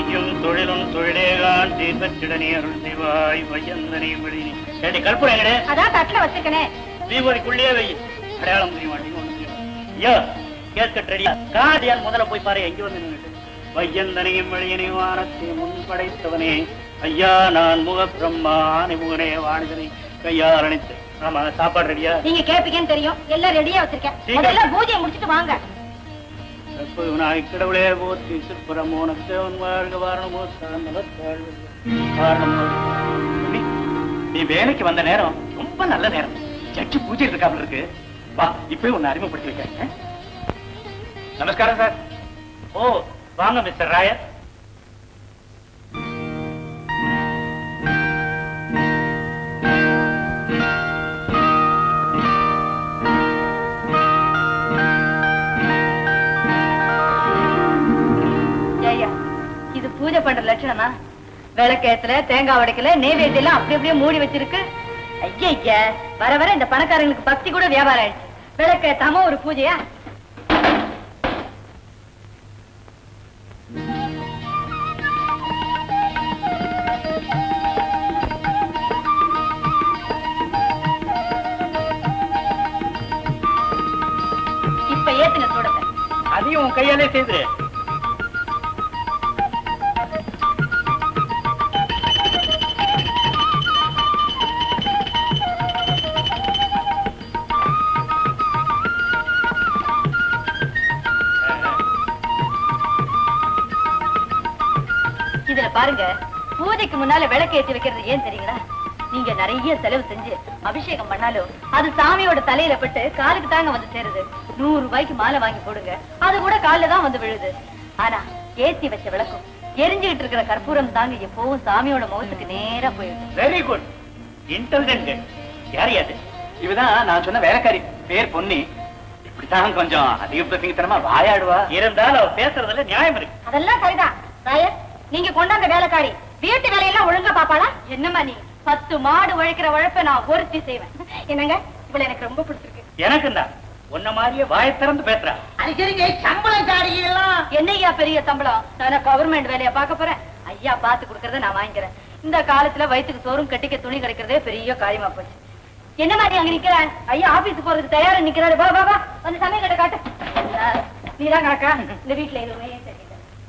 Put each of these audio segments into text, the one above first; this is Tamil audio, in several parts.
செய்யும் தொழிலும் தொழிலேகான் தீர்க்கச்சிடனே அருள் செய்வாய் வையந்தனை விழி ஏடி கற்பூரம் எங்கடே அதான் தட்டுல வச்சிருக்கனே தீபதிக்குள்ளேயே வை அடையாளம் தெரிய மாட்டேங்க ஒண்ணும் தெரிய மாட்டேங்குது. ஐயோ கேட்கட் ரெடியா காதியான் முதல்ல போய் பாரு எங்க வந்து நின்னுட்டு வையந்தனையும் வெளியனை வானத்தை முன் படைத்தவனே ஐயா நான் முக பிரம்மானை முகனே வாணிதனை கையால் அணைத்து ஆமா சாப்பாடு ரெடியா நீங்க கேப்பீங்கன்னு தெரியும் எல்லாம் ரெடியா வச்சிருக்கேன் சீக்கிரம். முதல்ல பூஜையை முடிச்சிட்டு வாங்க நாய் கடவுளே போற்றி சிற்பரம் உனக்கு அவன் வாழ்க வாரணமோ சார்ந்தவத்தாழ்வு. வாரணமோ நீ- நீ வேலைக்கு வந்த நேரம் ரொம்ப நல்ல நேரம் சர்ச்சு பூஜை இருக்காமல் இருக்கு வா இப்பவே உன்னை அறிமுகப்படுத்தி வைக்கிறேன் ஆ? நமஸ்காரம் சார் ஓ வாங்க மிஸ்டர் ராயர் ஐயா இது பூஜை பண்ற லட்சணமா விளக்கேத்துல தேங்காய் உடைக்கல நெய்வேத்தியம் எல்லாம் அப்படி அப்படியே மூடி வச்சிருக்கு ஐயா வர வர இந்த பணக்காரங்களுக்கு பக்தி கூட வியாபாரம் ஆயிடுச்சு விளக்கேத்தாம ஒரு பூஜையா இப்ப ஏத்துங்க சூடத்தை அதையும் உன் கையாலே செய்துரு இதுல பாருங்க பூஜைக்கு முன்னால விளக்கு ஏத்தி வைக்கிறது ஏன் தெரியுங்களா நீங்க நிறைய செலவு செஞ்சு அபிஷேகம் பண்ணாலும் அது சாமியோட தலையில பட்டு காலுக்கு தாங்க வந்து சேருது நூறு ரூபாய்க்கு மாலை வாங்கி போடுங்க அது கூட காலில் தான் வந்து விழுது ஆனா ஏத்தி வச்ச விளக்கும் எரிஞ்சுகிட்டு இருக்கிற கற்பூரம் தாங்க எப்பவும் சாமியோட முகத்துக்கு நேரா போயிடுது வெரி குட் இன்டெலிஜென்ட் யார் அது இவதான் நான் சொன்ன வேலைக்காரி பேர் பொன்னி இப்படித்தான் கொஞ்சம் அதிக பிரசங்கத்தனமா வாயாடுவா இருந்தாலும் அவ பேசுறதுல நியாயம் இருக்கு அதெல்லாம் சரிதான் ராயர் நீங்க கொண்டாந்த வேலைக்காரி வீட்டு வேலையெல்லாம் ஒழுங்கா பாப்பாளா என்னம்மா நீ பத்து மாடு உழைக்கிற உழைப்ப நான் ஒருத்தி செய்வேன் என்னங்க இவள எனக்கு ரொம்ப பிடிச்சிருக்கு எனக்கு தான் உன்ன மாதிரியே வாயை திறந்து பேசுறா அது சரிங்க சம்பளம் காரி எல்லாம் என்னய்யா பெரிய சம்பளம் நான் கவர்மெண்ட் வேலையா பார்க்க போறேன் ஐயா பாத்து கொடுக்கறத நான் வாங்கிக்கிறேன் இந்த காலத்துல வயித்துக்கு சோறும் கட்டிக்க துணி கிடைக்கிறதே பெரிய காரியமா போச்சு என்ன மாதிரி அங்க நிக்கிற ஐயா ஆபீஸ் போறதுக்கு தயாரா நிக்கிறாரு வா வா வா வந்து சமயம் கட்ட காட்டு நீதான் காக்கா இந்த வீட்டுல எதுவுமே சரியில்லை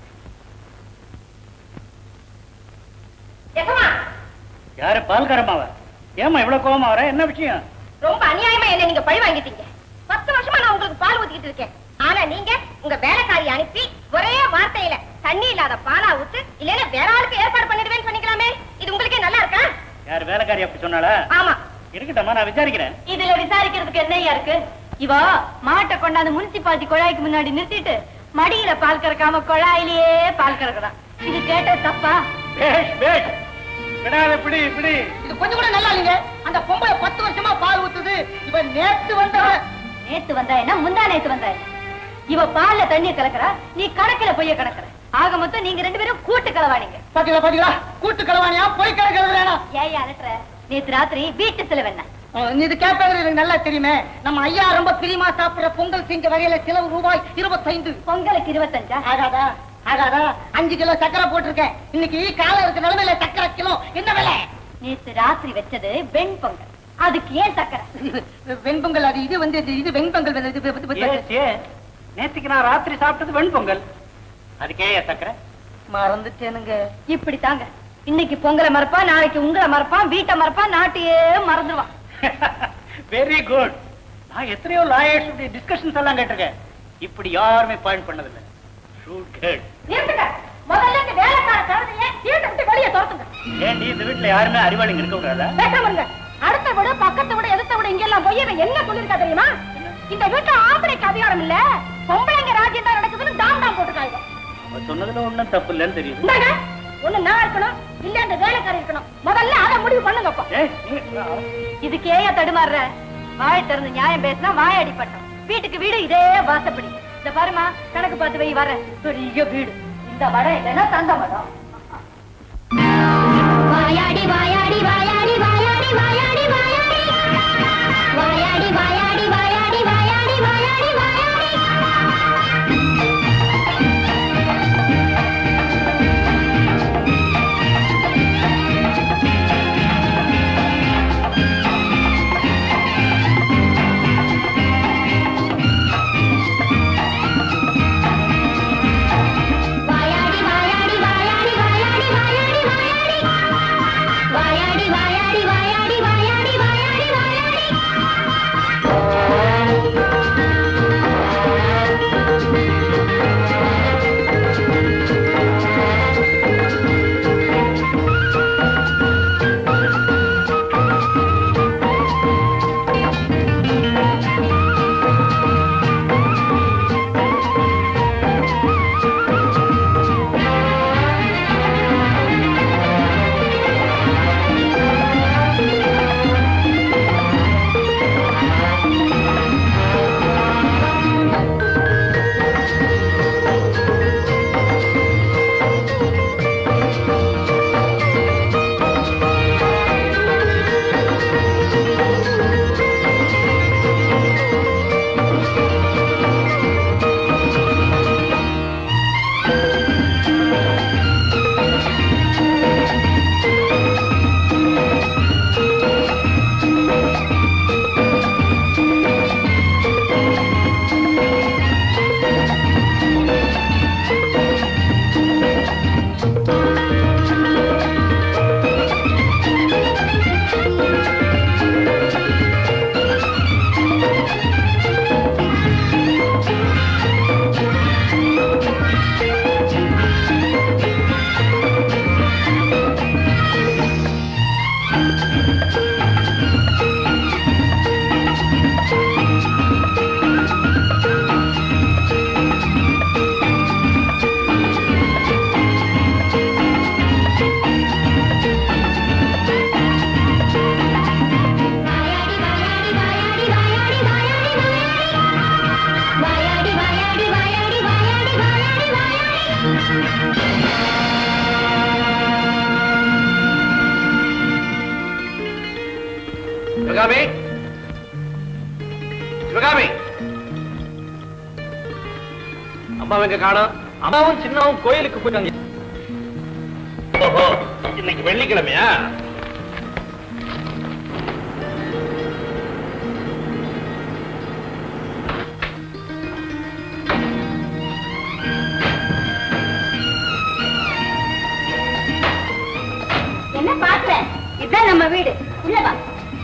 எசமா யாரு பால்காரமாவ ஏமா இவ்வளவு கோவமா வர என்ன விஷயம் ரொம்ப அநியாயமா என்ன நீங்க பழி வாங்கிட்டீங்க பத்து வருஷமா நான் உங்களுக்கு பால் ஊத்திக்கிட்டு இருக்கேன் ஆனா நீங்க உங்க வேலைக்காரி அனுப்பி ஒரே வார்த்தையில தண்ணி இல்லாத பாலா ஊத்து இல்லைன்னா வேற ஆளுக்கு ஏற்பாடு பண்ணிடுவேன்னு சொன்னீங்களாமே இது உங்களுக்கே நல்லா இருக்கா யார் வேலைக்காரி அப்படி சொன்னாளா ஆமா இருக்கட்டம்மா நான் விசாரிக்கிறேன் இதுல விசாரிக்கிறதுக்கு என்னையா இருக்கு இவா மாட்டை கொண்டாந்து முனிசிபாலிட்டி குழாய்க்கு முன்னாடி நிறுத்திட்டு மடியில பால் கறக்காம குழாயிலேயே பால் கறக்குறான் இது கேட்ட தப்பா பேஷ் பேஷ் விடாத பிடி பிடி இது கொஞ்சம் கூட நல்லா இல்லைங்க அந்த பொம்பளை பத்து வருஷமா பால் ஊத்துது இவன் நேத்து வந்தவ நேத்து வந்தா என்ன முந்தா நேத்து வந்தா என்ன இவ பால்ல தண்ணிய கலக்குறா நீ கணக்குல பொய்ய கணக்குற ஆக மொத்தம் நீங்க ரெண்டு பேரும் கூட்டு கலவானீங்க பாத்தீங்களா பாத்தீங்களா கூட்டு கலவாணியா போய் கிடக்கிறது வேணாம் ஏய் அலட்டுற நேத்து ராத்திரி வீட்டு செலவு என்ன இது கேட்பது எனக்கு நல்லா தெரியுமே நம்ம ஐயா ரொம்ப பிரியமா சாப்பிடுற பொங்கல் செஞ்ச வகையில செலவு ரூபாய் இருபத்தைந்து பொங்கலுக்கு இருபத்தஞ்சா ஆகாதா ஆகாதா அஞ்சு கிலோ சக்கரை போட்டிருக்கேன் இன்னைக்கு காலம் இருக்க நிலைமையில சக்கரை கிலோ என்ன விலை நேத்து ராத்திரி வச்சது வெண் பொங்கல் அதுக்கு ஏன் சக்கரை வெண்பொங்கல் அது இது வந்து இது- இது வெண்பொங்கல் வந்து இது- இது- இது- ஏ, ஏ, நேத்துக்கு நான் ராத்திரி சாப்பிட்டது வெண்பொங்கல் அதுக்கே ஏன் சக்கரை மறந்துட்டேனுங்க இப்படி தாங்க இன்னைக்கு பொங்கலை மறப்பான் நாளைக்கு உங்களை மறப்பான் வீட்டை மறப்பான் நாட்டையே மறந்துடுவான் வெரி குட் நான் எத்தனையோ லாயர்ஸ் டிஸ்கஷன்ஸ் எல்லாம் கேட்டிருக்கேன் இப்படி யாருமே பாயிண்ட் பண்ணதில்லை ஷூட் கேட் நிறுத்துங்க முதல்ல இந்த வேலைக்கார கழுதைய வீட்டை விட்டு வெளியே துரத்துங்க ஏண்டி இந்த வீட்டுல யாருமே அறிவாளிங்க இருக்க கூடாதா பேசாம இருங்க அடுத்த விட பக்கத்தை விட எதிர்த்த விட இங்க எல்லாம் போய் இவன் என்ன சொல்லிருக்கா தெரியுமா இந்த வீட்டுல ஆம்பளைக்கு அதிகாரம் இல்ல பொம்பளைங்க ராஜ்யம் தான் நடக்குதுன்னு டாம் டாம் போட்டுருக்காங்க அவ சொன்னதுல ஒண்ணும் தப்பு இல்லைன்னு தெரியுது இந்தாங்க ஒண்ணு நான் இருக்கணும் இல்ல அந்த வேலைக்காரர் இருக்கணும் முதல்ல அதை முடிவு பண்ணுங்கப்பா ஏய், நீ- இதுக்கு ஏன் தடுமாறுற வாய் திறந்து நியாயம் பேசினா வாய் அடிப்பட்டோம் வீட்டுக்கு வீடு இதே வாசப்படி இந்த பாருமா கணக்கு பார்த்து வை வர பெரிய வீடு இந்த மடம் இல்லைன்னா தந்த மடம் வாயாடி வாயாடி வாயாடி வாயாடி வாயாடி வாயாடி வாயாடி வாயாடி வாயாடி வாயாடி வாயாடி வாயாடி சிவகாமி சிவகாமி அம்மா எங்க காணோம் அம்மாவும் சின்னாவும் கோயிலுக்கு போயிட்டாங்க ஓஹோ இன்னைக்கு வெள்ளிக்கிழமையா என்ன பாக்குற இதுதான் நம்ம வீடு உள்ள வா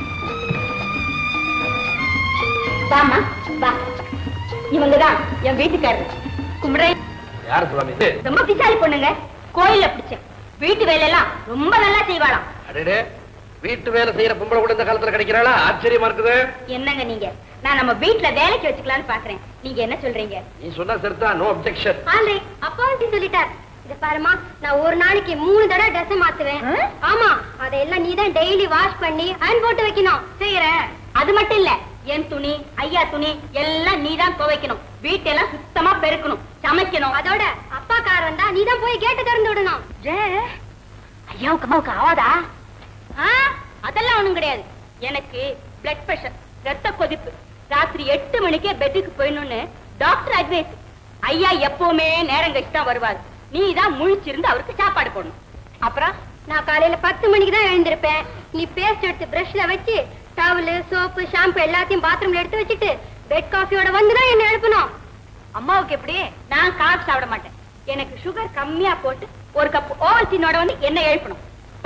வாமா வா இவங்கதான் என் வீட்டுக்காரர் கும்பிடுறேன் யார் சுவாமி இது ரொம்ப பிசாலி பொண்ணுங்க கோயில்ல பிடிச்சேன் வீட்டு வேலையெல்லாம் ரொம்ப நல்லா செய்வாளாம் அடடே வீட்டு வேலை செய்யற பொம்பளை கூட இந்த காலத்துல கிடைக்கிறாளா ஆச்சரியமா இருக்குது என்னங்க நீங்க நான் நம்ம வீட்டுல வேலைக்கு வச்சுக்கலாம்னு பாக்குறேன் நீங்க என்ன சொல்றீங்க நீ சொன்னா சரிதான் நோ அப்செக்ஷன் ஆல்ரெடி அப்பா வந்து சொல்லிட்டார் இத பாருமா நான் ஒரு நாளைக்கு மூணு தடவை ட்ரெஸ் மாத்துவேன் ஆ? ஆமா அதெல்லாம் நீ தான் டெய்லி வாஷ் பண்ணி அயன் போட்டு வைக்கணும் செய்யறேன் அது மட்டும் இல்ல என் துணி ஐயா துணி எல்லாம் நீதான் துவைக்கணும் வீட்டெல்லாம் சுத்தமா பெருக்கணும் சமைக்கணும் அதோட அப்பா கார் வந்தா நீ தான் போய் கேட்டு திறந்து விடணும் ஐயாவுக்கு அம்மாவுக்கு ஆவாதா ஆ, அதெல்லாம் ஒண்ணும் கிடையாது எனக்கு பிளட் பிரஷர் ரத்த கொதிப்பு ராத்திரி எட்டு மணிக்கே பெட்டுக்கு போயிடணும்னு டாக்டர் அட்வைஸ் ஐயா எப்பவுமே நேரம் கழிச்சு தான் வருவாரு நீ தான் முழிச்சிருந்து அவருக்கு சாப்பாடு போடணும் அப்புறம் நான் காலையில பத்து மணிக்கு தான் எழுந்திருப்பேன் நீ பேஸ்ட் எடுத்து பிரஷ்ல வச்சு டவலு சோப்பு ஷாம்பு எல்லாத்தையும் பாத்ரூம்ல எடுத்து வச்சுட்டு பெட் காஃபியோட வந்து தான் என்ன எழுப்பணும் அம்மாவுக்கு எப்படி நான் காஃபி சாப்பிட மாட்டேன் எனக்கு சுகர் கம்மியா போட்டு ஒரு கப் ஓவல்டீனோட வந்து என்ன எழுப்பணும்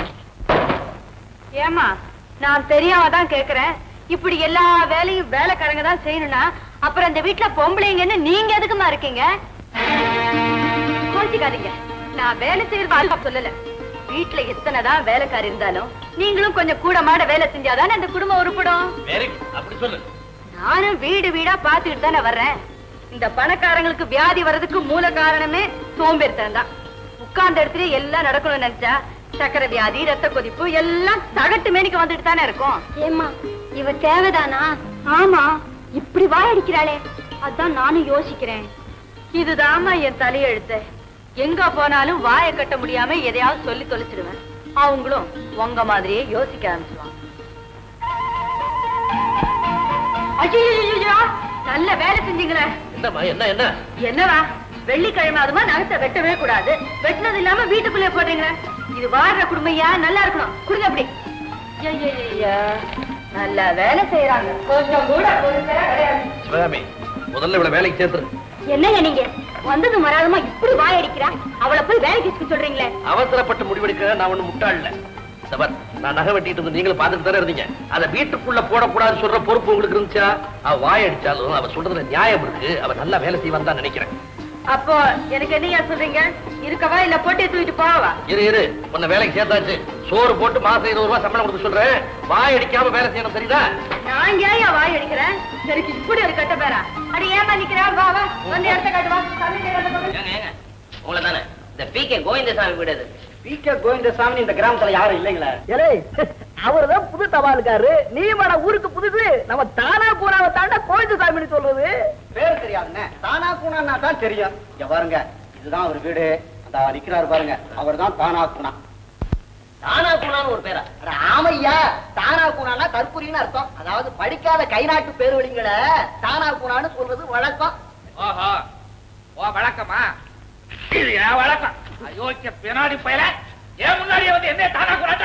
ஏமா நான் தெரியாம தான் கேக்குறேன் இப்படி எல்லா வேலையும் வேலைக்காரங்க தான் செய்யணும்னா அப்புறம் இந்த வீட்டுல பொம்பளைங்கன்னு நீங்க எதுக்குமா இருக்கீங்க கோச்சிக்காதீங்க நான் வேலை செய்யறது அல்வா சொல்லல வீட்டுல எத்தனைதான் வேலைக்காரி இருந்தாலும் நீங்களும் கொஞ்சம் கூட மாட வேலை செஞ்சாதானே அந்த குடும்பம் உருப்படும் வெரி குட் அப்படி சொல்லு நானும் வீடு வீடா பாத்துக்கிட்டு தானே வர்றேன் இந்த பணக்காரங்களுக்கு வியாதி வர்றதுக்கு மூல காரணமே சோம்பேறித்தனம் தான் உட்கார்ந்த இடத்துல எல்லாம் நடக்கணும்னு நினைச்சா சக்கரை வியாதி ரத்த கொதிப்பு எல்லாம் சகட்டு மேனிக்கு வந்துட்டு தானே இருக்கும் ஏம்மா இவ தேவைதானா ஆமா இப்படி வாயடிக்கிறாளே அதான் நானும் யோசிக்கிறேன் இதுதாம்மா என் தலையெழுத்து எங்க போனாலும் வாயை கட்ட முடியாம எதையாவது சொல்லி தொலைச்சிடுவேன் அவங்களும் உங்க மாதிரியே யோசிக்க ஆரம்பிச்சுவாங்க ஐயையையையோ, நல்ல வேலை செஞ்சீங்களே என்னம்மா என்ன என்ன என்னவா வெள்ளிக்கிழமை அதுமா நகத்தை வெட்டவே கூடாது வெட்டினது இல்லாம வீட்டுக்குள்ளே போடுறீங்க இது வாழ்ற குடும்பையா நல்லா இருக்கணும் கொடுங்க அப்படி ஐயையையா, நல்ல வேலை செய்யறாங்க கொஞ்சம் கூட பொறுப்பே கிடையாது சிவகாமி முதல்ல இவ்வளவு வேலைக்கு சேர்த்துரு என்னங்க நீங்க வந்தது மறாதமா இப்படி வாய் அடிக்கிறா அவளை போய் வேலைக்கு வச்சுக்க சொல்றீங்களே அவசரப்பட்டு முடிவெடுக்க நான் ஒண்ணு முட்டாள் இல்ல சபர் நான் நகை வெட்டிட்டு இருந்து நீங்களும் பார்த்துட்டு தானே இருந்தீங்க அதை வீட்டுக்குள்ள போடக்கூடாதுன்னு சொல்ற பொறுப்பு உங்களுக்கு இருந்துச்சா அவ வாய் அடிச்சாலும் அவ சொல்றதுல நியாயம் இருக்கு அவ நல்லா வேலை செய்வான்னு தான் நினைக்கிறேன் அப்போ எனக்கு என்னையா சொல்றீங்க இருக்கவா இல்ல போட்டு தூக்கிட்டு போவா இரு இரு உன்னை வேலைக்கு சேர்த்தாச்சு சோறு போட்டு மாசம் இருபது ரூபாய் சம்பளம் கொடுக்க சொல்றேன் வாய் அடிக்காம வேலை செய்யணும் சரிதா நான் ஏன் வாய் அடிக்கிறேன் சரிக்கு இப்படி ஒரு கட்ட பேரா அடி ஏமா நிக்கிறா வா வா வந்து இடத்த காட்டு வா தம்பி கை காட்டு, பக்கம். ஏங்க ஏங்க உங்களை தானே இந்த பி கே கோவிந்தசாமி வீடு அது பி கே கோவிந்தசாமி இந்த கிராமத்துல யாரும் இல்லைங்களா அவர்தான் புது தபாலுக்காரு நீ மட ஊருக்கு புதுசு நம்ம தானா பூராவை தாண்டா கோவிந்த சாமின்னு சொல்றது பேர் தெரியாதுண்ணே தானா கூணான்னா தான் தெரியும் இங்க பாருங்க இதுதான் அவர் வீடு அந்த நிக்கிறாரு பாருங்க அவர் தான் தானா கூணா தானா குணான்னு ஒரு பேரா அட ஆமையா தானா கூணான்னா தற்குறின்னு அர்த்தம் அதாவது படிக்காத கை நாட்டு பேர் வழிங்களை தானா கூணான்னு சொல்றது வழக்கம் ஓஹோ ஓ வழக்கமா இது என் வழக்கம் அயோக்கிய பின்னாடி பயல ஏன் முன்னாடியே வந்து என்ன தானா கூடாட்ட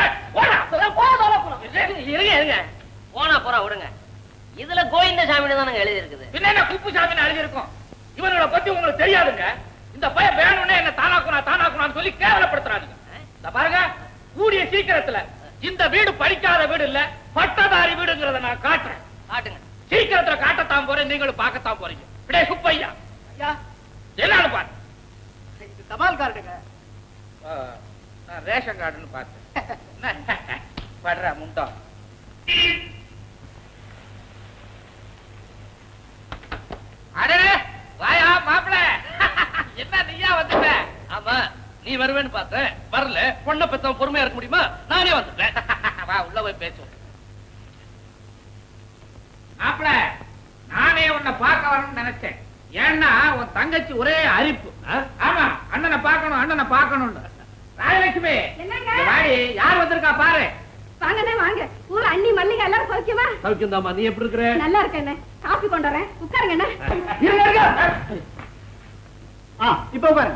இருங்க இருங்க போனா போறா விடுங்க இதுல கோவிந்தசாமின்னு தானங்க எழுதி இருக்குது பின்ன என்ன குப்புசாமின்னு எழுதியிருக்கும் இவங்களை பத்தி உங்களுக்கு தெரியாதுங்க இந்த பையன் வேணும்னே என்ன தானாக்குனா தானாக்குனான்னு சொல்லி கேவலப்படுத்துறாதீங்க இந்த பாருங்க கூடிய சீக்கிரத்துல இந்த வீடு படிக்காத வீடு இல்ல பட்டதாரி வீடுங்கிறத நான் காட்டுறேன் காட்டுங்க சீக்கிரத்துல காட்டத்தான் போறேன் நீங்களும் பார்க்கத்தான் போறீங்க இப்படியே சுப்பையா என்னன்னு பாரு தபால் கார்டுங்க ஆ, நான் ரேஷன் கார்டுன்னு பார்த்தேன் படுற முண்டா அடே வாயா மாப்பிள என்ன நீயா வந்துட்ட ஆமா நீ வருவேன்னு பார்த்தேன் வரல பொண்ணை பெத்தவன் பொறுமையா இருக்க முடியுமா நானே வந்துட்டேன் வா உள்ள போய் பேசுவோம் மாப்பிள நானே உன்னை பார்க்க வரணும்னு நினைச்சேன் ஏன்னா உன் தங்கச்சி ஒரே அரிப்பு ஆமா அண்ணனை பார்க்கணும் அண்ணனை பார்க்கணும்னு ராஜலட்சுமி இங்க வாடி யார் வந்திருக்கா பாரு வாங்கண்ணே வாங்க ஊர் அண்ணி மல்லிகை எல்லாரும் சௌக்கியமா சௌக்கியந்தாமா நீ எப்படி இருக்கிற நல்லா இருக்கேண்ணே காப்பி கொண்டு வரேன் உட்காருங்கண்ணே இருங்க இருங்க ஆ இப்ப பாரு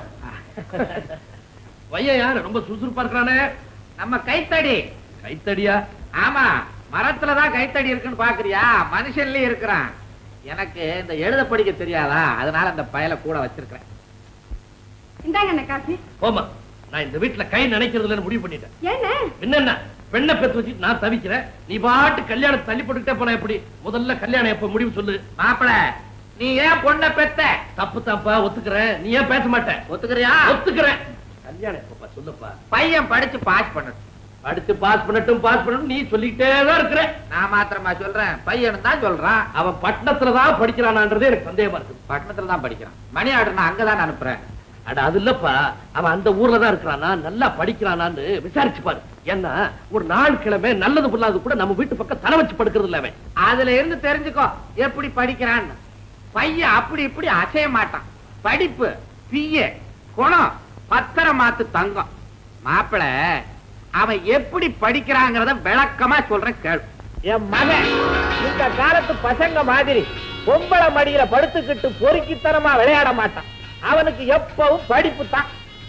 பையன் யாரு ரொம்ப சுறுசுறுப்பா இருக்கிறானே நம்ம கைத்தடி கைத்தடியா ஆமா மரத்துல தான் கைத்தடி இருக்குன்னு பாக்குறியா மனுஷன்லயே இருக்கிறான் எனக்கு இந்த எழுத படிக்க தெரியாதா அதனால அந்த பயலை கூட வச்சிருக்கிறேன் இந்தாங்கண்ணே காப்பி போமா நான் இந்த வீட்டுல கை நினைக்கிறது இல்லைன்னு முடிவு பண்ணிட்டேன் ஏண்ணே என்னென்ன பெண்ணை பெத்து வச்சுட்டு நான் தவிக்கிறேன் நீ பாட்டு கல்யாணம் தள்ளி போட்டுக்கிட்டே போன எப்படி முதல்ல கல்யாணம் எப்ப முடிவு சொல்லு மாப்பிள நீ ஏன் பொண்ணை பெத்த தப்பு தப்பா ஒத்துக்கிறேன் நீ ஏன் பேச மாட்ட ஒத்துக்கிறியா ஒத்துக்கிறேன் கல்யாணம் எப்பப்பா சொல்லுப்பா பையன் படிச்சு பாஸ் பண்ணட்டும் அடுத்து பாஸ் பண்ணட்டும் பாஸ் பண்ணட்டும் நீ சொல்லிக்கிட்டே தான் இருக்கிற நான் மாத்திரமா சொல்றேன் பையன் தான் சொல்றான் அவன் பட்டணத்துல தான் படிக்கிறானான்றது எனக்கு சந்தேகமா இருக்கு பட்டணத்துல தான் படிக்கிறான் மணி ஆர்டர் நான் அங்கதான் அனுப்புறேன் அட அது இல்லப்பா அவன் அந்த ஊர்ல தான் இருக்கிறானா நல்லா படிக்கிறானான்னு விசாரிச்சு பாரு ஏன்னா ஒரு நாள் கிழமை நல்லது பொல்லாது கூட நம்ம வீட்டு பக்கம் தலை வச்சு படுக்கிறது இல்ல அவன் அதுல இருந்து தெரிஞ்சுக்கோ எப்படி படிக்கிறான்னு பையன் அப்படி இப்படி அசைய மாட்டான் படிப்பு பிய குணம் பத்திர மாத்து தங்கம் மாப்பிள அவன் எப்படி படிக்கிறாங்கிறத விளக்கமா சொல்றேன் கேளு என் மகன் இந்த காலத்து பசங்க மாதிரி பொம்பளை மடியில படுத்துக்கிட்டு பொறுக்கித்தனமா விளையாட மாட்டான் அவனுக்கு எப்பவும் படிப்பு தான்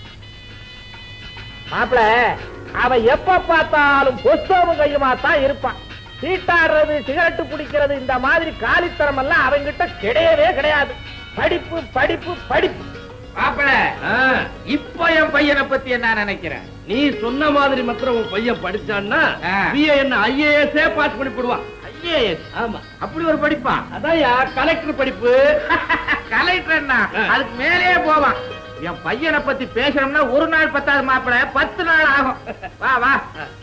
மாப்பிள அவன் எப்ப பார்த்தாலும் புஸ்தகம் கையுமா தான் இருப்பான் சீட்டாடுறது சிகரெட்டு பிடிக்கிறது இந்த மாதிரி காலித்தனம் எல்லாம் அவங்கிட்ட கிடையவே கிடையாது படிப்பு படிப்பு படிப்பு மாப்பிள ஆ, இப்ப என் பையனை பத்தி என்ன நினைக்கிறேன் நீ சொன்ன மாதிரி மாத்திரம் உன் பையன் படிச்சான்னா ஆ. பிஏஎன் ஐஏஎஸ் பாஸ் பண்ணி போடுவான் ஐஏஎஸ் ஆமா அப்படி ஒரு படிப்பா அதான்யா கலெக்டர் படிப்பு கலெக்டர்னா ஆ. அதுக்கு மேலேயே போவான் என் பையனை பத்தி பேசணும்னா ஒரு நாள் பத்தாவது மாப்பிள பத்து நாள் ஆகும் வா வா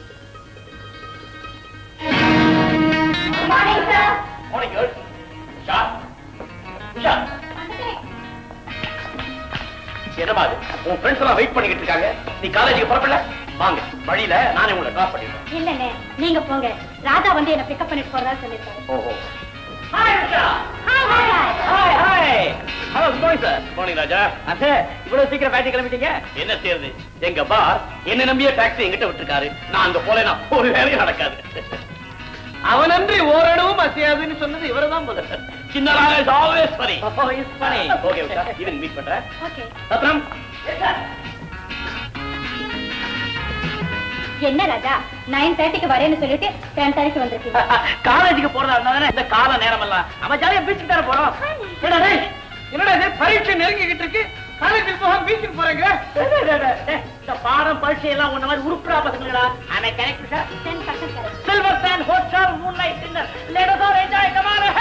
என்னமா அது உன் ஃப்ரெண்ட்ஸ் எல்லாம் வெயிட் பண்ணிக்கிட்டு இருக்காங்க நீ காலேஜுக்கு புறப்படல வாங்க வழியில நானே உங்களை டிராப் பண்ணிடுறேன் இல்லண்ணே நீங்க போங்க ராதா வந்து என்ன பிக்கப் பண்ணிட்டு போறதா சொல்லிருக்காரு ஓஹோ hi Usha hi hi hello good morning sir morning Raja அண்ணே இவ்வளவு சீக்கிரம் ஃபேக்டரி கிளம்பிட்டீங்க என்ன செய்யறது எங்க பாஸ் என்ன நம்பிய டாக்ஸி எங்கிட்ட விட்டுருக்காரு நான் அங்க போலேனா ஒரு வேலையும் நடக்காது அவன் நன்றி ஓரளவும் அசையாதுன்னு சொன்னது இவர்தான் முதல்ல சின்னராக is always funny oh is funny okay Usha evening meet பண்றேன் ஓகே அப்புறம் என்ன ராஜா நைன் தேர்ட்டிக்கு வரேன்னு சொல்லிட்டு டென் தேர்ட்டிக்கு வந்திருக்கீங்க காலேஜுக்கு போறதா இருந்தா தானே இந்த கால நேரம் எல்லாம் அவன் ஜாலியா பீச்சுக்கு தானே போறோம் என்னடா டேய், என்னடா இது பரீட்சை நெருங்கிக்கிட்டு இருக்கு காலேஜுக்கு போக பீச்சுக்கு போறீங்க டேய், டேய், டேய், டேய், இந்த பாடம் பரீட்சை எல்லாம் உன்ன மாதிரி உருப்புடா பசங்களா அனை correct sir ten percent silver sand hotel moonlight dinner let us all enjoy come on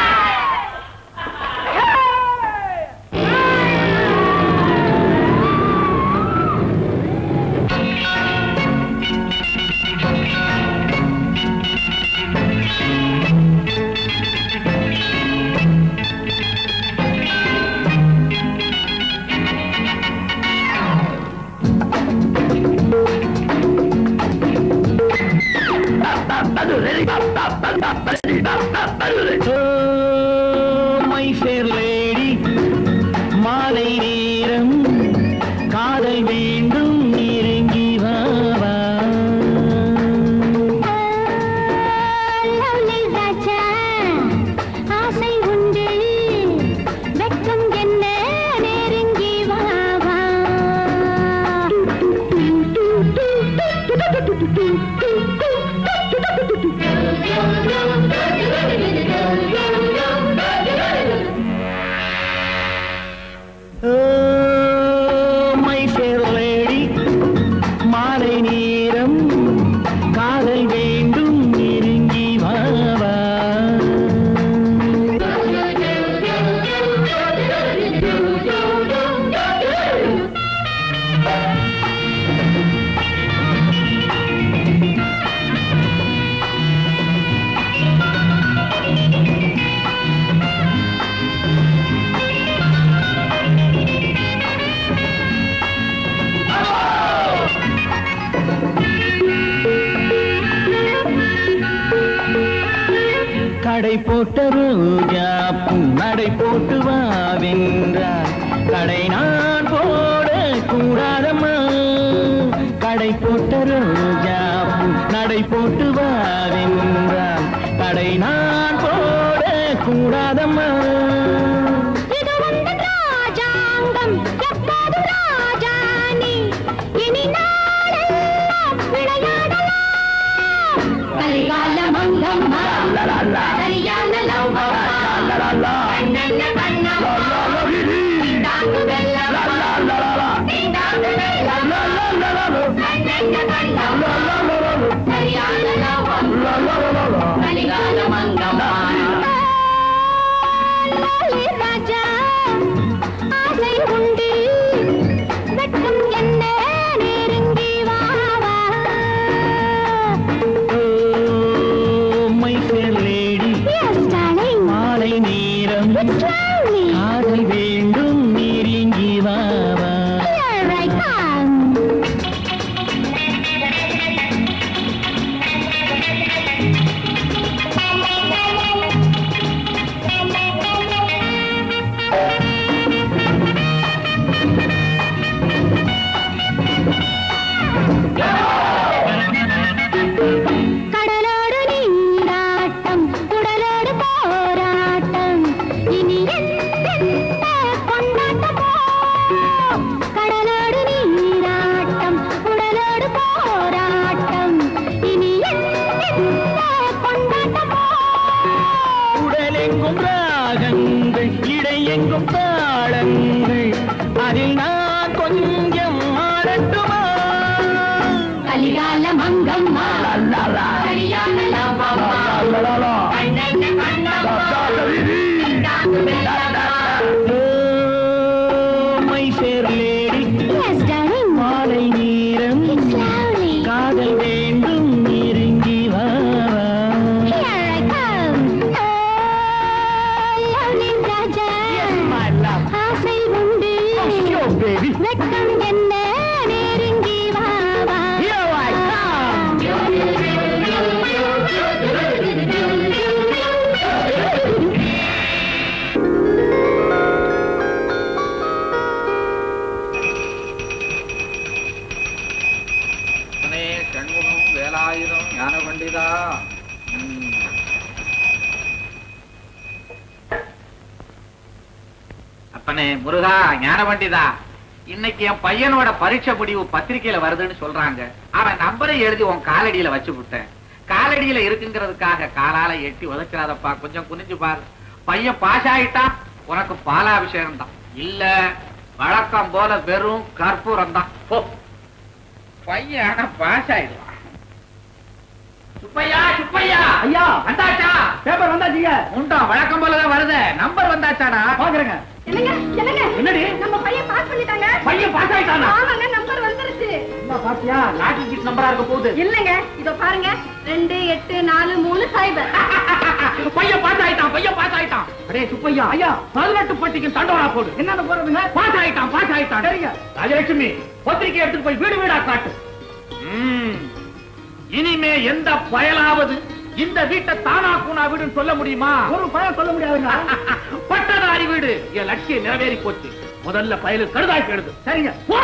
my fair lady மாலை நேரம் காதல் வேண்டும் நெருங்கி வா வா. ஆசை உண்டு வெட்கம் என்ன நெருங்கி வா வா மை ஃபேர் லேடி மாலை நேரம் காதல் வேண்டும் நெருங்கி வா வா. கடை போட்ட ரோஜா பூ நடை போட்டு வா வென்றார் கடை நான் போட கூடாதம்மா கடை போட்ட ரோஜா பூ நடை நடை போட்டு வாவென்றான் கடை நான் போட கூடாதம்மா இது வந்து ராஜாங்கம் எப்போது ராஜானி இனி நாளெல்லாம் விளையாடலாம் கலிகால மங்கம்மா கல்யாண லவ் கண்ணென்ன கண்ணம்மா தீண்டாங்கு வெள்ளம்மா தீண்டாங்கு வெள்ளம்மா கண்ணென்ன கண்ணம்மா கல்யாண லவ் கலிகால மங்கம்மா ராஜா ஆசை உண்டு வெட்கம் என்ன நெருங்கி வா வா. My fair lady Yes, darling. மாலை நேரம் It's lovely. காதல் வேண்டும் நெருங்கி வா வா Here I come. கடலோடு நீராட்டம் உடலோடு போராட்டம் இனி எந்த கொண்டாட்டமோ கடலோடு நீராட்டம் உடலோடு போராட்டம் இனி எந்த கொண்டாட்டமோ உடலெங்கும் ராகங்கள் இடையெங்கும் தாளங்கள் அதில் நான் கொஞ்சம் ஆடட்டுமா கலிகால மங்கம்மா கல்யாண லவம்மா கண்ணென்ன கண்ணம்மா தாங்கு Vellamma my fair lady Yes, darling. மாலை நேரம் It's lovely. காதல் வேண்டும் நெருங்கி வா வா. Here I come. Oh, lovely ராஜா. ஆசை உண்டு. வெட்கம் என்ன நெருங்கி வா வா. அப்பனே சண்முகம் வேலாயுதம் ஞான பண்டிதா ம். அப்பனே முருகா ஞான பண்டிதா இன்னைக்கு என் பையனோட பரீட்சை முடிவு பத்திரிக்கையில வருதுன்னு சொல்றாங்க அவன் நம்பரை எழுதி உன் காலடியில வச்சு விட்டேன் காலடியில இருக்குங்கிறதுக்காக காலால எட்டி உதைச்சிடாதப்பா கொஞ்சம் குனிஞ்சு பாரு பையன் பாஸ் ஆயிட்டான் உனக்கு பாலாபிஷேகம் தான் இல்ல வழக்கம் போல வெறும் கற்பூரம் தான் போ பையன் ஆனா பாஸ் ஆயிடுவான் சுப்பையா சுப்பையா ஐயா வந்தாச்சா பேப்பர் வந்தாச்சுங்க உண்டா வழக்கம் போலதான் வருது நம்பர் வந்தாச்சாடா பாக்குறேங்க என்னங்க என்னங்க என்னடி நம்ம பையன் பாஸ் பண்ணிட்டாங்க பையன் பாஸ் ஆயிட்டானா ஆமாங்க நம்பர் வந்துருச்சு என்ன பாத்தியா லாட்டி சீட் நம்பரா இருக்க போகுது இல்லங்க இதோ பாருங்க ரெண்டு எட்டு நாலு மூணு சைபர் பையன் பாஸ் ஆயிட்டான் பையன் பாஸ் ஆயிட்டான் அடே சுப்பையா ஐயா பதினெட்டு பட்டிக்கு தண்டோரா போடு என்னென்ன போறதுங்க பாஸ் ஆயிட்டான் பாஸ் ஆயிட்டான் சரிங்க. ராஜலட்சுமி பத்திரிக்கை எடுத்துட்டு போய் வீடு வீடா காட்டு ம். இனிமே எந்த பயலாவது இந்த வீட்டை தானா கூனா வீடுன்னு சொல்ல முடியுமா ஒரு பயம் சொல்ல முடியாதுங்க பட்டதாரி வீடு என் லட்சியம் நிறைவேறி போச்சு முதல்ல பயலு கடுதாய் கெடுது சரிங்க போ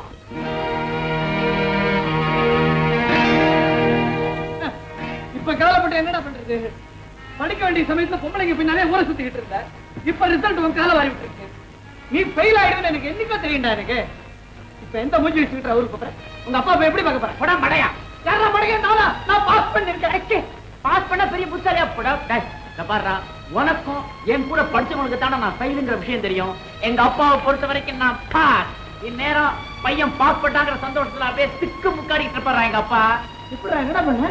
இப்ப கவலைப்பட்டு என்னடா பண்றது படிக்க வேண்டிய சமயத்துல பொம்பளைங்க பின்னாலே ஊரை சுத்திக்கிட்டு இருந்த இப்ப ரிசல்ட் உன் கால வாரி விட்டுருக்கு நீ ஃபெயில் ஆயிடுன்னு எனக்கு என்னைக்கோ தெரியும்டா எனக்கு இப்ப எந்த மூஞ்சி வச்சுக்கிட்டு அவருக்கு போறேன் உங்க அப்பா அப்ப எப்படி பார்க்க போறேன் படம் மடையா யாரா படைக்க நானா நான் பாஸ் பண்ணிருக்கேன் பாஸ் பண்ண பெரிய புத்தாரியா படம் பாடுறா உனக்கும் என் கூட படிச்சவனுக்கு தானே நான் ஃபெயிலுங்கிற விஷயம் தெரியும் எங்க அப்பாவை பொறுத்த வரைக்கும் நான் பாஸ் இந்நேரம் பையன் பாஸ் பண்ணாங்கிற சந்தோஷத்துல அப்படியே திக்கு முக்காடிட்டு இருப்பாரா எங்க அப்பா இப்படி என்னடா பண்ண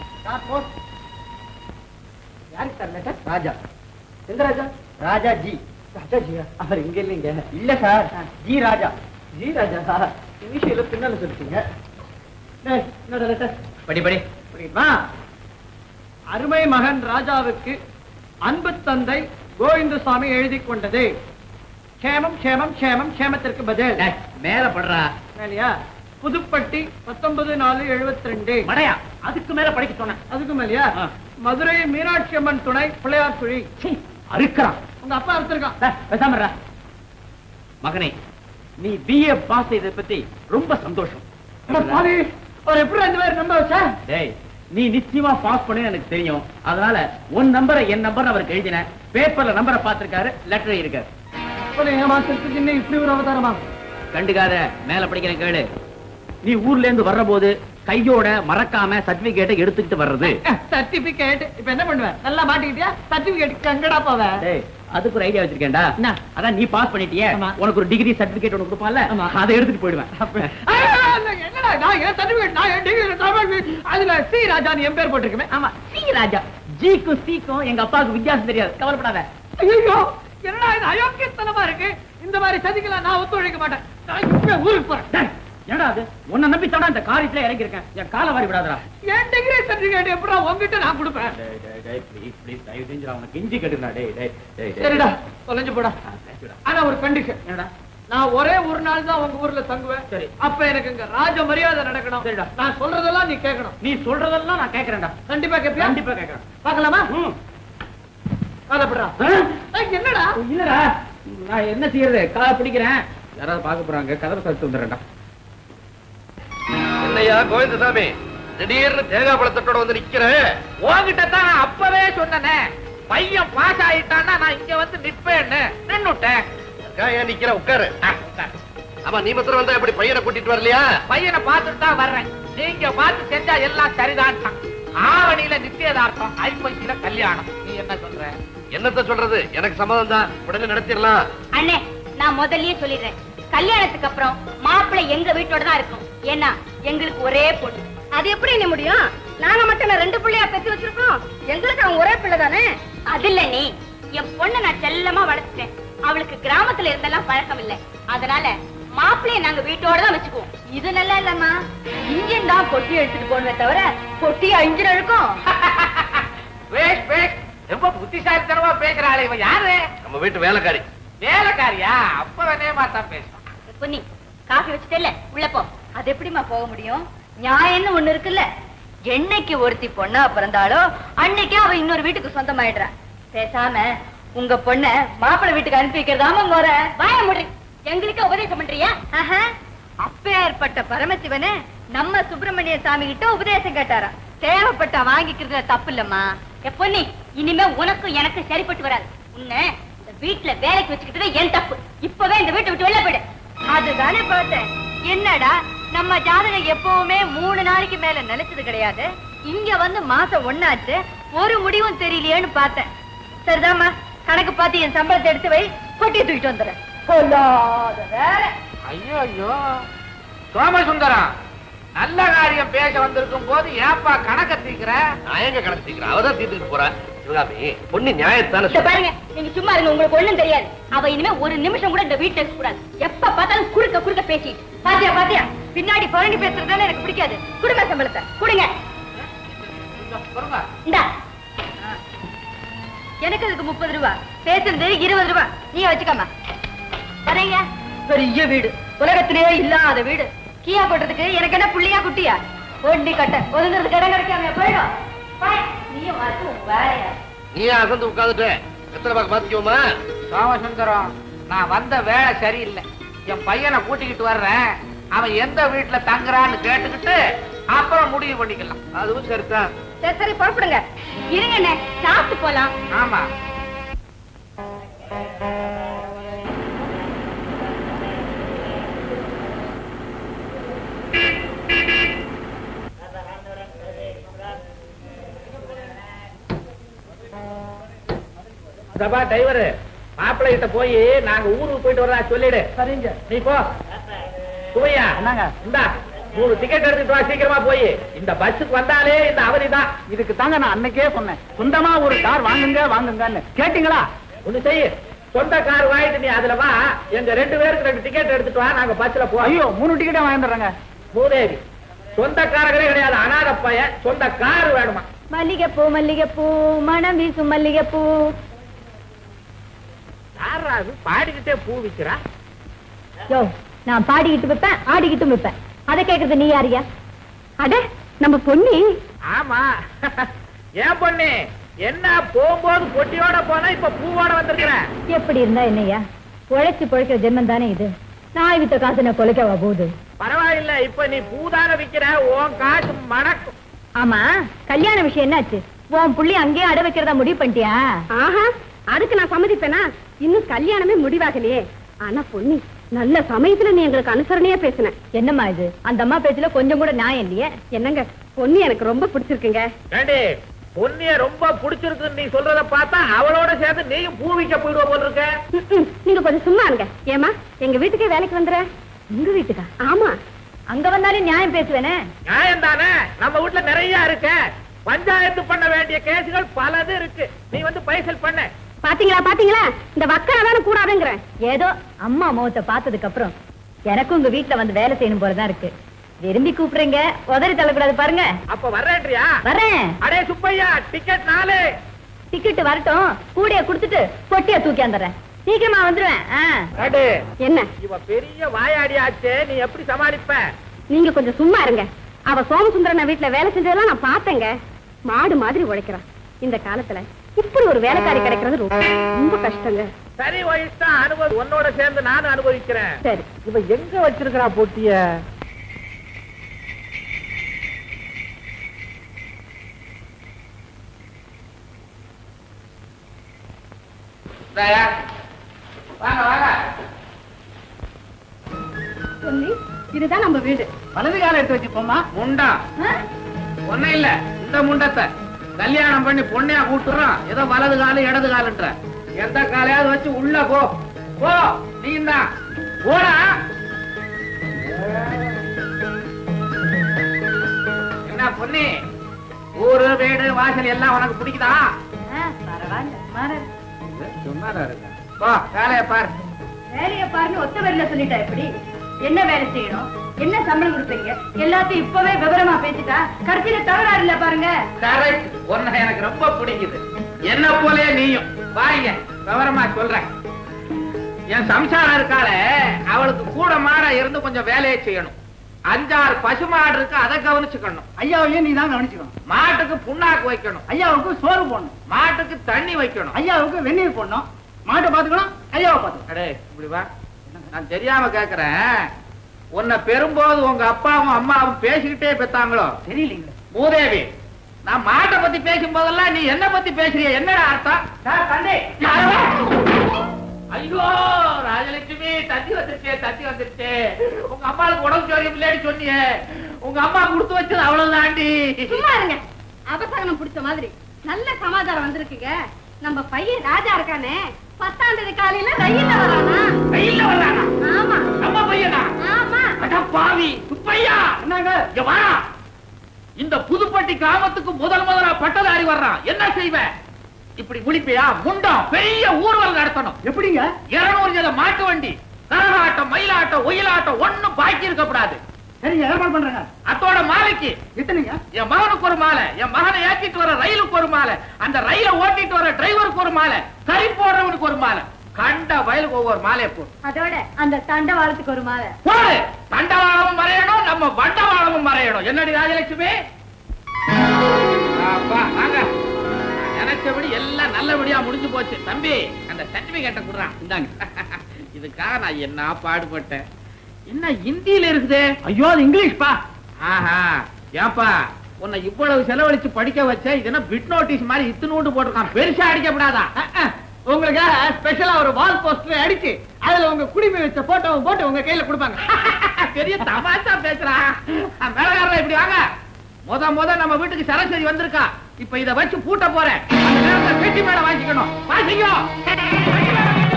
யாருக்கு சார் லெட்டர் ராஜா எந்த ராஜா ராஜா ஜி ராஜா ஜியா அவர் இங்க இல்லைங்க இல்ல sir G Raja G Raja sir இனிஷியல பின்னால சொல்லிட்டீங்க டேய், என்னடா லெட்டர் படி படி புரியுமா அருமை மகன் ராஜாவுக்கு அன்பு தந்தை கோவிந்தசாமி எழுதி கொண்டது க்ஷேமம் க்ஷேமம் க்ஷேமம் க்ஷேமத்திற்கு பதில் டேய், மேல படுறா மேலையா புதுப்பட்டி பத்தொன்பது நாலு எழுபத்தி ரெண்டு மடையா அதுக்கு மேல படிக்க சொன்னேன் அதுக்கு மேலையா ஆ. மதுரை மீனாட்சி அம்மன் துணை பிள்ளையார் குழி அறுக்கிறான் உங்க அப்பா அறுத்திருக்கான் டேய், பேசாம இருடா. மகனே நீ பிஏ பாஸ் செய்ததை பத்தி ரொம்ப சந்தோஷம் அட பாவி, அவர் எப்படி ரெண்டு பேரும் நம்ப வச்சா டேய் நீ நிச்சயமா பாஸ் பண்ணு எனக்கு தெரியும் அதனால உன் நம்பரை என் நம்பர் அவருக்கு எழுதினேன் பேப்பர்ல நம்பரை பார்த்திருக்காரு லெட்டர் இருக்காரு ஏமாத்துறதுக்கு இன்னும் இப்படி ஒரு அவதாரமா கண்டுக்காத மேல படிக்கிறேன் கேளு நீ ஊர்ல இருந்து வர்ற போது கையோட மறக்காம சர்டிபிகேட்டை எடுத்துக்கிட்டு வர்றது சர்டிபிகேட் இப்ப என்ன பண்ணுவேன் நல்லா மாட்டிக்கிட்டியா சர்டிபிகேட் கங்கடா போவேன் டேய், அதுக்கு ஒரு ஐடியா வச்சிருக்கேன்டா என்ன? அதான் நீ பாஸ் பண்ணிட்டியே ஆமா. உனக்கு ஒரு டிகிரி சர்டிபிகேட் ஒன்று கொடுப்பான்ல ஆமா. அதை எடுத்துட்டு போயிடுவேன் என்னடா நான் என் சர்டிபிகேட் நான் என் டிகிரி அதுல சி ராஜான்னு என் பேர் போட்டிருக்கமே ஆமா சி ராஜா ஜிக்கும் சிக்கும் எங்க அப்பாவுக்கு வித்தியாசம் தெரியாது கவலைப்படாத ஐயோ என்னடா இது அயோக்கியத்தனமா இருக்கு இந்த மாதிரி சதிக்கெல்லாம் நான் ஒத்துழைக்க மாட்டேன் நான் இப்ப ஊருக்கு போறேன் டேய், என்னடா அது உன்னை நம்பி தானே இந்த காரியத்துல இறங்கி இருக்கேன் என் காலை வாரி விடாதடா என் டிகிரி சர்டிபிகேட் எப்படா உங்ககிட்ட நான் கொடுப்பேன் டேய் டேய் டேய் ப்ளீஸ் ப்ளீஸ் தயவு செஞ்சு அவனை கெஞ்சி கட்டுடா டேய் டேய் டேய் டேய். சரிடா தொலைஞ்சு போடா ஆ, தேங்க்யூடா. ஆனா ஒரு கண்டிஷன் என்னடா நான் ஒரே ஒரு நாள் தான் உங்க ஊர்ல தங்குவேன் சரி. அப்ப எனக்கு இங்க ராஜ மரியாதை நடக்கணும் சரிடா. நான் சொல்றதெல்லாம் நீ கேட்கணும் நீ சொல்றதெல்லாம் நான் கேக்குறேன்டா கண்டிப்பா கேப்பியா கண்டிப்பா கேக்குறேன் பார்க்கலாமா ம். காதப்படுறா ஆ? என்னடா இல்லடா நான் என்ன செய்யறது காலை பிடிக்கிறேன் யாராவது பார்க்க போறாங்க கதவை சத்து வந்துடுறேன்டா என்னையா கோவிந்தசாமி திடீர்னு தேங்காய் பழத்தட்டோட வந்து நிக்கிற உன்கிட்ட தான் நான் அப்பவே சொன்னனே பையன் பாஸ் ஆயிட்டான்னா நான் இங்க வந்து நிப்பேன்னு நின்னுட்டேன் ஏன் நிக்கிற உட்காரு ஆமா நீ மாத்திரம் வந்தா எப்படி பையனை கூட்டிட்டு வரலையா பையனை பார்த்துட்டு தான் வர்றேன் நீங்க பார்த்து செஞ்சா எல்லாம் சரிதான் ஆவணியில நிச்சயதார்த்தம் ஐப்பசியில கல்யாணம் நீ என்ன சொல்ற என்னத்த சொல்றது எனக்கு சம்மதம் தான் உடனே நடத்திடலாம் அண்ணே நான் முதல்லயே சொல்லிடுறேன் கல்யாணத்துக்கு அப்புறம் மாப்பிள்ளை எங்க வீட்டோட தான் இருக்கும் ஏன்னா எங்களுக்கு ஒரே பொண்ணு அது எப்படி என்ன முடியும் நாங்க மட்டும் நான் ரெண்டு பிள்ளையா பெத்து வச்சிருக்கோம் எங்களுக்கு அவன் ஒரே பிள்ளை தானே அது இல்ல நீ என் பொண்ணை நான் செல்லமா வளர்த்துட்டேன் அவளுக்கு கிராமத்துல இருந்தெல்லாம் பழக்கம் இல்ல அதனால மாப்பிள்ளைய நாங்க வீட்டோட தான் வச்சுக்குவோம் இது நல்லா இல்லம்மா இன்ஜின் தான் பொட்டி எடுத்துட்டு போனவே தவிர பொட்டி இன்ஜின் இருக்கும் வேஷ் வேஷ் ரொம்ப புத்திசாலித்தனமா பேசுறாளே இவன் யாரு நம்ம வீட்டு வேலைக்காரி வேலைக்காரியா அப்ப வேணேமா தான் பேசுவான் பொன்னி காஃபி வச்சுட்டேல்ல உள்ள போ அது எப்படிம்மா போக முடியும் நியாயம்னு ஒண்ணு இருக்குல்ல என்னைக்கு ஒருத்தி பொண்ணா பிறந்தாலோ அன்னைக்கே அவ இன்னொரு வீட்டுக்கு சொந்தமாயிடுறா பேசாம உங்க பொண்ண மாப்பிள்ளை வீட்டுக்கு அனுப்பி வைக்கிறதாம முறை வாய முடி எங்களுக்கு உபதேசம் பண்றியா ஆஹா அப்பேற்பட்ட பரமசிவனே நம்ம சுப்பிரமணிய சாமி கிட்ட உபதேசம் கேட்டாராம் தேவைப்பட்டா வாங்கிக்கிறதுல தப்பு இல்லம்மா எப்பொன்னி இனிமே உனக்கும் எனக்கு சரிப்பட்டு வராது உன்னை இந்த வீட்டுல வேலைக்கு வச்சுக்கிட்டது என் தப்பு இப்பவே இந்த வீட்டை விட்டு வெளில போயிடு அதுதானே பார்த்தேன் என்னடா நம்ம ஜாதகம் எப்பவுமே மூணு நாளைக்கு மேல நிலைச்சது கிடையாது இங்க வந்து மாசம் ஒண்ணாச்சு ஒரு முடிவும் தெரியலையேன்னு பார்த்தேன் சரிதாம்மா கணக்கு பார்த்து என் சம்பளத்தை எடுத்து வை கொட்டி தூக்கிட்டு வந்துடுறேன் பொல்லாத வேலை ஐயோ ஐயோ சோமசுந்தரம் நல்ல காரியம் பேச வந்திருக்கும் போது ஏப்பா கணக்க தீக்கிற நான் எங்க கணக்கு தீக்கிறேன் அவதான் தீர்த்துட்டு போறா சிவகாமி பொண்ணு நியாயத்தான இத பாருங்க நீங்க சும்மா இருங்க உங்களுக்கு ஒண்ணும் தெரியாது அவ இனிமே ஒரு நிமிஷம் கூட இந்த வீட்டுல இருக்க கூடாது எப்ப பார்த்தாலும் குறுக்க குறுக்க பேசி பாத்தியா பாத்தியா பின்னாடி புரணி பேசுறதுதானே எனக்கு பிடிக்காது குடும்ப சம்பளத்தை கொடுங்க இந்தா எனக்கு அதுக்கு முப்பது ரூபா பேசுறது இருபது ரூபா நீ வச்சுக்கம்மா வரீங்க பெரிய வீடு உலகத்திலேயே இல்லாத வீடு கீயா போட்டதுக்கு எனக்கு என்ன புள்ளியா குட்டியா ஒண்டி கட்ட ஒதுங்கிறதுக்கு இடம் கிடைக்காம போயிடும் போய், நீயும் வரட்டு உன் வேலையா நீ அசந்து உட்காந்துட்ட எத்தனை பார்க்க பாத்துக்குவோமா சோமசுந்தரம் நான் வந்த வேலை சரியில்லை என் பையனை கூட்டிக்கிட்டு வர்றேன் அவன் எந்த வீட்டுல தங்குறான்னு கேட்டுக்கிட்டு அப்புறம் முடிவு பண்ணிக்கலாம் அதுவும் சரிதான் சரி சரி புறப்படுங்க இருங்க அண்ணே சாப்பிட்டு போலாம் ஆமா சபா டிரைவர் மாப்பிள்ளை கிட்ட போய் நாங்க ஊருக்கு போயிட்டு வரதா சொல்லிடு சரிங்க நீ போ சுவையா என்னங்க இந்தா மூணு டிக்கெட் எடுத்துட்டு வா சீக்கிரமா போய் இந்த பஸ்ஸுக்கு வந்தாலே இந்த அவதி தான் இதுக்கு தாங்க நான் அன்னைக்கே சொன்னேன் சொந்தமா ஒரு கார் வாங்குங்க வாங்குங்கன்னு கேட்டீங்களா ஒண்ணு செய்ய சொந்த கார் வாங்கிட்டு நீ அதுல வா எங்க ரெண்டு பேருக்கு ரெண்டு டிக்கெட் எடுத்துட்டு வா நாங்க பஸ்ல போ ஐயோ மூணு டிக்கெட் வாங்கிடுறாங்க மூதேவி சொந்த காரங்களே கிடையாது அனாத பையன் சொந்த கார் வேணுமா மல்லிகைப்பூ மல்லிகைப்பூ மனம் வீசும் மல்லிகைப்பூ யாரா அது பாடிக்கிட்டே பூ விக்கிறா யோ நான் பாடிக்கிட்டு வைப்பேன் ஆடிக்கிட்டும் வைப்பேன் அதை கேக்குறது நீ யாரியா அட நம்ம பொண்ணி ஆமா ஏன் பொண்ணு என்ன போகும்போது பொட்டியோட போனா இப்ப பூவோட வந்திருக்கிற எப்படி இருந்தா என்னய்யா உழைச்சு பொழைக்கிற ஜென்மம் தானே இது நாய் வித்த காசு நான் கொலைக்கவா போகுது பரவாயில்ல இப்ப நீ பூதான விக்கிற உன் காசு மணக்கும் ஆமா கல்யாண விஷயம் என்னாச்சு உன் புள்ளி அங்கேயே அடை வைக்கிறதா முடிவு பண்ணிட்டியா ஆஹா அதுக்கு நான் சம்மதிப்பேனா இன்னும் கல்யாணமே முடிவாகலையே ஆனா பொண்ணு நல்ல சமயத்துல நீ எங்களுக்கு அனுசரணையா பேசின என்னம்மா இது அந்த அம்மா பேச்சுல கொஞ்சம் கூட நியாயம் இல்லையே என்னங்க பொண்ணு எனக்கு ரொம்ப பிடிச்சிருக்குங்க ஏண்டி பொன்னிய ரொம்ப பிடிச்சிருக்குன்னு நீ சொல்றத பார்த்தா அவளோட சேர்ந்து நீயும் பூ வைக்க போயிடுவ போல இருக்க ம்ம். நீங்க கொஞ்சம் சும்மா இருங்க ஏமா எங்க வீட்டுக்கே வேலைக்கு வந்துற உங்க வீட்டுக்கா ஆமா அங்க வந்தாலும் நியாயம் பேசுவேனே நியாயம் தானே நம்ம வீட்டுல நிறைய இருக்கு பஞ்சாயத்து பண்ண வேண்டிய கேசுகள் பலது இருக்கு நீ வந்து பைசல் பண்ண பாத்தீங்களா பாத்தீங்களா இந்த வக்கரை தானே கூடாதுங்கிறேன் ஏதோ அம்மா முகத்தை பார்த்ததுக்கு அப்புறம் எனக்கும் உங்க வீட்டுல வந்து வேலை செய்யணும் போலதான் இருக்கு விரும்பி கூப்பிடுறீங்க உதறி தள்ளக்கூடாது பாருங்க அப்ப வர்றேன்றியா வரேன் அடே சுப்பையா டிக்கெட் நாலு டிக்கெட் வரட்டும் கூடைய குடுத்துட்டு பொட்டிய தூக்கி வந்துடுறேன் சீக்கிரமா வந்துருவேன் ஆ. அடே என்ன இவ பெரிய வாயாடியாச்சே நீ எப்படி சமாளிப்ப நீங்க கொஞ்சம் சும்மா இருங்க அவ சோமசுந்தரன வீட்டுல வேலை செஞ்சதெல்லாம் நான் பார்த்தேங்க மாடு மாதிரி உழைக்கிறான் இந்த காலத்துல இப்படி ஒரு வேலைக்காரி கிடைக்கிறது ரொம்ப ரொம்ப கஷ்டங்க சரி வயசா அனுபவம் உன்னோட சேர்ந்து நானும் அனுபவிக்கிறேன் சரி இவ எங்க வச்சிருக்கிறா போட்டிய வாங்க வாங்க சொல்லி இதுதான் நம்ம வீடு வலது காலம் எடுத்து வச்சுப்போமா முண்டா ஒண்ணும் இல்ல இந்த முண்டத்தை கல்யாணம் பண்ணி பொண்ணையா கூட்டுறோம் ஏதோ வலது காலு இடது காலுன்ற எந்த காலையாவது வச்சு உள்ள போ போ நீ தான் போடா என்ன பொண்ணு ஊரு வீடு வாசல் எல்லாம் உனக்கு பிடிக்குதா ஆ, பரவாயில்ல மாறு. சும்மாதான் இருக்க போ வேலையை பாரு வேலைய பாருங்க ஒத்த வரியில சொல்லிட்டா எப்படி என்ன வேலை செய்யணும் என்ன சம்பளம் கொடுப்பீங்க எல்லாத்தையும் இப்பவே விவரமா பேசிட்டா கடைசியில தகராறு இல்ல பாருங்க கரெக்ட் உன்னை எனக்கு ரொம்ப பிடிக்குது என்ன போலே நீயும் வாங்க விவரமா சொல்றேன் என் சம்சாரம் இருக்காளே அவளுக்கு கூட மாட இருந்து கொஞ்சம் வேலையை செய்யணும் அஞ்சாறு பசு மாடு இருக்கு அதை கவனிச்சுக்கணும் ஐயாவையும் நீ தான் கவனிச்சுக்கணும் மாட்டுக்கு புண்ணாக்கு வைக்கணும் ஐயாவுக்கு சோறு போடணும் மாட்டுக்கு தண்ணி வைக்கணும் ஐயாவுக்கு வெந்நீர் போடணும் மாட்டை பாத்துக்கணும் ஐயாவை பாத்துக்கணும் அடே இப்படி வா நான் தெரியாம கேக்குறேன் உன்னை பெறும்போது உங்க அப்பாவும் அம்மாவும் பேசிக்கிட்டே பெத்தாங்களோ தெரியலீங்களே மூதேவி நான் மாட்டை பத்தி பேசும் போதெல்லாம் நீ என்ன பத்தி பேசுறிய என்னடா அர்த்தம் சார் தந்தை ஐயோ ராஜலட்சுமி தத்தி வந்துருச்சே தத்தி வந்துருச்சே உங்க அம்மாவுக்கு உடம்பு சோரியம் இல்லைன்னு சொன்னியே உங்க அம்மா கொடுத்து வச்சது அவ்வளவுதாண்டி சும்மா இருங்க அபசகனம் பிடிச்ச மாதிரி நல்ல சமாதானம் வந்திருக்குங்க நம்ம பையன் ராஜா இருக்கானே பத்தாம் தேதி காலையில ரயில்ல வரானா கையில வர்றானா ஆமா நம்ம பையனா ஆமா அட பாவி சுப்பையா என்னங்க இங்க வா இந்த புதுப்பட்டி கிராமத்துக்கு முதல் முதலா பட்டதாரி வர்றான் என்ன செய்வ இப்படி முடிப்பியா முண்டம் பெரிய ஊர்வலம் நடத்தணும் எப்படிங்க இருநூறு ஜத மாட்டு வண்டி கரகாட்டம் மயிலாட்டம் ஒயிலாட்டம் ஒண்ணும் பாக்கி இருக்கக்கூடாது சரிங்க ஏற்பாடு பண்றேங்க அத்தோட மாலைக்கு எத்தனைங்க என் மகனுக்கு ஒரு மாலை என் மகனை ஏத்திட்டு வர ரயிலுக்கு ஒரு மாலை அந்த ரயிலை ஓட்டிட்டு வர டிரைவருக்கு ஒரு மாலை கறி போடுறவனுக்கு ஒரு மாலை கண்ட வயலுக்கு ஒவ்வொரு மாலையை போடு அதோட அந்த தண்டவாளத்துக்கு ஒரு மாலை போடு தண்டவாளமும் மறையணும் நம்ம வண்டவாளமும் மறையணும் என்னடி ராஜலட்சுமி அப்பா, வாங்க நினைச்சபடி எல்லாம் நல்லபடியா முடிஞ்சு போச்சு தம்பி அந்த சர்டிபிகேட்டை குடுறான் இந்தாங்க இதுக்காக நான் என்ன பாடுபட்டேன் என்ன ஹிந்தியில இருக்குது ஐயோ அது இங்கிலீஷ்பா ஆஹா ஏப்பா உன்னை இவ்வளவு செலவழிச்சு படிக்க வச்ச இது என்ன பிட் நோட்டீஸ் மாதிரி இத்துணூண்டு போட்டிருக்கான் பெருசா அடிக்கப்படாதா உங்களுக்கு ஸ்பெஷலா ஒரு வால் போஸ்டர் அடிச்சு அதுல உங்க குடிமை வச்ச போட்டோவை போட்டு உங்க கையில கொடுப்பாங்க பெரிய தமாஷா பேசுறான் மேலகாரல இப்படி வாங்க முத முத நம்ம வீட்டுக்கு சரஸ்வதி வந்திருக்கா இப்ப இத வச்சு பூட்ட போறேன் அந்த நேரத்துல பெட்டி மேல வாங்கிக்கணும் வாசிக்கோ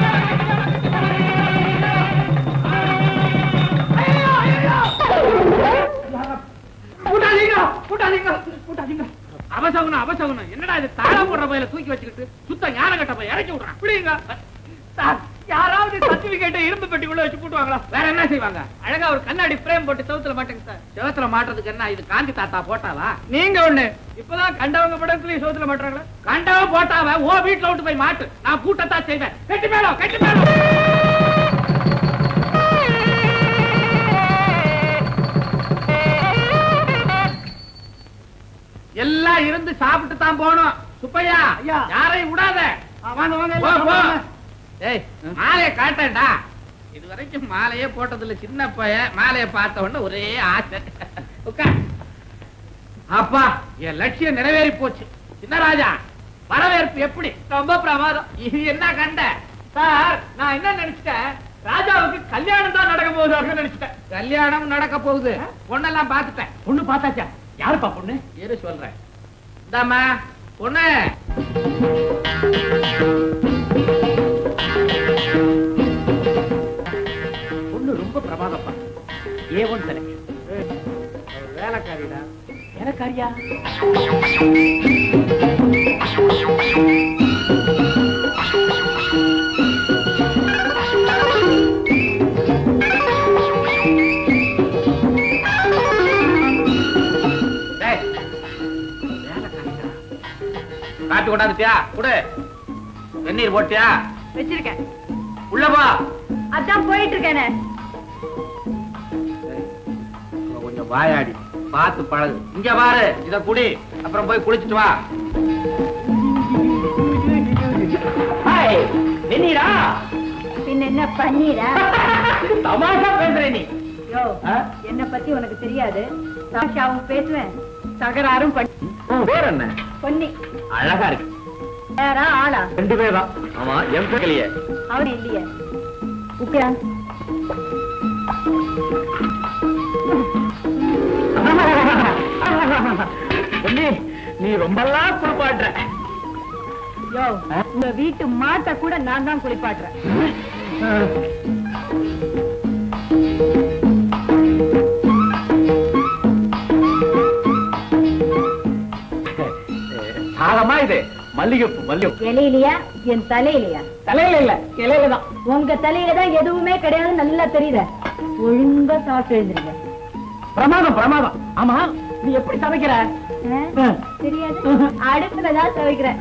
கூட்டாதீங்க கூட்டாதீங்க கூட்டாதீங்க அவசகுனம் அவசகுனம் என்னடா இது தாளா போடுற பையில தூக்கி வச்சுக்கிட்டு சுத்த ஞான கட்ட போய் இறக்கி விடுறான் புரியுங்க சார் யாராவது சர்டிபிகேட்டை இரும்பு பெட்டிக்குள்ள வச்சு போட்டுவாங்களா வேற என்ன செய்வாங்க அழகா ஒரு கண்ணாடி ஃப்ரேம் போட்டு சவுத்துல மாட்டுங்க சார் செவத்துல மாட்டுறதுக்கு என்ன இது காந்தி தாத்தா போட்டாவா நீங்க ஒண்ணு இப்பதான் கண்டவங்க படத்துலயும் சவுத்துல மாட்டுறாங்களா கண்டவ போட்டாவ ஓ வீட்டுல விட்டு போய் மாட்டு நான் கூட்டத்தான் செய்வேன் கட்டி மேலும் கட்டி மேலும் எல்லாம் இருந்து சாப்பிட்டு தான் போகணும் சுப்பையா ஐயா. யாரையும் விடாத வாங்க வாங்க போ, எல்லாம் போ. வாங்க. ஏய் மாலையை காட்டேன்டா இது வரைக்கும் மாலையே போட்டதில்ல சின்ன பையன் மாலையை பார்த்த உடனே ஒரே ஆசை உட்கார் அப்பா என் லட்சியம் நிறைவேறி போச்சு சின்ன ராஜா வரவேற்பு எப்படி ரொம்ப பிரமாதம் இது என்ன கண்ட சார் நான் என்ன நினைச்சிட்டேன் ராஜாவுக்கு கல்யாணம் தான் நடக்க போகுது அப்படின்னு நினைச்சிட்டேன் கல்யாணம் நடக்க போகுது பொண்ணெல்லாம் பார்த்துட்டேன் பொண்ணு பார்த்தாச்சா யாருப்பா பொண்ணு இரு சொல்றேன் இந்தாம்மா பொண்ணு பொண்ணு ரொம்ப பிரமாதப்பா ஏ ஒன் செலக்ட் வேலைக்காரிடா எனக்காரியா டேய், வேலைக்காரிடா. காப்பி கொண்டாந்துட்டியா குடு வெந்நீர் போட்டியா வச்சிருக்கேன் உள்ள வா அதான் போயிட்டு இருக்கேனே இவ கொஞ்சம் வாயாடி பார்த்து பழகு இங்க பாரு இத குடி அப்புறம் போய் குளிச்சிட்டு வா ஹாய் வெண்ணீரா பின்ன என்ன பண்ணீரா தமாஷா பேசுற நீ யோ ஆ? என்ன பத்தி உனக்கு தெரியாது சாஷாவும் பேசுவேன் தகராறும் பண்ணி உன் பேர் என்ன பொன்னி அழகா இருக்கு யாரா ஆளா ரெண்டு பேர் தான் ஆமா என் பேர்லையே அவனே இல்லையே உட்கார் பொன்னி நீ ரொம்பலாம் குளிப்பாட்டுற யோ உங்க வீட்டு மாட்டை கூட நான் தான் குளிப்பாட்டுறேன் ஆகமா இது மல்லிகைப்பூ மல்லிகைப்பூ இலையிலையா என் தலையிலையா தலையில இல்ல இலையில தான் உங்க தலையில தான் எதுவுமே கிடையாது நல்லா தெரியுத ஒழுங்கா சாப்பிட்டு எழுந்துருங்க பிரமாதம் பிரமாதம் ஆமா நீ எப்படி சமைக்கிற ஆ? தெரியாது அடுப்புலதான் துவைக்கிறேன்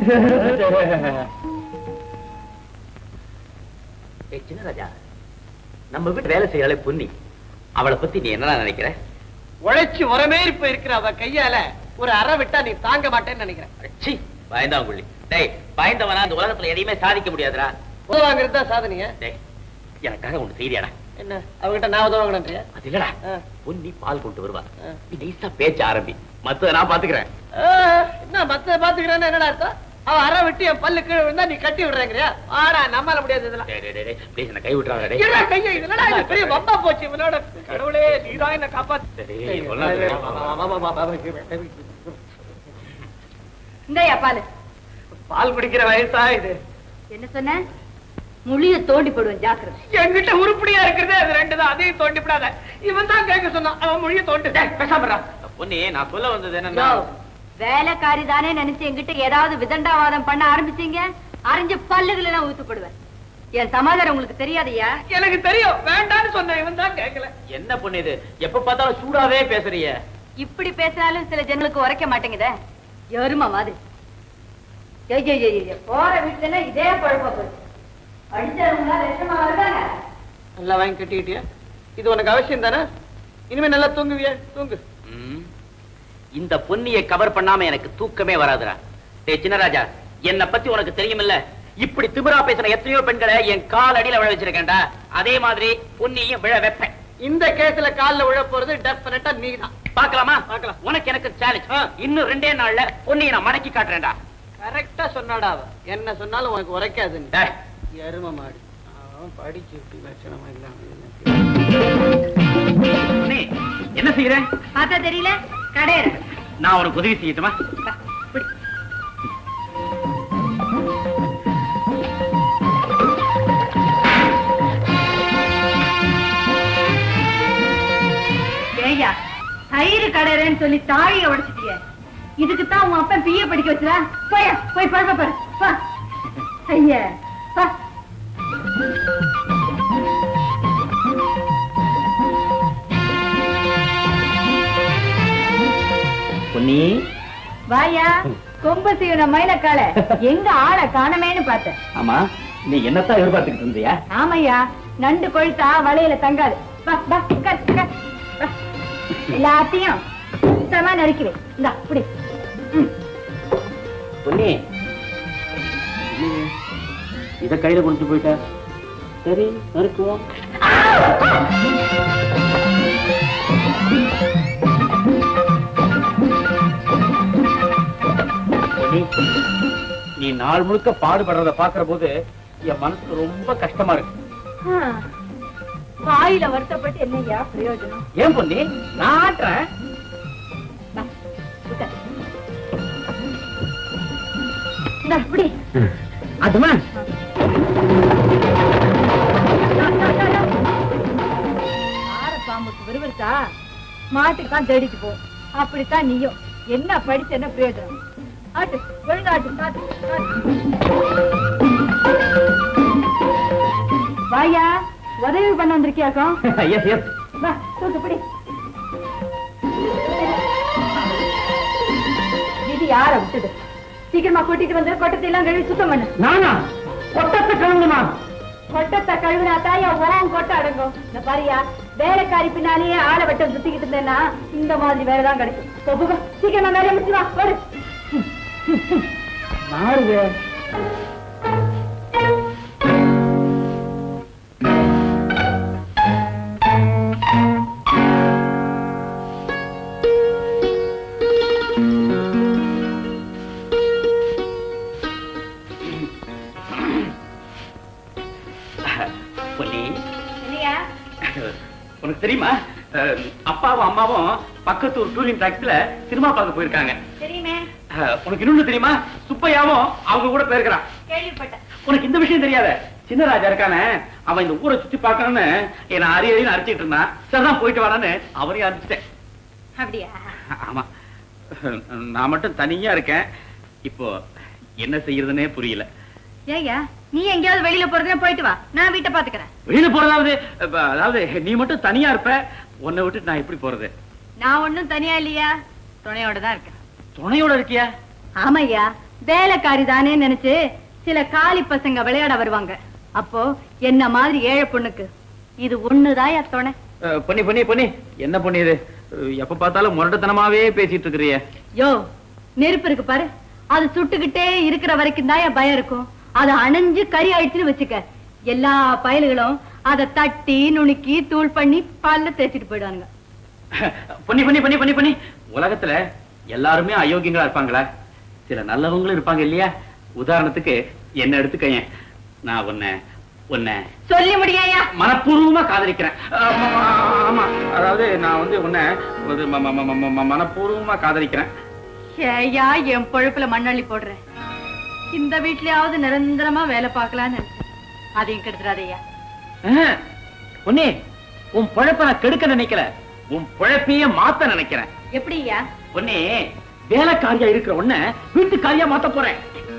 ஏய் சின்ன ராஜா நம்ம வீட்டு வேலை செய்யறாளே பொன்னி அவளை பத்தி நீ என்ன நினைக்கிற உழைச்சு உரமேறி போய் இருக்கிற அவ கையால ஒரு அறை விட்டா நீ தாங்க மாட்டேன்னு நினைக்கிறேன் சி பயந்தாங்குள்ளி டேய் பயந்தவனா அந்த உலகத்துல எதையுமே சாதிக்க முடியாதுடா உதவ வாங்குறது தான் சாதனைங்க டேய் எனக்காக ஒண்ணு செய்தியாடா என்ன அவகிட்ட நான் உதவ வாங்கினேன்றியா அது இல்லடா ஆ. பொன்னி பால் கொண்டு வருவா ஆ. நீ நைஸா பேச்ச ஆரம்பி மத்தத நான் பாத்துக்கிறேன் என்ன மத்த பாத்துக்கிறேன்னு என்னடா அர்த்தம் அவ அறை விட்டு என் பல்லு கீழே விழுந்தா நீ கட்டி விடுறேங்கிறியா ஆடா நம்மால முடியாது இதெல்லாம் டேய் டேய் டேய் ப்ளீஸ் என்ன கை விட்டுறாங்க டேய் இருடா, கையை இதனடா இது பெரிய வம்பா போச்சு இவனோட கடவுளே நீதான் என்ன காப்பாத்து டேய், சொல்லாத. இந்தயா பாலு பால் குடிக்கிற வயசா இது என்ன சொன்ன முழிய தோண்டி போடுவேன் ஜாக்கிரதை என்கிட்ட உருப்படியா இருக்கிறதே அது ரெண்டு தான் அதையும் தோண்டி விடாத இவன் தான் கேட்க சொன்னான் அவன் மொழியை தோண்டு பேசாமடா பொன்னி நான் சொல்ல வந்தது என்னன்னா யோ, வேலைக்காரி தானே நினைச்சு என்கிட்ட ஏதாவது விதண்டாவாதம் பண்ண ஆரம்பிச்சீங்க அரைஞ்சு பல்லுகள் எல்லாம் ஊத்துப்படுவேன் என் சமாதானம் உங்களுக்கு தெரியாதையா எனக்கு தெரியும் வேண்டான்னு சொன்னேன் இவன் தான் கேட்கல என்ன பொண்ணு இது எப்ப பார்த்தாலும் சூடாவே பேசுறிய இப்படி பேசினாலும் சில ஜனங்களுக்கு உரைக்க மாட்டேங்குதே எருமா மாதிரி ஏய், ஏய், ஏய், ஏய், போற வீட்டுல இதே குழப்ப போச்சு அடிச்சவங்களா லட்சமா வருதாங்க நல்லா வாங்கி கட்டிக்கிட்டியா இது உனக்கு அவசியம் தானே இனிமே நல்லா தூங்குவியா தூங்கு ம். இந்த பொன்னியை கவர் பண்ணாம எனக்கு தூக்கமே வராதுடா டேய் சின்னராஜா என்ன பத்தி உனக்கு தெரியுமில்ல இப்படி திமிரா பேசின எத்தனையோ பெண்களை என் கால் அடியில விழ வச்சிருக்கேன்டா அதே மாதிரி பொன்னியையும் விழ வைப்பேன் இந்த கேஸ்ல கால்ல விழ போறது டெஃபினட்டா நீதான் பார்க்கலாமா பார்க்கலாம். உனக்கு எனக்கு சேலஞ்ச் இன்னும் ரெண்டே நாள்ல பொன்னியை நான் மடக்கி காட்டுறேன்டா கரெக்டா சொன்னாடா அவ என்ன சொன்னாலும் உனக்கு உரைக்காதுன்னு டேய், எரும மாடு அவன் படிச்சு இப்படி லட்சணமா இல்லாம பொன்னி, என்ன செய்யற பார்த்தா தெரியல கடையிற நான் உனக்கு உதவி செய்யட்டுமா ஏய்யா தயிர் கடைறேன்னு சொல்லி தாழிய உடைச்சிட்டிய இதுக்கு தான் உன் அப்பன் பிஏ படிக்க வச்சுதா போய் போய் பழக்க பாரு வா ஐயா வா பொன்னி வாயா கொம்ப சீவன மயிலக்கால எங்க ஆளை காணமேன்னு பார்த்தேன் ஆமா நீ என்னத்தான் எதிர்பார்த்துக்கிட்டு இருந்தியா ஆமையா நண்டு கொழுத்தா வலையில தங்காது வா வா உட்கார், உட்கார். வா. எல்லாத்தையும் சுத்தமா நறுக்கிறேன் இந்தா இப்படி பொன்னி இத கையில கொண்டு போயிட்டா சரி நறுக்குவோம் நாள் முழுக்க பாடுபடுறத பாக்குற போது என் மனசுக்கு ரொம்ப கஷ்டமா இருக்கு வாயில வருத்தப்பட்டு என்னையா பிரயோஜனம் ஏன் பொண்ணி நான் ஆட்டுறேன் வா, உட்காரு. இந்தா, இப்படி அதுமா ஆற பாம்புக்கு விறுவிறுத்தா மாட்டுக்கு தான் தேடிட்டு போ அப்படித்தான் நீயும் என்ன படிச்சு என்ன பிரயோஜனம் ஆட்டு ஒழுங்கா ஆட்டு காட்டு, காட்டு. வாயா உதவி பண்ண வந்திருக்கியாக்கும் எஸ் எஸ் வா தூக்கு பிடி இது யார விட்டுது சீக்கிரமா கூட்டிட்டு வந்து கொட்டத்தை எல்லாம் கழுவி சுத்தம் பண்ணு நானா கொட்டத்தை கிளம்புமா கொட்டத்தை கழுவினா தாயா உரம் கொட்டை அடங்கும் இந்த பாரியா வேலைக்காரி பின்னாலேயே ஆளை வெட்ட சுத்திக்கிட்டு இருந்தேன்னா இந்த மாதிரி வேலைதான் கிடைக்கும் போ, போ, போ. சீக்கிரமா வேலையை முடிச்சு வா ஓடு மாறுங்க பொன்னி இல்லையா உனக்கு தெரியுமா அஹ், அப்பாவும் அம்மாவும் பக்கத்து ஒரு டூரிங் டாக்ஸில சினிமா பார்க்க போயிருக்காங்க தெரியுமே அஹ், உனக்கு இன்னொன்னு தெரியுமா சுப்பையாவும் அவங்க கூட போயிருக்கிறான் கேள்விப்பட்டேன் உனக்கு இந்த விஷயம் தெரியாத சின்னராஜா இருக்கானே அவன் இந்த ஊரை சுத்தி பார்க்கணும்னு என்ன அரி அரின்னு அரைச்சிட்டு இருந்தான் சரிதான் போயிட்டு வரான்னு அவரையும் அரைச்சிட்டேன் அப்படியா ஆமா நான் மட்டும் தனியா இருக்கேன் இப்போ என்ன செய்யறதுன்னே புரியல ஏய்யா நீ எங்கேயாவது வெளியில போறதுன்னா போயிட்டு வா நான் வீட்டை பாத்துக்கிறேன் வெளியில போறதாவது இப்ப அதாவது நீ மட்டும் தனியா இருப்ப உன்னை விட்டு நான் எப்படி போறது நான் ஒண்ணும் தனியா இல்லையா துணையோட தான் இருக்கேன் துணையோட இருக்கியா ஆமையா வேலைக்காரி தானே நினைச்சு சில காலி பசங்க விளையாட வருவாங்க அப்போ என்ன மாதிரி ஏழை பொண்ணுக்கு இது ஒண்ணுதான் என் துணை அஹ், பொன்னி பொன்னி பொன்னி என்ன பொண்ணி இது அஹ், எப்ப பார்த்தாலும் முரட்டுத்தனமாவே பேசிட்டு இருக்கிறிய யோ நெருப்பு இருக்கு பாரு அது சுட்டுக்கிட்டே இருக்கிற வரைக்கும் தான் என் பயம் இருக்கும் அது அணைஞ்சு கறி ஆயிடுச்சுன்னு வச்சுக்க எல்லா பயல்களும் அதை தட்டி நுணுக்கி தூள் பண்ணி பல்ல தேய்ச்சிட்டு போயிடுவானுங்க பொன்னி பொன்னி பொன்னி பொன்னி பொன்னி உலகத்துல எல்லாருமே அயோக்கியங்களா இருப்பாங்களா சில நல்லவங்களும் இருப்பாங்க இல்லையா உதாரணத்துக்கு என்ன எடுத்துக்கயேன் நான் உன்னை உன்னை சொல்லி முடியாயா மனப்பூர்வமா காதலிக்கிறேன் ஆமா, ஆமா அதாவது நான் வந்து உன்னை ஒரு ம- ம- ம- ம- ம- மனப்பூர்வமா காதலிக்கிறேன் ஏயா என் பொழப்புல மண்ணள்ளி போடுறேன் இந்த வீட்லயாவது நிரந்தரமா வேலை பார்க்கலான்னு நினைச்சேன். அதையும் கெடுத்துறாதையா ஆஹ், பொன்னி உன் பொழப்ப நான் கெடுக்க நினைக்கல உன் பொழப்பையே மாத்த நினைக்கிறேன் எப்படியா பொன்னி வேலைக்காரியா இருக்கிற உன்னை வீட்டுக்காரியா மாத்த போறேன்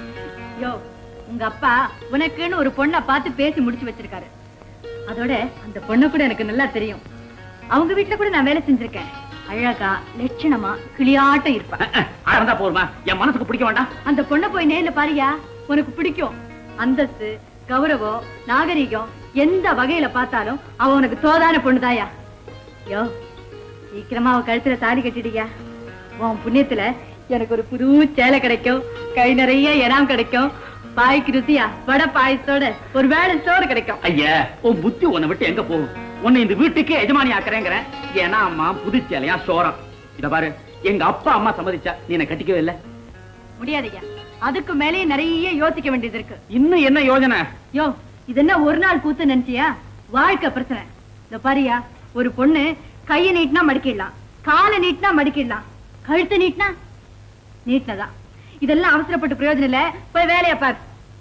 யோ உங்க அப்பா உனக்குன்னு ஒரு பொண்ணை பார்த்து பேசி முடிச்சு வச்சிருக்காரு அதோட அந்த பொண்ணு கூட எனக்கு நல்லா தெரியும் அவங்க வீட்டுல கூட நான் வேலை செஞ்சிருக்கேன் அழகா லட்சணமா கிளியாட்டம் இருப்பா இருந்தா போருமா என் மனசுக்கு பிடிக்க வேண்டாம் அந்த பொண்ணை போய் நேர்ல பாரியா உனக்கு பிடிக்கும் அந்தஸ்து கௌரவம் நாகரிகம் எந்த வகையில பார்த்தாலும் அவ உனக்கு தோதான பொண்ணுதாயா யோ சீக்கிரமா அவ கழுத்துல தாலி கட்டிடுயா உன் புண்ணியத்துல எனக்கு ஒரு புது சேலை கிடைக்கும் கை நிறைய இடம் கிடைக்கும் பாய்க்கு ருசியா வடை பாயசத்தோட ஒரு வேளை சோறு கிடைக்கும் ஐயா உன் புத்தி உன்னை விட்டு எங்க போகும் உன்னை இந்த வீட்டுக்கு எஜமானி ஆக்குறேங்கிறேன் ஏன்னா அம்மா புதுச்சேலையா சோரம் இத பாரு எங்க அப்பா அம்மா சம்மதிச்சா நீ என்ன கட்டிக்கவே இல்ல முடியாதுய்யா அதுக்கு மேலேயே நிறைய யோசிக்க வேண்டியது இருக்கு இன்னும் என்ன யோஜனை யோ இது என்ன ஒரு நாள் கூத்து நினைச்சியா வாழ்க்கை பிரச்சனை இந்த பாரியா ஒரு பொண்ணு கைய நீட்டினா மடிக்கிடலாம் காலை நீட்டினா மடிக்கிடலாம் கழுத்து நீட்டினா நீட்டினதான் இதெல்லாம் அவசரப்பட்டு பிரயோஜனம் இல்ல போய் வேலையை பாரு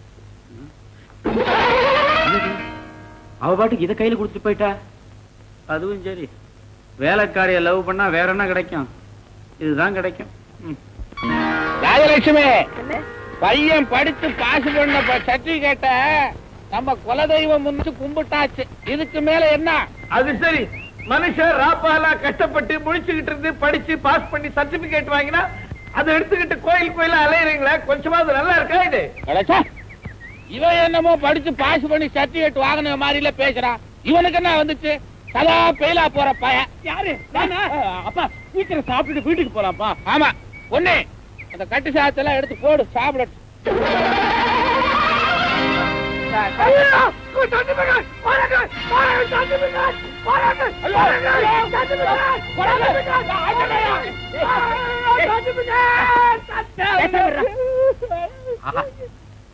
அவ பாட்டுக்கு இத கையில கொடுத்துட்டு போயிட்டா அதுவும் சரி வேலைக்காரிய லவ் பண்ணா வேற என்ன கிடைக்கும் இதுதான் கிடைக்கும் ம். ராஜலட்சுமி பையன் படிச்சு பாஸ் பண்ண சர்டிபிகேட்ட நம்ம குலதெய்வம் முன்னிட்டு கும்பிட்டாச்சு இதுக்கு மேல என்ன அது சரி மனுஷன் ராப்பாலா கஷ்டப்பட்டு முழிச்சுக்கிட்டு இருந்து படிச்சு பாஸ் பண்ணி சர்டிபிகேட் வாங்கினா அதை எடுத்துக்கிட்டு கோயில் கோயில அலையறீங்களா கொஞ்சமாவது நல்லா இருக்கா இது இவன் என்னமோ படிச்சு பாஸ் பண்ணி சர்டிபிகேட் வாங்கின மாதிரில பேசுறான் இவனுக்கு என்ன வந்துச்சு சதா பெயிலா போற பையன் யாரு அப்பா சீக்கிரம் சாப்பிட்டுட்டு வீட்டுக்கு போலாம்ப்பா ஆமா ஒண்ணு அந்த கட்டு சாதத்தெல்லாம் எடுத்து போடு சாப்பிடட்டும் ஆஹா,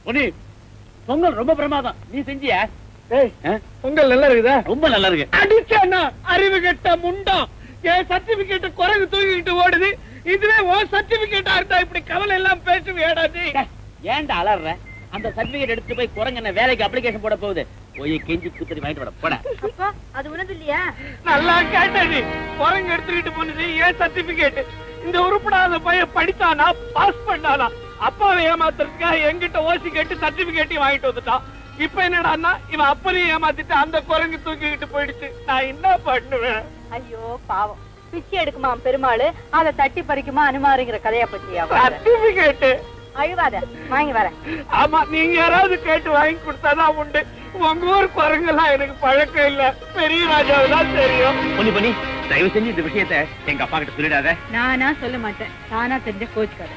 பொன்னி பொங்கல் ரொம்ப பிரமாதம் நீ செஞ்சியா பொங்கல் நல்லா இருக்குதா ரொம்ப நல்லா இருக்கு அடிச்சேன்னா அறிவு கெட்ட முண்டம் என் சர்டிபிகேட் குரங்கு தூக்கிட்டு ஓடுது இதுவே உன் சர்டிபிகேட்டா இருந்தா இப்படி கவலை எல்லாம் பேசுவியாடா நீ ஏன்டா அலற அந்த சர்டிபிகேட் எடுத்து போய் குரங்க வேலைக்கு அப்ளிகேஷன் போட போகுது போய் கெஞ்சி குத்தடி வாங்கிட்டு வர போட அப்பா அது உனது இல்லையா நல்லா கேட்ட நீ குரங்கு எடுத்துக்கிட்டு போனது ஏன் சர்டிபிகேட் இந்த உருப்படாத பையன் படிச்சானா பாஸ் பண்ணானா அப்பாவை ஏமாத்துறதுக்காக எங்கிட்ட ஓசி கேட்டு சர்டிபிகேட்டையும் வாங்கிட்டு வந்துட்டான் இப்ப என்னடான்னா இவன் அப்பனையும் ஏமாத்திட்டு அந்த குரங்கு தூக்கிக்கிட்டு போயிடுச்சு நான் என்ன பண்ணுவேன் ஐயோ பாவம் பிச்சை எடுக்குமா பெருமாள் அதை தட்டி பறிக்குமா அனுமாருங்கிற கதையா பத்தியா சர்டிபிகேட் அழுவாத வாங்கி வரேன் ஆமா நீங்க யாராவது கேட்டு வாங்கி கொடுத்தாதான் உண்டு உங்க ஊர் குரங்கெல்லாம் எனக்கு பழக்கம் இல்ல பெரிய ராஜாவை தான் தெரியும் பொன்னி பொன்னி தயவு செஞ்சு இந்த விஷயத்த எங்க அப்பா கிட்ட சொல்லிடாத நானா சொல்ல மாட்டேன் தானா தெரிஞ்ச கோச்சுக்காத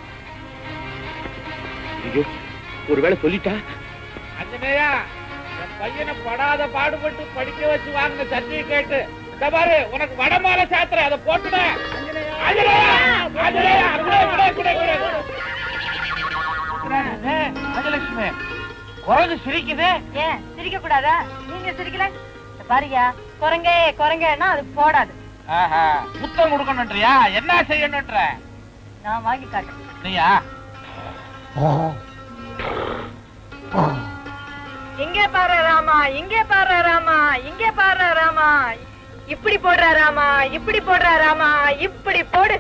ஐயோ ஒருவேளை சொல்லிட்டா அஞ்சனையா என் பையனை படாத பாடுபட்டு படிக்க வச்சு வாங்கின சர்டிபிகேட் இந்த பாரு உனக்கு வடமால சாத்திர அதை போட்டுட அஞ்சனையா அஞ்சனையா குடே குடே குடே குடே அஞ்சலட்சுமி குரங்கு சிரிக்குது ஏன் சிரிக்க கூடாதா நீங்க சிரிக்கல இந்த பாருயா குரங்கே குரங்கேன்னா அது போடாது ஆஹா முத்தம் கொடுக்கணும்ன்றியா என்ன செய்யணும்ன்ற நான் வாங்கி காட்டுறேன் நீயா இங்கே பாரு ராமா இங்கே பாரு ராமா இங்கே பாரு ராமா இப்படி போடுற ராமா இப்படி போடுற ராமா இப்படி போடு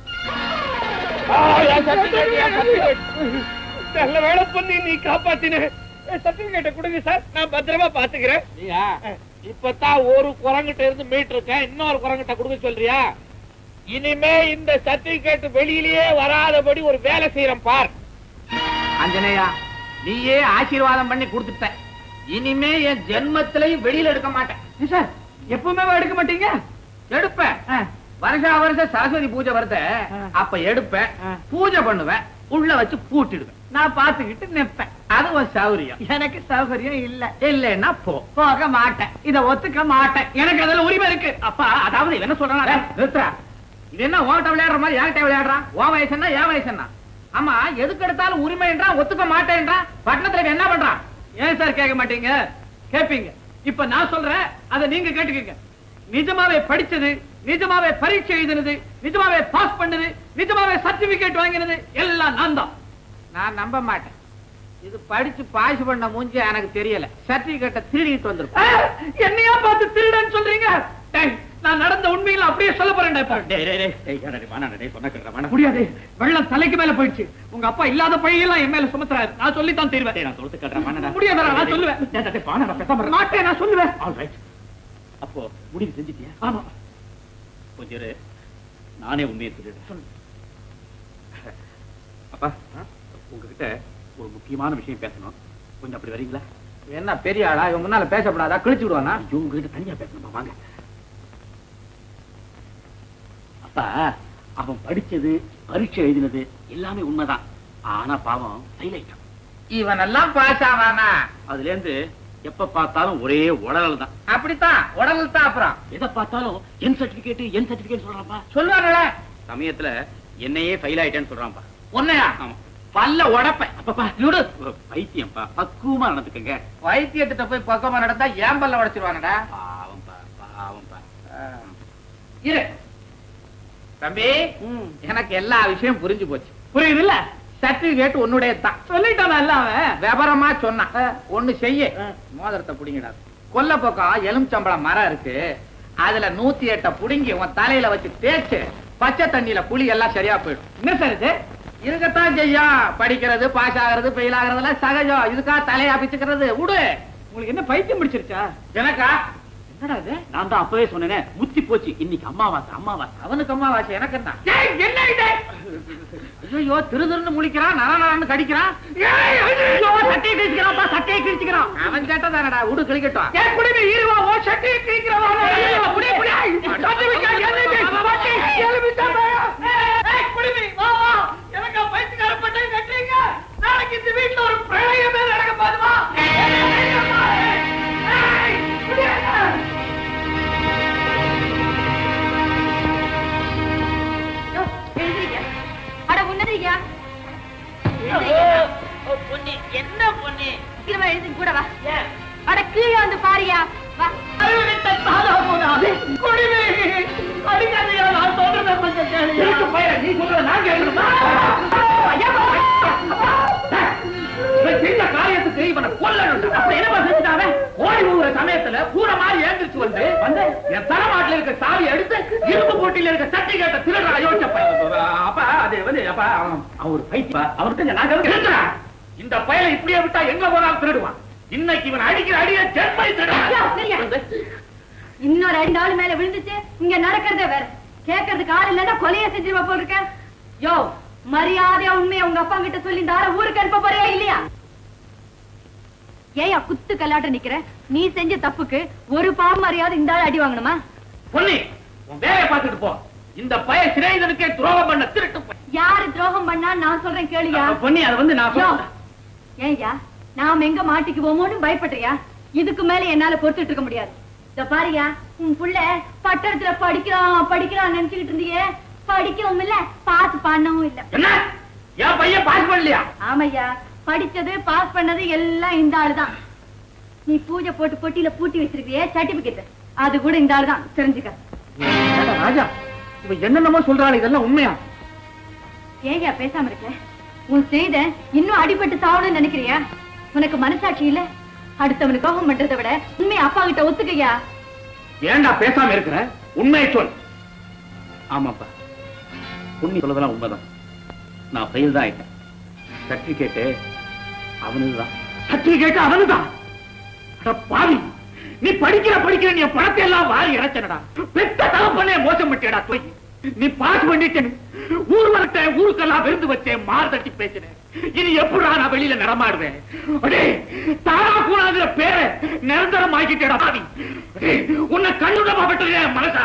நல்ல வேலை பண்ணி நீ காப்பாத்தின சர்டிபிகேட்ட கொடுங்க சார் நான் பத்திரமா பாத்துக்கிறேன் இப்பதான் ஒரு குரங்கிட்ட இருந்து மீட் இருக்கேன் இன்னொரு குரங்கிட்ட கொடுக்க சொல்றியா இனிமே இந்த சர்டிபிகேட் வெளியிலேயே வராதபடி ஒரு வேலை செய்யறேன் பார் அஞ்சனையா நீயே ஆசீர்வாதம் பண்ணி கொடுத்துட்ட இனிமே என் ஜென்மத்திலையும் வெளியில எடுக்க மாட்டேன் சார் எப்பவுமே எடுக்க மாட்டீங்க எடுப்பேன் வருஷா வருஷம் சரஸ்வதி பூஜை வருத அப்ப எடுப்பேன் பூஜை பண்ணுவேன் உள்ள வச்சு பூட்டிடுவேன் நான் பாத்துக்கிட்டு நிப்பேன் அது ஒரு சௌகரியம் எனக்கு சௌகரியம் இல்ல இல்லைன்னா போ போக மாட்டேன் இத ஒத்துக்க மாட்டேன் எனக்கு அதுல உரிமை இருக்கு அப்பா அதாவது இவன் என்ன சொல்றான் நிறுத்துறா இது என்ன ஓட்ட விளையாடுற மாதிரி யார்கிட்ட விளையாடுறான் ஓ வயசுன்னா என் வயசுன்னா ஆமா எதுக்கு எடுத்தாலும் உரிமைன்றா ஒத்துக்க மாட்டேன்றா பட்டணத்துல இவன் என்ன பண்றான் ஏன் சார் கேட்க மாட்டீங்க கேப்பீங்க இப்ப நான் சொல்றேன் அதை நீங்க கேட்டுக்கங்க நிஜமாவே படிச்சது நிஜமாவே பரீட்சை எழுதினது நிஜமாவே பாஸ் பண்ணது நிஜமாவே சர்டிபிகேட் வாங்கினது எல்லாம் நான் தான் நான் நம்ப மாட்டேன் இது படிச்சு பாஸ் பண்ண மூஞ்சி எனக்கு தெரியல சர்டிபிகேட்டை திருடிட்டு வந்திருப்பேன் என்னையா பார்த்து திருடன்னு சொல்றீங்க டேய், நான் நடந்த உண்மையில அப்படியே சொல்ல போறேன்டா இப்ப டேய் டேய் டேய் டேய் ஏன்டா டேய், வாடா டேய் சொன்னா கேக்குறா வாடா முடியாது வெள்ளம் தலைக்கு மேல போயிடுச்சு உங்க அப்பா இல்லாத பையெல்லாம் என் மேல சுமத்துறாரு நான் சொல்லித்தான் டேய் தீர்வேன் நான் சொல்றது கேக்குறா வாடா முடியாதடா, நான் சொல்லுவேன். டேய் டேய், டேய் வாடா பேசாம இரு. மாட்டேன் நான் சொல்லுவேன் ஆல் ரைட் அப்போ முடிவு செஞ்சிட்டியா ஆமா கொஞ்சம் இரு. நானே உண்மையை சொல்லிடுறேன் அப்பா உங்ககிட்ட ஒரு முக்கியமான விஷயம் பேசணும் கொஞ்சம் அப்படி வரீங்களா என்ன பெரிய ஆளா இவன் முன்னால பேசப்படாதா கிழிச்சு விடுவானா ஐயோ, உங்ககிட்ட தனியா பேசணுமா வாங்க அப்பா அவன் படிச்சது பரீட்சை எழுதினது எல்லாமே உண்மைதான் ஆனா பாவம் ஃபெயில் ஆயிட்டான் இவன் எல்லாம் பாஸ் ஆவானா அதுல இருந்து எப்ப பார்த்தாலும் ஒரே உடல் தான் அப்படித்தான் உடல் தான் அப்புறம் எதை பார்த்தாலும் என் சர்டிபிகேட் என் சர்டிபிகேட் சொல்றான்ப்பா சொல்லுவாங்களே சமயத்துல என்னையே ஃபெயில் ஆயிட்டேன்னு சொல்றான்ப்பா உன்னையா ஆமா பல்ல உடப்பேன் அப்பப்பா விடு பைத்தியம்ப்பா பக்குவமா நடந்துக்கங்க வைத்தியத்திட்ட போய் பக்கமா நடந்தா ஏன் பல்ல உடைச்சிருவானடா பாவம்ப்பா பாவம்ப்பா இரு தம்பி எனக்கு எல்லா விஷயம் புரிஞ்சு போச்சு புரியுது இல்ல சர்டிபிகேட் உன்னுடைய தான் சொல்லிட்டான் அவன் விவரமா சொன்னான் ஒண்ணு செய்ய மோதிரத்தை புடிங்கடா கொல்ல பக்கம் எலுமிச்சம்பழம் மரம் இருக்கு அதுல நூத்தி எட்ட புடுங்கி உன் தலையில வச்சு தேய்ச்சு பச்சை தண்ணியில புளி எல்லாம் சரியா போயிடும் என்ன சார் இது இருக்கத்தான் செய்யும் படிக்கிறது பாஸ் ஆகுறது ஃபெயில் ஆகுறதெல்லாம் சகஜம் இதுக்கா தலையா பிச்சுக்கிறது விடு உங்களுக்கு என்ன பைத்தியம் பிடிச்சிருச்சா எனக்கா என்னடா இது நான் தான் அப்பவே சொன்னேனே முத்தி போச்சு இன்னைக்கு அம்மாவாசை அம்மாவாசை அவனுக்கு அம்மாவாசை எனக்கு என்ன என்ன இது ஐயோ திரு திருன்னு முழிக்கிறான் நர நரன்னு கடிக்கிறான் ஐயோ சட்டையை கிழிச்சுக்கிறான்ப்பா சட்டையை கிழிச்சுக்கிறான் அவன் கேட்டதானடா உடு கிழிக்கட்டும் ஏன் குடிமை ஈருவா ஓ சட்டையை கிழிக்கிறவா புடி புடி எனக்கு பைத்துக்கார பட்டை கட்டுறீங்க நாளைக்கு இந்த வீட்டுல ஒரு பிரளயமே நடக்க பாதுமா யோ, எழுந்திரிங்க. அட உன்னதியா பொண்ணு நீ சொல்றத நான் கேட்கணுமா இவன் செஞ்ச காரியத்துக்கு இவனை கொல்லணும் அப்ப என்னவா செஞ்சுட்டாங்க ஓடி போகிற சமயத்துல பூர மாதிரி ஏந்திரிச்சு வந்து வந்து என் தலைமாட்டில் இருக்க சாவி எடுத்து இரும்பு போட்டியில இருக்க சட்டி கேட்ட திருடுற அயோக்கிய பையன் அப்பா அது வந்து அப்பா அவன் அவன் ஒரு பைத்தியா அவருக்கு நாங்க இருக்கிறா இந்த பயலை இப்படியே விட்டா எங்க போனாலும் திருடுவான் இன்னைக்கு இவன் அடிக்கிற அடிய ஜென்மை திருடுவான் இன்னும் ரெண்டு ஆள் மேல விழுந்துச்சு இங்க நடக்கிறதே வேற கேட்கறதுக்கு ஆள் இல்லன்னா கொலைய செஞ்சிருவா போல் இருக்க யோ மரியாதையா உண்மையா உங்க அப்பா கிட்ட சொல்லி இந்த ஆளை ஊருக்கு அனுப்ப போறியா இல்லையா ஏயா குத்து கல்லாட்ட நிக்கிற நீ செஞ்ச தப்புக்கு ஒரு பாவம் மரியாதை இந்த ஆள் அடி வாங்கணுமா பொன்னி உன் வேலையை பார்த்துட்டு போ இந்த பய சிறைதனுக்கே துரோகம் பண்ண திருட்டு பையன். யாரு துரோகம் பண்ணா நான் சொல்றேன் கேளுயா பொன்னி அதை வந்து நான் யோ, சொல்றேன். ஏய்யா நாம எங்க மாட்டிக்குவோமோன்னு பயப்படுறியா இதுக்கு மேல என்னால பொறுத்துட்டு இருக்க முடியாது இத பாருயா உன் புள்ள பட்டணத்துல படிக்கிறான் படிக்கிறான் நினைச்சுக்கிட்டு இருந்தியே படிக்கவும் இல்ல பாத்து பண்ணவும் இல்ல என்ன என் பையன் பாஸ் பண்ணலையா ஆமையா படிச்சது பாஸ் பண்ணது எல்லாம் இந்த ஆளுதான் நீ பூஜை போட்டு பொட்டியில பூட்டி வச்சிருக்கியே சர்டிபிகேட் அது கூட இந்த ஆளுதான் தெரிஞ்சுக்க ஏண்டா ராஜா இவ என்னென்னமோ சொல்றாள் இதெல்லாம் உண்மையா ஏயா பேசாம இருக்க உன் செய்த இன்னும் அடிபட்டு சாவணும்னு நினைக்கிறியா உனக்கு மனசாட்சி இல்ல அடுத்தவனுக்கு கோபம் பண்றதை விட உண்மையை அப்பா கிட்ட ஒத்துக்கையா ஏன்டா பேசாம இருக்கிற உண்மையை சொல் ஆமாப்பா பொன்னி சொல்லதெல்லாம் உண்மைதான் நான் ஃபெயில் தான் ஆயிட்டேன் சர்டிபிகேட்டு அவனுதான் சர்டிபிகேட் அவனுதான் அட பாவி நீ படிக்கிற படிக்கிற நீ என் பணத்தை எல்லாம் வாரி இறைச்சனடா பெத்த தகப்பனே மோசம் விட்டேடா போய் நீ பாஸ் பண்ணிட்டேன் ஊர் வரட்டேன் ஊருக்கெல்லாம் விருந்து வச்சேன் மார் தட்டி பேசினேன் இனி எப்படா நான் வெளியில நடமாடுவேன் அடே தாரா கூடாதுற பேரை நிரந்தரம் ஆக்கிட்டேடா பாவி அடே உன்னை கண்ணுடமா விட்டுறேன் என் மனசா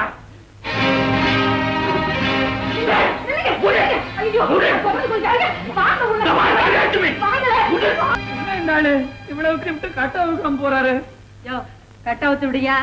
இவ்வளவு கிரிப்ட் கட்ட வைக்கம் போறாரு யோ கட்ட ஒத்து விடியா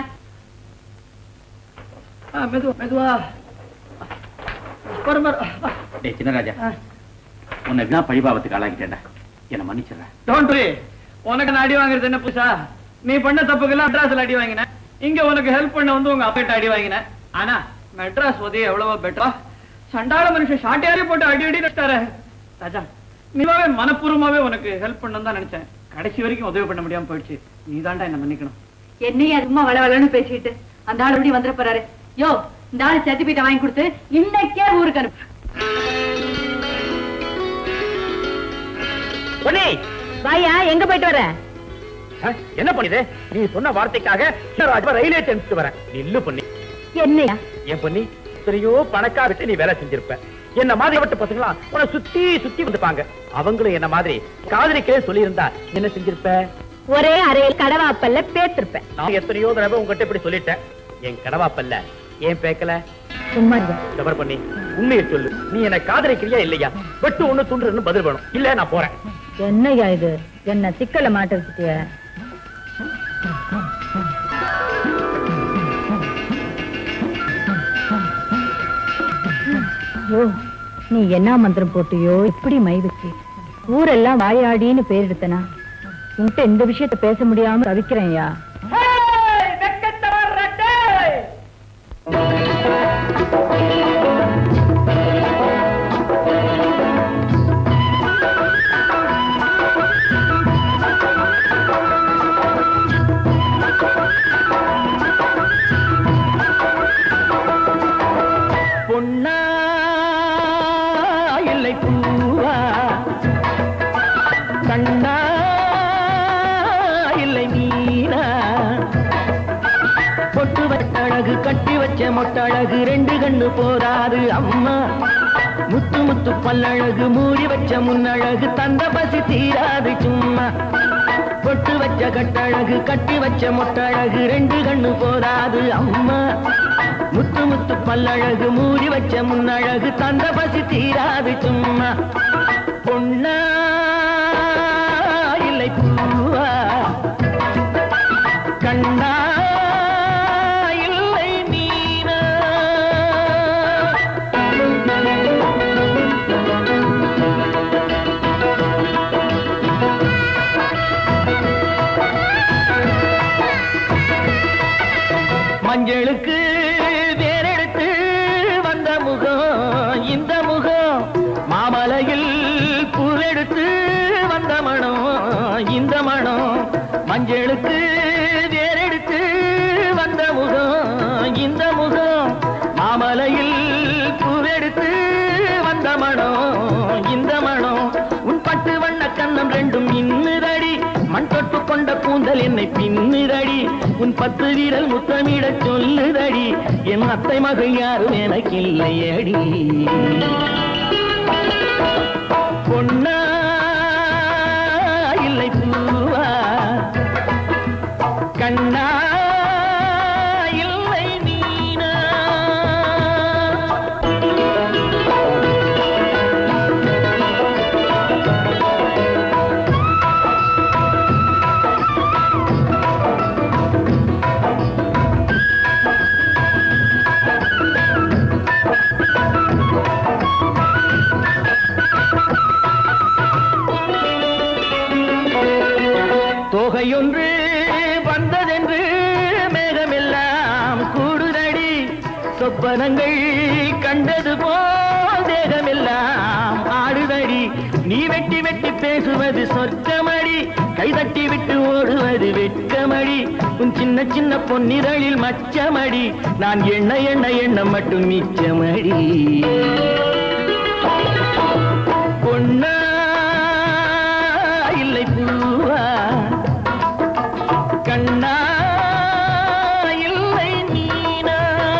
ஆ, மெதுவா மெதுவா வரும், வரும். டேய் சின்னராஜா உன்னை வீணா பழிபாவத்துக்கு ஆளாக்கிட்டேன்டா என்ன மன்னிச்சிடுறேன் Don't worry. உனக்கு நான் அடி வாங்குறது என்ன புதுசா நீ பண்ண தப்புக்கெல்லாம் மெட்ராஸ்ல அடி வாங்கின இங்க உனக்கு ஹெல்ப் பண்ண வந்து உங்க அப்பிட்ட அடி வாங்கின ஆனா மெட்ராஸ் உதவி எவ்வளவோ பெட்டரா சண்டாள மனுஷன் ஷாட்டியாரே போட்டு அடி அடி நட்டாரு ராஜா நீவாவே மனப்பூர்வமாவே உனக்கு ஹெல்ப் பண்ணணும் தான் நினைச்சேன் கடைசி வரைக்கும் உதவி பண்ண முடியாம போயிடுச்சு நீ தாண்டா என்ன மன்னிக்கணும் என்னையா சும்மா வள வளன்னு பேசிட்டு அந்த ஆள் எப்படி வந்துட போறாரு யோ இந்த ஆளு சர்டிபிகேட் வாங்கி கொடுத்து இன்னைக்கே ஊருக்கு அனுப்பு பொன்னி வாயா எங்க போயிட்டு வர ஆ, என்ன பண்ணிது நீ சொன்ன வார்த்தைக்காக ராஜா ரயில்வே ஸ்டேஷனுக்கு வரேன் நில்லு பொன்னி என்னையா ஏன் பொன்னி எத்தனையோ பணக்கா விட்டு நீ வேலை செஞ்சிருப்ப என்ன மாதிரி விட்டு பசங்களா உன்னை சுத்தி சுத்தி வந்துப்பாங்க அவங்களும் என்ன மாதிரி காதலிக்கவே சொல்லியிருந்தா என்ன செஞ்சிருப்ப ஒரே அறையில் கடவாப்பல்ல பேத்திருப்பேன் நான் எத்தனையோ தடவை உங்ககிட்ட இப்படி சொல்லிட்டேன் என் கடவாப்பல்ல ஏன் பேக்கல சும்மா இருங்க. கவர் பண்ணி உண்மையை சொல்லு நீ என்ன காதலிக்கிறியா இல்லையா வெட்டு ஒண்ணு துண்டுன்னு பதில் வேணும் இல்ல நான் போறேன் என்னய்யா இது என்ன சிக்கல மாட்ட வச்சுட்டிய ஐயோ நீ என்ன மந்திரம் போட்டியோ இப்படி மை வச்சு ஊரெல்லாம் வாயாடின்னு பேர் எடுத்தனா உன்கிட்ட இந்த விஷயத்த பேச முடியாம தவிக்கிறேன்யா பொன்னா இல்லை பூவா கண்ணா இல்லை மீனா பொட்டு வட்டழகு கட்டி வச்ச மொட்டழகு ரெண்டு கண்ணு போராது அம்மா முத்து முத்து பல்லழகு மூடி வச்ச முன்னழகு தந்த பசி தீராது சும்மா பொட்டு வச்ச கட்டழகு கட்டி வச்ச மொட்டழகு ரெண்டு கண்ணு போராது அம்மா முத்து முத்து பல்லழகு மூடி வச்ச முன்னழகு தந்த பசி தீராது சும்மா பொன்னா இல்லை பூவா கண்ணா இல்லை மீனா மஞ்சளுக்கு வேறெடுத்து வந்த முகம் இந்த முகம் மஞ்சளுக்கு வேறெடுத்து வந்த முகம் இந்த முகம் மாமலையில் பூவெடுத்து வந்த மனம் இந்த மனம் உன் பட்டு வண்ண கண்ணம் ரெண்டும் இன்னுதடி மண் தொட்டு கொண்ட கூந்தல் என்னை பின்னுதடி உன் பத்து வீரல் முத்தமிடச் சொல்லுதடி என் அத்தை மகள் யாரும் எனக்கு இல்லையடி பொன்னா இல்லை பூவா கண்ணா இல்லை நீனா தொகையொன்று வந்ததென்று மேகமெல்லாம் கூடுதடி சொப்பனங்கள் கண்டது போல் தேகமெல்லாம் ஆடுதடி நீ வெட்டி வெட்டி பேசுவது சொர்க்கமடி கைதட்டி விட்டு ஓடுவது வெட்கமடி உன் சின்ன சின்ன பொன்னிதழில் மச்சமடி நான் எண்ண எண்ண எண்ணம் மட்டும் மிச்சமடி பொன்னா இல்லை பூவா கண்ணா இல்லை நீனா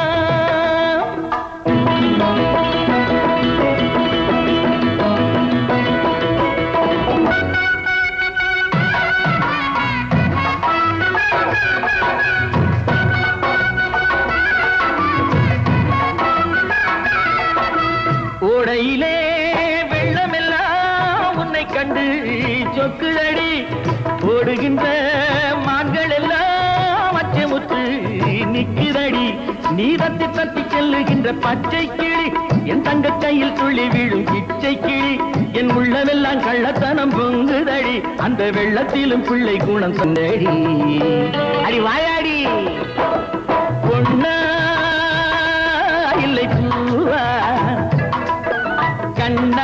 ஓடையிலே வெள்ளமெல்லாம் உன்னை கண்டு சொக்குதடி ஓடுகின்ற மான்கள் எல்லாம் அச்சமுத்து நிக்குதடி நீ தத்தி தத்தி செல்லுகின்ற பச்சை கிளி என் தங்க கையில் துள்ளி விழும் கிச்சை கிளி என் உள்ளமெல்லாம் கள்ளத்தனம் பொங்குதடி அந்த வெள்ளத்திலும் பிள்ளை குணம் சொன்னடி அடி வாயாடி பொன்னா இல்லை பூவா கண்ணா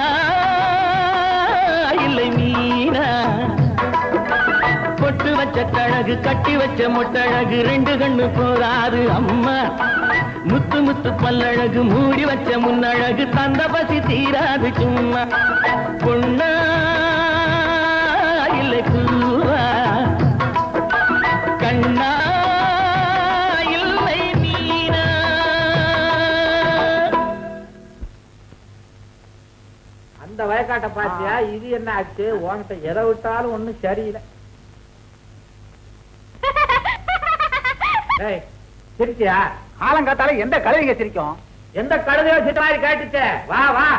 இல்லை மீனா பொட்டு வச்ச கழகு கட்டி வச்ச மொட்டழகு ரெண்டு கண்ணு போதாது அம்மா முத்து முத்து பல்லழகு மூடி வச்ச முன்னழகு தந்த பசி தீராது சும்மா பொண்ணா இல்லை பூவா கண்ணா இல்லை மீனா அந்த வயக்காட்டை பாத்தியா இது என்ன ஆச்சு உன்கிட்ட எதை விட்டாலும் ஒண்ணும் சரியில்லை ஏய், சிரிச்சியா காலங்காத்தால எந்த கழுவிங்க சிரிக்கும் எந்த கழுதையோ சித்த மாதிரி கேட்டுச்சே வா வா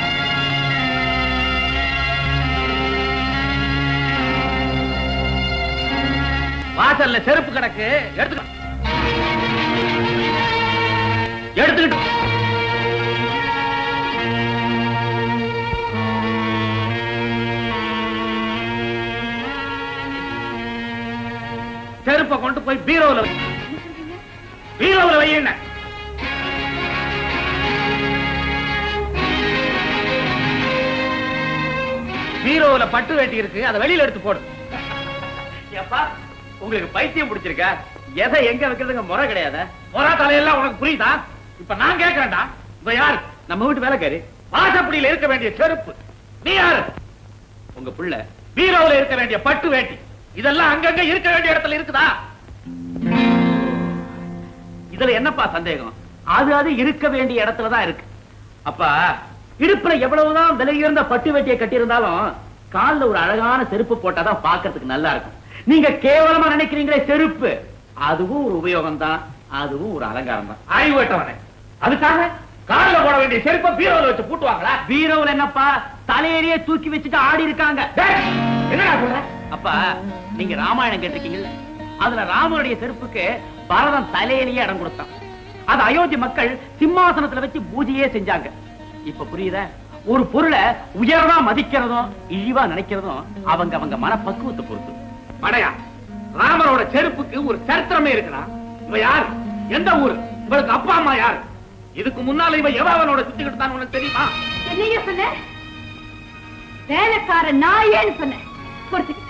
வாசல்ல செருப்பு கணக்கு எடுத்துக்க எடுத்துக்கிட்டு செருப்பை கொண்டு போய் பீரோவுல வை. பீரோவுல வை என்ன பீரோவுல பட்டு வேட்டி இருக்கு அதை வெளியில எடுத்து போடு ஏப்பா உங்களுக்கு பைத்தியம் பிடிச்சிருக்கா எதை எங்க வைக்கிறதுங்க முறை கிடையாது மொரா தலையெல்லாம் உனக்கு புரியுதா இப்ப நான் கேக்குறேன்டா இப்ப யார் நம்ம வீட்டு வேலைக்காரி வாசப்படியில இருக்க வேண்டிய செருப்பு நீ யாரு உங்க புள்ள பீரோவுல இருக்க வேண்டிய பட்டு வேட்டி இதெல்லாம் அங்கங்க இருக்க வேண்டிய இடத்துல இருக்குதா இதுல என்னப்பா சந்தேகம் அது அது இருக்க வேண்டிய இடத்துல தான் இருக்கு அப்பா இடுப்புல எவ்வளவுதான் விலை உயர்ந்த பட்டு வேட்டியை கட்டியிருந்தாலும் கால்ல ஒரு அழகான செருப்பு போட்டாதான் பார்க்கிறதுக்கு நல்லா இருக்கும் நீங்க கேவலமா நினைக்கிறீங்களே செருப்பு அதுவும் ஒரு உபயோகம் தான் அதுவும் ஒரு அலங்காரம் தான் அறிவுட்டவனே அதுக்காக கால்ல போட வேண்டிய செருப்பை பீரோவுல வச்சு பூட்டுவாங்களா பீரோவில் என்னப்பா தலையிலேயே தூக்கி வச்சுட்டு ஆடி இருக்காங்க டேய், என்னடா சொல்ற அப்பா நீங்க ராமாயணம் கேட்டிருக்கீங்கல்ல அதுல ராமனுடைய செருப்புக்கு பரதன் தலையிலேயே இடம் கொடுத்தான் அது அயோத்தி மக்கள் சிம்மாசனத்துல வச்சு பூஜையே செஞ்சாங்க இப்ப புரியுதா ஒரு பொருளை உயர்வா மதிக்கிறதும் இழிவா நினைக்கிறதும் அவங்க அவங்க மனப்பக்குவத்தை பொறுத்து படையா ராமரோட செருப்புக்கு ஒரு சரித்திரமே இருக்குடா இவ யாரு எந்த ஊரு இவளுக்கு அப்பா அம்மா யாரு இதுக்கு முன்னால இவ எவனோட சுத்திக்கிட்டு தான் உனக்கு தெரியுமா என்னைய சொன்ன வேலைக்கார நாயேன்னு சொன்னேன் பொறுத்துக்கிட்டேன்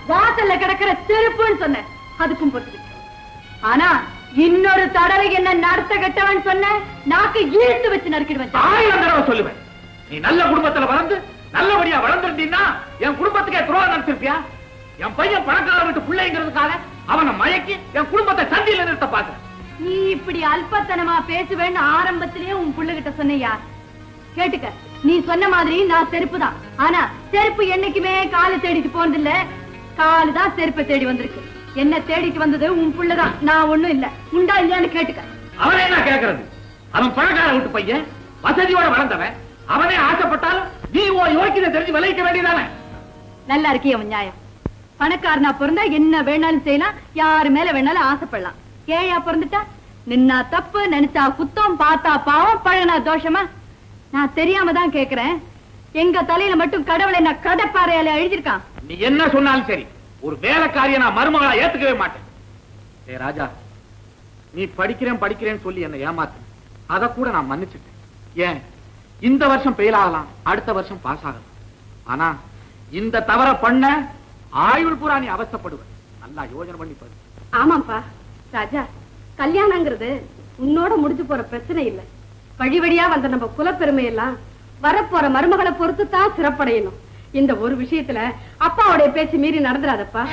வாசல்ல கிடக்கிற செருப்புன்னு சொன்னேன் அதுக்கும் பொறுத்து ஆனா இன்னொரு தடவை என்ன நடத்த கெட்டவன் சொன்ன நாக்கு இழுத்து வச்சு நறுக்கிடுவேன் ஆயிரம் தடவை சொல்லுவேன் நீ நல்ல குடும்பத்துல வளர்ந்து நல்லபடியா வளர்ந்துருந்தீன்னா என் குடும்பத்துக்கே துரோகம் நடத்திருப்பியா என் பையன் பணக்கார வீட்டு பிள்ளைங்கிறதுக்காக அவனை மயக்கி என் குடும்பத்தை சந்தியில நிறுத்த பாக்குறேன் நீ இப்படி அல்பத்தனமா பேசுவேன்னு ஆரம்பத்திலேயே உன் புள்ளுகிட்ட சொன்னையா கேட்டுக்க நீ சொன்ன மாதிரி நான் செருப்பு தான் ஆனா செருப்பு என்னைக்குமே காலை தேடிட்டு போனதில்ல காலு தான் செருப்பை தேடி வந்திருக்கு என்ன தேடிட்டு வந்தது உன் புள்ளதான் நான் ஒண்ணும் இல்ல உண்டா இல்லையான்னு கேட்டுக்க அவனே என்ன கேக்குறது அவன் பணக்கார வீட்டு பையன் வசதியோட வளர்ந்தவன் அவனே ஆசைப்பட்டாலும் நீ உன் யோக்கியதை தெரிஞ்சு விளைவிக்க வேண்டியதானே நல்லா இருக்கிய உன் நியாயம் பணக்காரனா பிறந்தா என்ன வேணாலும் செய்யலாம் யாரு மேல வேணாலும் ஆசைப்படலாம் ஏழையா பிறந்துட்டா நின்னா தப்பு நினைச்சா குத்தம் பார்த்தா பாவம் பழகினா தோஷமா நான் தெரியாம தான் கேக்குறேன் எங்க தலையில மட்டும் கடவுளை நான் கதப்பாறையால எழுதிருக்கான் நீ என்ன சொன்னாலும் சரி ஒரு வேலைக்காரியை நான் மருமகளா ஏத்துக்கவே மாட்டேன் ஏ ராஜா நீ படிக்கிறேன் படிக்கிறேன்னு சொல்லி என்ன ஏமாத்து அத கூட நான் மன்னிச்சுட்டேன் ஏன் இந்த வருஷம் ஃபெயில் ஆகலாம் அடுத்த வருஷம் பாஸ் ஆகலாம் ஆனா இந்த தவற பண்ண ஆயுள் பூரா நீ அவஸ்தைப்படுவ நல்லா யோசனை பண்ணி பாரு ஆமாப்பா ராஜா கல்யாணங்கிறது உன்னோட முடிஞ்சு போற பிரச்சனை இல்ல வழி வழியா வந்த நம்ம குலப்பெருமை எல்லாம் வரப்போற மருமகளை பொறுத்து தான் சிறப்படையணும் இந்த ஒரு விஷயத்துல அப்பாவுடைய பேச்சு மீறி நடந்துடாதப்பா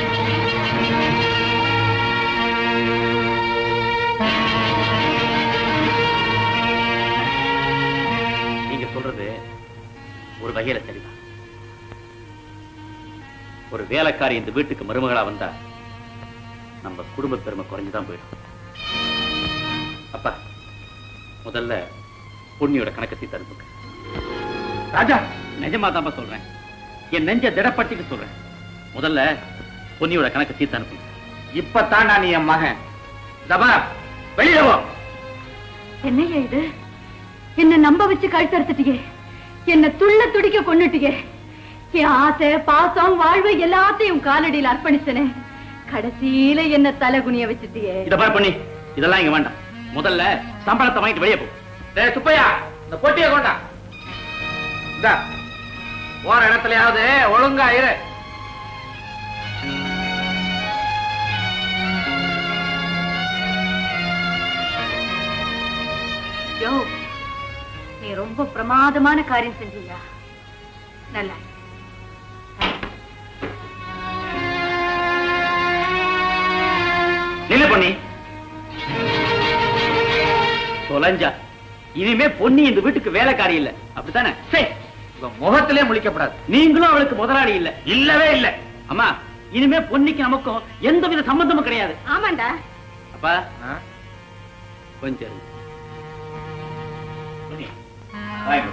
நீங்க சொல்றது ஒரு வகையில சரிதான் ஒரு வேலைக்காரி இந்த வீட்டுக்கு மருமகளா வந்தா நம்ம குடும்ப பெருமை குறைஞ்சுதான் போயிடும் அப்பா முதல்ல பொன்னியோட கணக்கு தீர்த்து அனுப்புங்க ராஜா நிஜமா தான் சொல்றேன் என் நெஞ்ச திடப்பட்டிக்கு சொல்றேன் முதல்ல பொன்னியோட கணக்கு தீர்த்து அனுப்புங்க இப்பதான் நான் என் மகன் தபா வெளியில போ என்னையா இது என்ன நம்ப வச்சு கழுத்தறுத்துட்டியே என்ன துள்ள துடிக்க கொண்டுட்டியே என் ஆசை பாசம் வாழ்வு எல்லாத்தையும் காலடியில் அர்ப்பணிச்சனே கடைசியில என்ன தலை குனிய வச்சுட்டியே இத பாரு பொன்னி இதெல்லாம் இங்க வேண்டாம் முதல்ல சம்பளத்தை வாங்கிட்டு வெளியே போ டேய் சுப்பையா இந்த பொட்டியை கொண்டா இந்தா போற இடத்துலயாவது ஒழுங்கா இரு யோ நீ ரொம்ப பிரமாதமான காரியம் செஞ்சீங்க நல்லா நில்லு பொன்னி தொலைஞ்சா இனிமே பொன்னி இந்த வீட்டுக்கு வேலைக்காரி இல்ல அப்படித்தானே சே இவன் முகத்திலே முழிக்கப்படாது நீங்களும் அவளுக்கு முதலாளி இல்ல இல்லவே இல்ல அம்மா இனிமே பொன்னிக்கு நமக்கும் எந்தவித சம்பந்தமும் கிடையாது ஆமாண்டா அப்பா கொஞ்சம் இருங்க. பொன்னி, வாங்க.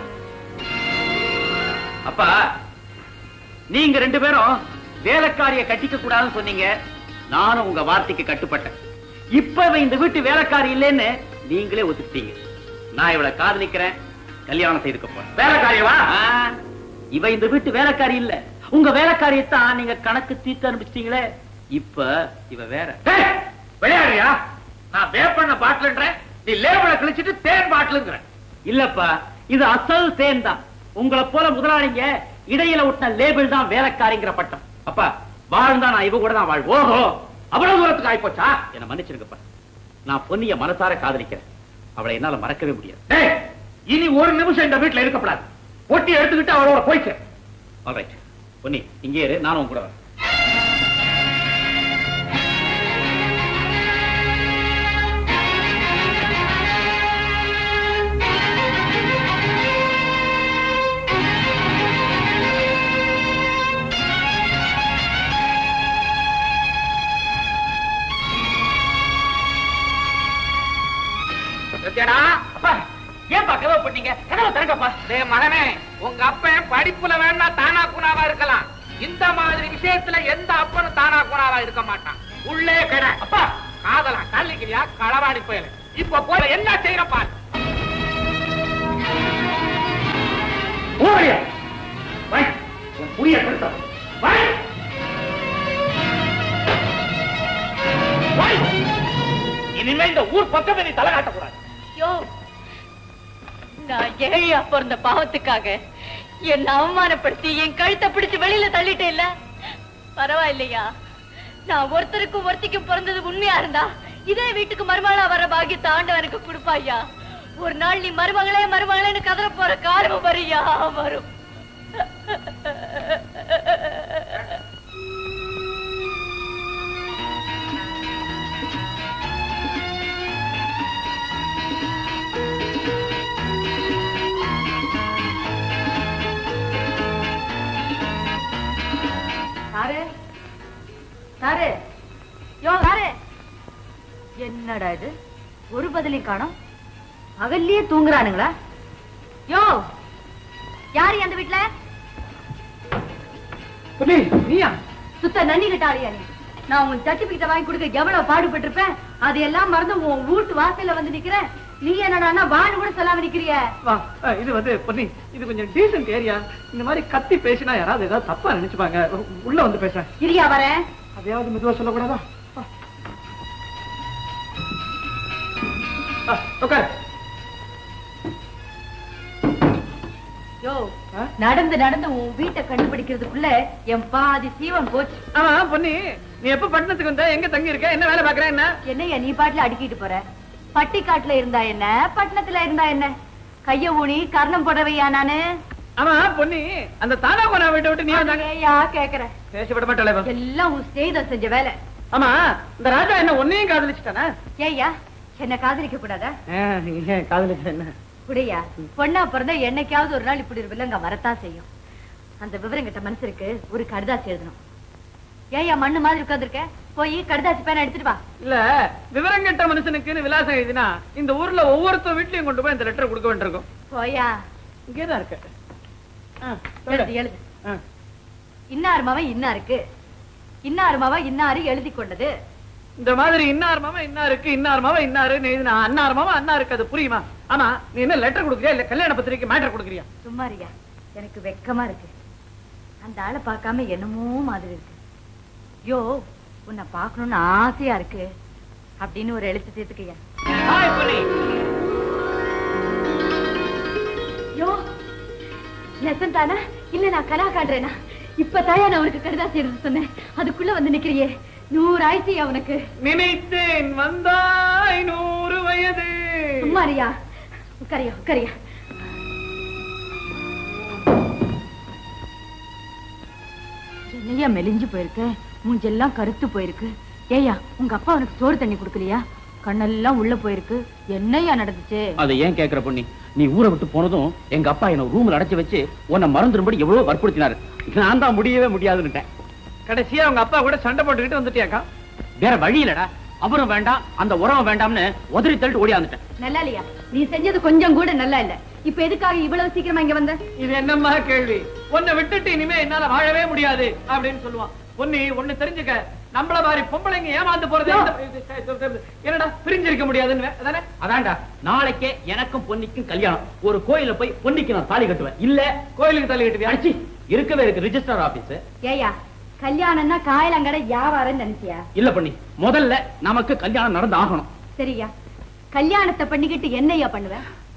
அப்பா நீங்க ரெண்டு பேரும் வேலைக்காரிய கட்டிக்க கூடாதுன்னு சொன்னீங்க நானும் உங்க வார்த்தைக்கு கட்டுப்பட்டேன் இப்ப இவ இந்த வீட்டு வேலைக்காரி இல்லைன்னு நீங்களே ஒத்துக்கிட்டீங்க நான் இவளை காதலிக்கிறேன் கல்யாணம் செய்துக்க போறேன் வேலைக்காரியவா ஆ, இவ இந்த வீட்டு வேலைக்காரி இல்ல உங்க வேலைக்காரியத்தான் நீங்க கணக்கு தீர்த்து அனுப்பிச்சிட்டீங்களே இப்ப இவ வேற டேய், விளையாடுறியா நான் வேப்பண்ண பாட்டில்ன்றேன் நீ லேபிள கிழிச்சிட்டு தேன் பாட்டிலுங்கிற இல்லப்பா இது அசல் தேன் தான் உங்களை போல முதலாளிங்க இடையில விட்ட லேபிள் தான் வேலைக்காரிங்கிற பட்டம் அப்பா வாழ்ந்தா நான் இவ கூட தான் வாழ்வோம் ஓஹோ அவ்வளவு தூரத்துக்கு ஆயிப்போச்சா என்ன மன்னிச்சிருங்கப்பா நான் பொன்னிய மனசார காதலிக்கிறேன் அவளை என்னால மறக்கவே முடியாது டேய் இனி ஒரு நிமிஷம் இந்த வீட்டுல இருக்கப்படாது பொட்டி எடுத்துக்கிட்டு அவளோட போய்க்க ஆல்ரைட் பொன்னி இங்கே இரு நானும் உன் கூட வரேன் சத்யாடா அப்பா ஏன் கதவை போட்டீங்க கதவை திறக்கப்பா டேய் மகனே உங்க அப்பன் படிப்புல வேணா தானா குணாவா இருக்கலாம் இந்த மாதிரி விஷயத்துல எந்த அப்பனும் தானா குணாவா இருக்க மாட்டான் உள்ளே கடை அப்பா காதலா கல்லிக்கிறியா களவாடி போயில இப்ப போல என்ன செய்யற பாரு ஓடியா வை உன் புரிய கொடுத்த வை வை இனிமே இந்த ஊர் பக்கமே நீ தலை காட்டக்கூடாது யோ நான் ஏழையா பிறந்த பாவத்துக்காக என்ன அவமானப்படுத்தி என் கழுத்தை பிடிச்சு வெளியில தள்ளிட்டே இல்ல பரவாயில்லையா நான் ஒருத்தருக்கும் ஒருத்திக்கும் பிறந்தது உண்மையா இருந்தா இதே வீட்டுக்கு மருமகளா வர பாக்கியத்தை ஆண்டவனுக்கு கொடுப்பாய்யா ஒரு நாள் நீ மருமகளே மருமகளேன்னு கதற போற காலம் வரியா வரும் சாரு சாரு யோ சாரு என்னடா இது ஒரு பதிலையும் காணோம் பகல்லையே தூங்குறானுங்களா யோ யாரு அந்த வீட்ல நீயா சுத்த நன்னி கிட்டாளியா நீ நான் உன் சர்டிபிகேட் வாங்கி கொடுக்க எவ்வளவு பாடுபட்டிருப்பேன் அதையெல்லாம் மறந்து உன் வீட்டு வாசல்ல வந்து நிக்கிறேன் நீ என்னடான்னா வான்னு கூட சொல்லாம நிக்கிறிய வா அஹ், இது வந்து பொன்னி இது கொஞ்சம் டீசென்ட் ஏரியா இந்த மாதிரி கத்தி பேசினா யாராவது ஏதாவது தப்பா நினைச்சுப்பாங்க உள்ள வந்து பேசுறேன் இரியா வரேன் அதையாவது மெதுவா சொல்லக்கூடாதா வா. ஆ, உட்காரு யோ ஆ? நடந்து நடந்து உன் வீட்டை கண்டுபிடிக்கிறதுக்குள்ள என் பாதி சீவன் போச்சு ஆமா பொன்னி நீ எப்ப பட்டணத்துக்கு வந்த எங்க தங்கி இருக்க என்ன வேலை பாக்குற என்ன என்னய்யா நீ பாட்டுல அடிக்கிட்டு போற பட்டிக்காட்டுல இருந்தா என்ன பட்டணத்துல இருந்தா என்ன கைய ஊனி கர்ணம் போடவையா நானு ஆமா பொன்னி அந்த தானா கோனா வீட்டை விட்டு நீ வந்தாங்க ஏயா கேக்குறேன் பேச விட மாட்டாளே எல்லாம் உன் ஸ்நேகிதம் செஞ்ச வேலை ஆமா இந்த ராஜா என்ன ஒன்னையும் காதலிச்சுட்டானா ஏய்யா என்ன காதலிக்க கூடாதா காதலிச்சா என்ன குடையா பொண்ணா பிறந்தா என்னைக்காவது ஒரு நாள் இப்படி ஒரு வில்லங்க வரத்தான் செய்யும் அந்த விவரம் கிட்ட மனசுக்கு ஒரு கடுதாசி எழுதணும் ஏய்யா மண்ணு மாதிரி உட்கார்ந்திருக்க போய் கடுதாசி பேன எடுத்துட்டு வா இல்ல விவரம் கெட்ட மனுஷனுக்குன்னு விலாசம் எழுதினா இந்த ஊர்ல ஒவ்வொருத்தர் வீட்லயும் கொண்டு போய் இந்த லெட்டர் கொடுக்க வேண்டியிருக்கும் போயா இங்கேதான் இருக்கு ஆ, சொல்லு. எழுது எழுது ஆ. இன்னார் மவன் இன்னாருக்கு இன்னார் மவன் இன்னாரு எழுதி கொண்டது இந்த மாதிரி இன்னார் மாமா இன்னாருக்கு இன்னார் மாமா இன்னாருன்னு எழுதினா அன்னார் மாமா அண்ணா இருக்கு அது புரியுமா ஆமா நீ என்ன லெட்டர் கொடுக்குறியா இல்ல கல்யாண பத்திரிக்கை மேட்டர் கொடுக்குறியா சும்மாரியா எனக்கு வெக்கமா இருக்கு அந்த ஆளை பார்க்காம என்னமோ மாதிரி இருக்கு யோ உன்னை பார்க்கணும்னு ஆசையா இருக்கு அப்படின்னு ஒரு எழுத்து சேர்த்துக்கையா ஹாய் பொன்னி யோ நெசம் தானா இல்ல நான் கலா காட்டுறேனா இப்ப தாயா நான் உனக்கு கடிதாசி எழுத சொன்னேன் அதுக்குள்ள வந்து நிக்கிறியே நூறு ஆயிடுச்சு அவனுக்கு நினைத்தேன் வந்தாய் நூறு வயது சும்மாரியா உட்காரியா உட்காரியா என்னையா மெலிஞ்சு போயிருக்கு மூஞ்செல்லாம் கருத்து போயிருக்கு ஏய்யா உங்க அப்பா உனக்கு சோறு தண்ணி கொடுக்கலையா கண்ணெல்லாம் உள்ள போயிருக்கு என்னையா நடந்துச்சு அதை ஏன் கேக்குற பொண்ணி நீ ஊரை விட்டு போனதும் எங்க அப்பா என்ன ரூம்ல அடைச்சு வச்சு உன்னை மறந்துடும்படி எவ்வளவு வற்புறுத்தினாரு நான் தான் முடியவே முடியாதுன்னுட்டேன் கடைசியா உங்க அப்பா கூட சண்டை போட்டுக்கிட்டு வந்துட்டியாக்கா வேற வழி இல்லடா அவரும் வேண்டாம் அந்த உரம் வேண்டாம்னு உதறி தள்ளிட்டு ஓடியாந்துட்டேன் நல்லா இல்லையா நீ செஞ்சது கொஞ்சம் கூட நல்லா இல்ல இப்ப எதுக்காக இவ்வளவு சீக்கிரமா இங்க வந்த இது என்னம்மா கேள்வி உன்னை விட்டுட்டு இனிமே என்னால வாழவே முடியாது அப்படின்னு சொல்லுவான் பொன்னி ஒண்ணு தெரிஞ்சுக்க நம்மள மாதிரி பொம்பளைங்க ஏமாந்து போறது இந்த- இது- இது- இது- என்னடா பிரிஞ்சிருக்க முடியாதுன்னு அதானே அதான்டா நாளைக்கே எனக்கும் பொன்னிக்கும் கல்யாணம் ஒரு கோயில போய் பொன்னிக்கு நான் தாலி கட்டுவேன் இல்ல கோயிலுக்கு தள்ளி கட்டுவியா அடிச்சு இருக்கவே இருக்கு ரிஜிஸ்டர் ஆபீஸ் ஏயா கல்யாணம்னா காயலங்கடை வியாபாரம் நினைச்சியா இல்ல பொன்னி முதல்ல நமக்கு கல்யாணம் நடந்து ஆகணும் சரியா கல்யாணத்தை பண்ணிக்கிட்டு என்னையா பண்ணுவ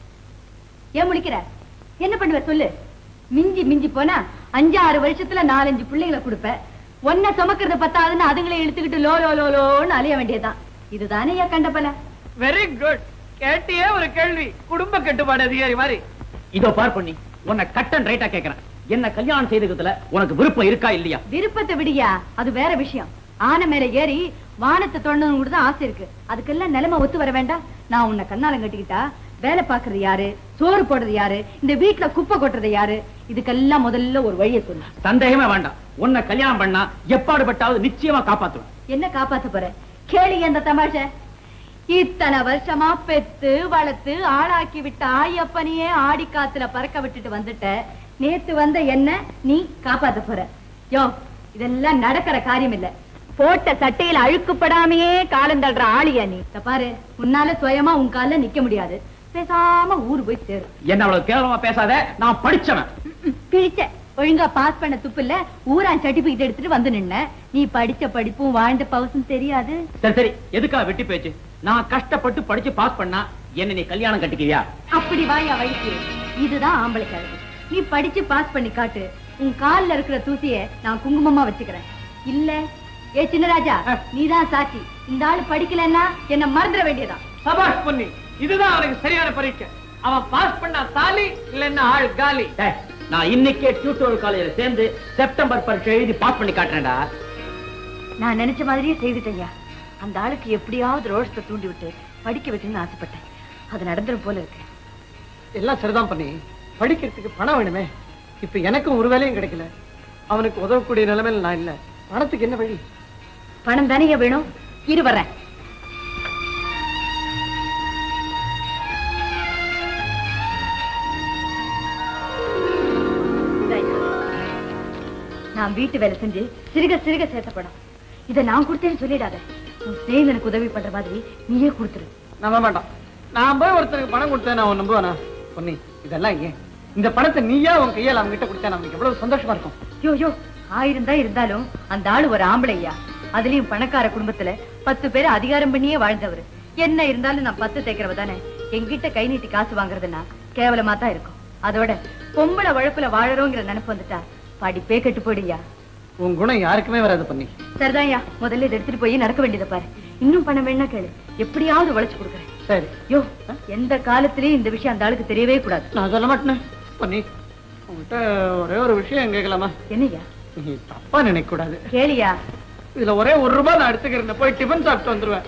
ஏன் முழிக்கிற என்ன பண்ணுவ சொல்லு மிஞ்சி மிஞ்சி போனா அஞ்சாறு வருஷத்துல நாலஞ்சு பிள்ளைங்களை கொடுப்ப ஒன்ன சுமக்கிறத பத்தாதுன்னு அதுங்களை இழுத்துக்கிட்டு லோ லோ லோ லோன்னு அலைய வேண்டியதுதான் இதுதானே ஐயா கண்டபல வெரி குட் கேட்டியே ஒரு கேள்வி குடும்ப கட்டுப்பாடு அதிகாரி மாதிரி இதோ பார் பண்ணி உன்னை கட்டன் ரைட்டா கேக்குறேன் என்ன கல்யாணம் செய்துக்கிறதுல உனக்கு விருப்பம் இருக்கா இல்லையா விருப்பத்தை விடியா அது வேற விஷயம் ஆனை மேல ஏறி வானத்தை தொடணும் கூட தான் ஆசை இருக்கு அதுக்கெல்லாம் நிலைமை ஒத்து வர வேண்டாம் நான் உன்னை கண்ணாலம் கட்டிக்கிட்டா வேலை பாக்குறது யாரு சோறு போடுறது யாரு இந்த வீட்டுல குப்பை கொட்டுறது யாரு இதுக்கெல்லாம் முதல்ல ஒரு வழியை சொல்லு சந்தேகமே வேண்டாம் உன்னை கல்யாணம் பண்ணா எப்பாடுபட்டாவது நிச்சயமா காப்பாத்துவேன் என்ன காப்பாத்த போற கேளு அந்த தமாஷ இத்தனை வருஷமா பெத்து வளர்த்து ஆளாக்கி விட்ட ஆயப்பனையே ஆடி காத்துல பறக்க விட்டுட்டு வந்துட்ட நேத்து வந்த என்ன நீ காப்பாத்த போற யோ இதெல்லாம் நடக்கிற காரியம் இல்ல போட்ட சட்டையில அழுக்குப்படாமையே காலம் தள்ளுற ஆளியா நீ இத பாரு உன்னால சுயமா உன் கால்ல நிக்க முடியாது பேசாம ஊரு போய் சேரு என்ன அவ்வளவு கேவலமா பேசாத நான் படிச்சவன் ம்ம். கிழிச்ச ஒழுங்கா பாஸ் பண்ண துப்புல ஊரான் சர்டிபிகேட் எடுத்துட்டு வந்து நின்ன நீ படிச்ச படிப்பும் வாழ்ந்த பவுசும் தெரியாது சரி சரி எதுக்கா வெட்டி பேச்சு நான் கஷ்டப்பட்டு படிச்சு பாஸ் பண்ணா என்ன நீ கல்யாணம் கட்டிக்கிறியா அப்படி வாயா வழிக்கு இதுதான் ஆம்பளை கழுது நீ படிச்சு பாஸ் பண்ணி காட்டு உன் கால்ல இருக்கிற தூசிய நான் குங்குமமா வச்சுக்கிறேன் இல்ல ஏ சின்னராஜா நீதான் சாட்சி இந்த ஆளு படிக்கலன்னா என்ன மறந்துட வேண்டியதான் சபாஷ் பொன்னி இதுதான் அவனுக்கு சரியான பரீட்சை அவன் பாஸ் பண்ணா தாலி இல்லன்னா ஆள் காலி டேய், நான் இன்னைக்கே டியூட்டோரியல் காலேஜ்ல சேர்ந்து செப்டம்பர் பரீட்சை எழுதி பாஸ் பண்ணி காட்டுறேன்டா நான் நினைச்ச மாதிரியே செய்துட்டேன்யா அந்த ஆளுக்கு எப்படியாவது ரோஷத்தை தூண்டி விட்டு படிக்க வைக்கணும்னு ஆசைப்பட்டேன் அது நடந்துரும் போல இருக்கு எல்லாம் சரிதான் பண்ணி படிக்கிறதுக்கு பணம் வேணுமே இப்ப எனக்கும் ஒரு வேலையும் கிடைக்கல அவனுக்கு உதவக்கூடிய நிலைமையில நான் இல்ல பணத்துக்கு என்ன வழி பணம் தானே வேணும் இரு வர்றேன் இந்தாய்யா. நான் வீட்டு வேலை செஞ்சு சிறுக சிறுக சேர்த்த பணம் இதை நான் கொடுத்தேன்னு சொல்லிடாத உன் ஸ்நேகிதனுக்கு உதவி பண்ற மாதிரி நீயே கொடுத்துரு நம்ப மாட்டான் நான் போய் ஒருத்தருக்கு பணம் கொடுத்தேன் நான் அவன் நம்புவானா பொன்னி இதெல்லாம் ஏன் இந்த பணத்தை நீயா உன் கையால் அவங்க கிட்ட கொடுத்தா நமக்கு எவ்வளவு சந்தோஷமா இருக்கும் யோ யோ ஆயிரம் தான் இருந்தாலும் அந்த ஆளு ஒரு ஆம்பளையா அதுலயும் பணக்கார குடும்பத்துல பத்து பேர் அதிகாரம் பண்ணியே வாழ்ந்தவர் என்ன இருந்தாலும் நான் பத்து தேக்கிறவ தானே என்கிட்ட கை நீட்டி காசு வாங்குறதுன்னா கேவலமா தான் இருக்கும் அதோட பொம்பளை வழப்புல வாழறோங்கிற நினைப்பு வந்துட்டா படிப்பே கெட்டு போடுயா உன் குணம் யாருக்குமே வராது பண்ணி சரிதான்யா முதல்ல இதை எடுத்துட்டு போய் நடக்க வேண்டியதை பாரு இன்னும் பணம் வேணா கேளு எப்படியாவது உழைச்சு கொடுக்குறேன் சரி யோ எந்த காலத்திலயும் இந்த விஷயம் அந்த ஆளுக்கு தெரியவே கூடாது நான் சொல்ல மாட்டேன் பண்ணி உங்ககிட்ட ஒரே ஒரு விஷயம் கேட்கலாமா என்னய்யா நீ தப்பா நினைக்க கூடாது கேளியா இதுல ஒரே ஒரு ரூபாய் நான் எடுத்துக்கிறேன் போய் டிஃபன் சாப்பிட்டு வந்துருவேன்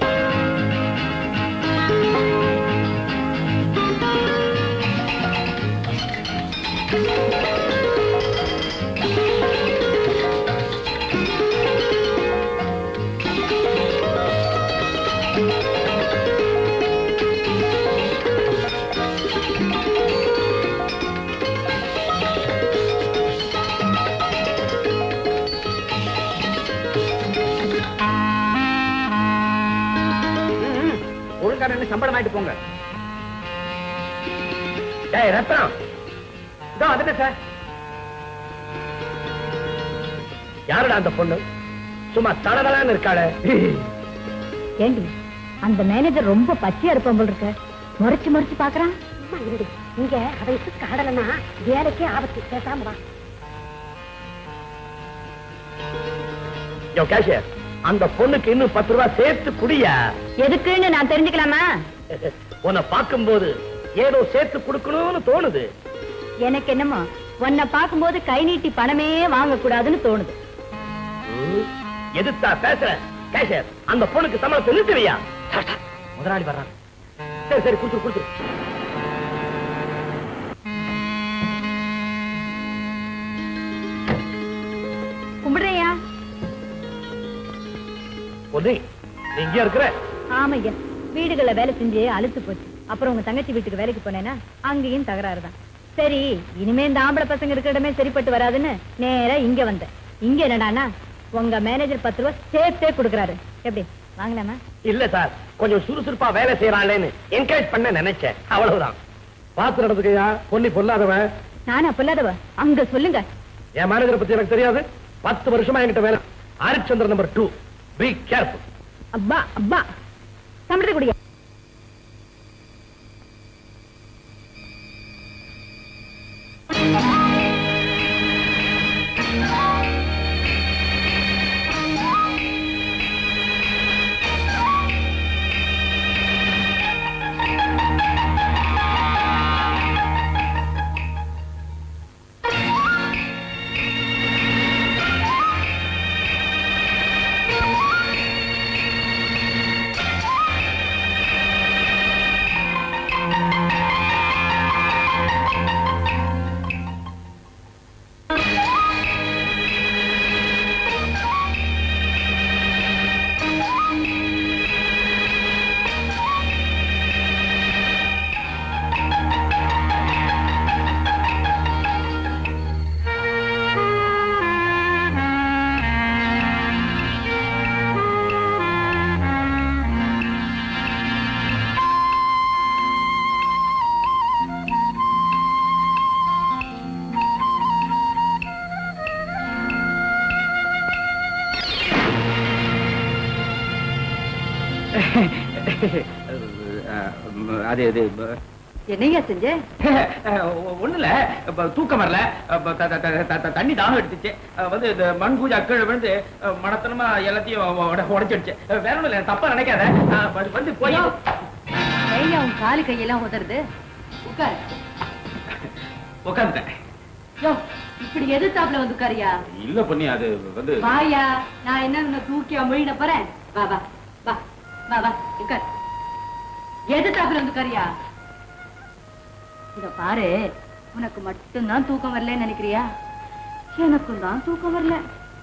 ஒழுங்கா நின்னு சம்பளம் ஆயிட்டு போங்க டேய் ரத்னம் இதோ வந்துட்டேன் சார் யாருடா அந்த பொண்ணு சும்மா தடதலான்னு இருக்காளே ஏண்டி அந்த மேனேஜர் ரொம்ப பச்சையா இருப்பான் போல் இருக்க முறைச்சு முறைச்சு பாக்குறான் இங்க அவனுக்கு காடலன்னா வேலைக்கே ஆபத்து பேசாம வா யோ கேஷியர் அந்த பொண்ணுக்கு இன்னும் பத்து ரூபாய் சேர்த்து குடியா எதுக்குன்னு நான் தெரிஞ்சுக்கலாமா உன்னை பார்க்கும்போது ஏதோ சேர்த்து கொடுக்கணும்னு தோணுது எனக்கு என்னமோ உன்னை பார்க்கும்போது கை நீட்டி பணமே வாங்க கூடாதுன்னு தோணுது எதுத்தா பேசுற கேஷியர் அந்த பொண்ணுக்கு சம்பளத்தை நிறுத்துவியா முதலாளி வர்றான் சரி சரி கொடுத்துரு கொடுத்துரு கும்பிடுறியா பொண்ணு நீ இங்கே இருக்கிற ஆமையா வீடுகள்ல வேலை செஞ்சு அழுத்து போச்சு அப்புறம் உங்க தங்கச்சி வீட்டுக்கு வேலைக்கு போனேன்னா அங்கேயும் தகராறு தான் சரி இனிமே இந்த ஆம்பளை பசங்க இருக்கிற இடமே சரிப்பட்டு வராதுன்னு நேரா இங்க வந்தேன் இங்க என்னடான்னா உங்க மேனேஜர் பத்து ரூபா சேர்த்தே கொடுக்குறாரு எப்படி வாங்கலாமா இல்ல சார் கொஞ்சம் சுறுசுறுப்பா வேலை செய்யறாளேன்னு என்கரேஜ் பண்ண நினைச்சேன் அவ்வளவுதான் பார்த்து நடந்துக்கையா பொன்னி பொல்லாதவன் நானா பொல்லாதவ அங்க சொல்லுங்க என் மேனேஜரை பத்தி எனக்கு தெரியாது பத்து வருஷமா என்கிட்ட வேலை Harichandran number two be careful அப்பா அப்பா சம்பளத்தை குடிங்க அது இது என்னையா செஞ்ச ஒண்ணு இல்ல இப்ப தூக்கம் வரல இப்ப த- த- த- த- த- தண்ணி தாகம் எடுத்துச்சு அஹ் வந்து இந்த மண் பூஜை கீழே விழுந்து அஹ் மடத்தனமா எல்லாத்தையும் உட- உடைச்சிடுச்சு அஹ் வேற ஒண்ணும் இல்ல தப்பா நினைக்காத அஹ் வந்து- வந்து போய் ஏய்யா உன் காலு கையெல்லாம் உதறது உட்காரு உட்காந்துட்டேன் யோ இப்படி எதிர்த்தாப்புல வந்து உட்காரியா இல்ல பண்ணி அது வந்து வாயா நான் என்ன உன்னை தூக்கி மொழின போறேன் வா வா வா வா வா உட்கார் எதிர்த்தாப்புல வந்து உட்காரியா இத பாரு உனக்கு மட்டும்தான் தூக்கம் வரலன்னு நினைக்கிறியா எனக்கும் தான் தூக்கம் வரல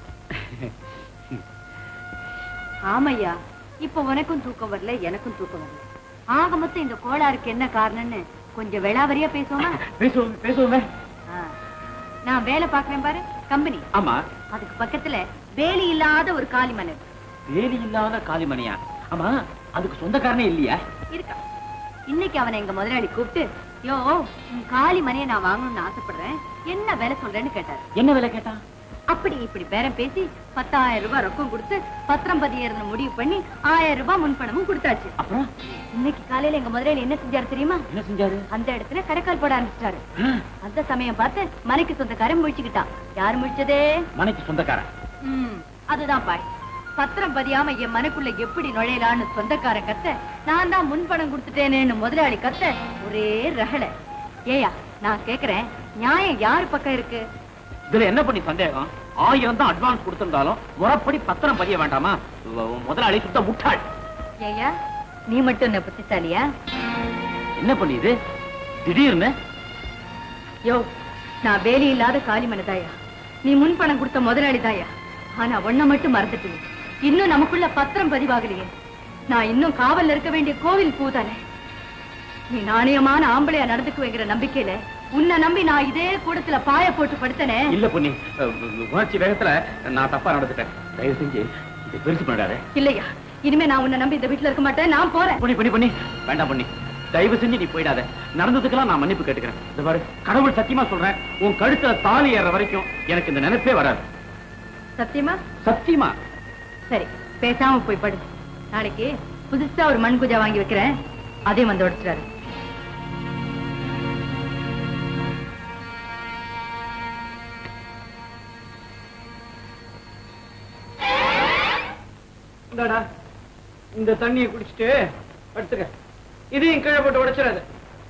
ஆமையா இப்ப உனக்கும் தூக்கம் வரல எனக்கும் தூக்கம் வரல ஆக மொத்தம் இந்த கோளாறுக்கு என்ன காரணம்னு கொஞ்சம் விளாவரியா பேசுவோமா பேசுவோம் பேசுவோமே ஆ. நான் வேலை பாக்குறேன் பாரு கம்பெனி ஆமா அதுக்கு பக்கத்துல வேலி இல்லாத ஒரு காலி மனை இருக்கு. வேலி இல்லாத காளிமணியா ஆமா அதுக்கு சொந்தக்காரனே இல்லையா இருக்கா இன்னைக்கு அவனை எங்க முதலாளி கூப்பிட்டு யோ உன் காலி மனையை நான் வாங்கணும்னு ஆசைப்படுறேன் என்ன வேலை சொல்றேன்னு கேட்டாரு என்ன விலை கேட்டான் அப்படி இப்படி பேரம் பேசி பத்தாயிரம் ரூபாய் ரொக்கம் கொடுத்து பத்திரம் பதியறத முடிவு பண்ணி ஆயிரம் ரூபாய் முன்பணமும் கொடுத்தாச்சு அப்புறம் இன்னைக்கு காலையில எங்க முதலாளி என்ன செஞ்சாரு தெரியுமா என்ன செஞ்சாரு அந்த இடத்துல கடைக்கால் போட ஆரம்பிச்சிட்டாரு அந்த சமயம் பார்த்து மனைக்கு சொந்தக்காரன் முழிச்சுக்கிட்டான் யார் முழிச்சதே மனைக்கு சொந்தக்காரன் ம், அதுதான் பாய் பத்திரம் பதியாம என் மனுக்குள்ள எப்படி நுழையலான்னு சொந்தக்காரன் கத்த நான் தான் முன்பணம் கொடுத்துட்டேனேன்னு முதலாளி கத்த ஒரே ரகலை ஏயா நான் கேக்குறேன் நியாயம் யார் பக்கம் இருக்கு இதுல என்ன பண்ணி சந்தேகம் ஆயிரம் தான் அட்வான்ஸ் கொடுத்திருந்தாலும் முறைப்படி பத்திரம் பதிய வேண்டாமா உ- உ- முதலாளி சுத்த முட்டாள் ஏயா நீ மட்டும் என்ன புத்திசாலியா என்ன பண்ணிது திடீர்னு யோ நான் வேலி இல்லாத காலி மனதாயா நீ முன்பணம் கொடுத்த முதலாளி தாயா ஆனா ஒண்ண மட்டும் மறந்துட்டு இன்னும் நமக்குள்ள பத்திரம் பதிவாகலையே நான் இன்னும் காவல்ல இருக்க வேண்டிய கோவில் பூதானே நீ நாணயமான ஆம்பளையா நடந்துக்குவேங்கிற நம்பிக்கையில உன்னை நம்பி நான் இதே கூடத்துல பாய போட்டு படுத்தனே இல்ல பொண்ணி அஹ், உணர்ச்சி வேகத்துல நான் தப்பா நடந்துட்டேன் தயவு செஞ்சு இதை பெருசு பண்ணாத இல்லையா இனிமே நான் உன்னை நம்பி இந்த வீட்டுல இருக்க மாட்டேன் நான் போறேன் பொண்ணி பொண்ணி பொண்ணி வேண்டாம் பொண்ணி தயவு செஞ்சு நீ போயிடாத நடந்ததுக்கெல்லாம் நான் மன்னிப்பு கேட்டுக்கிறேன் இந்த பாரு கடவுள் சத்தியமா சொல்றேன் உன் கழுத்துல தாலி ஏற வரைக்கும் எனக்கு இந்த நினைப்பே வராது சத்தியமா சத்தியமா சரி பேசாம போய் படு நாளைக்கு புதுசா ஒரு மண் பூஜை வாங்கி வைக்கிறேன் அதையும் வந்து உடைச்சிடாரு இந்தாடா இந்த தண்ணியை குடிச்சிட்டு படுத்துக்க இதையும் கீழே போட்டு உடைச்சிடாது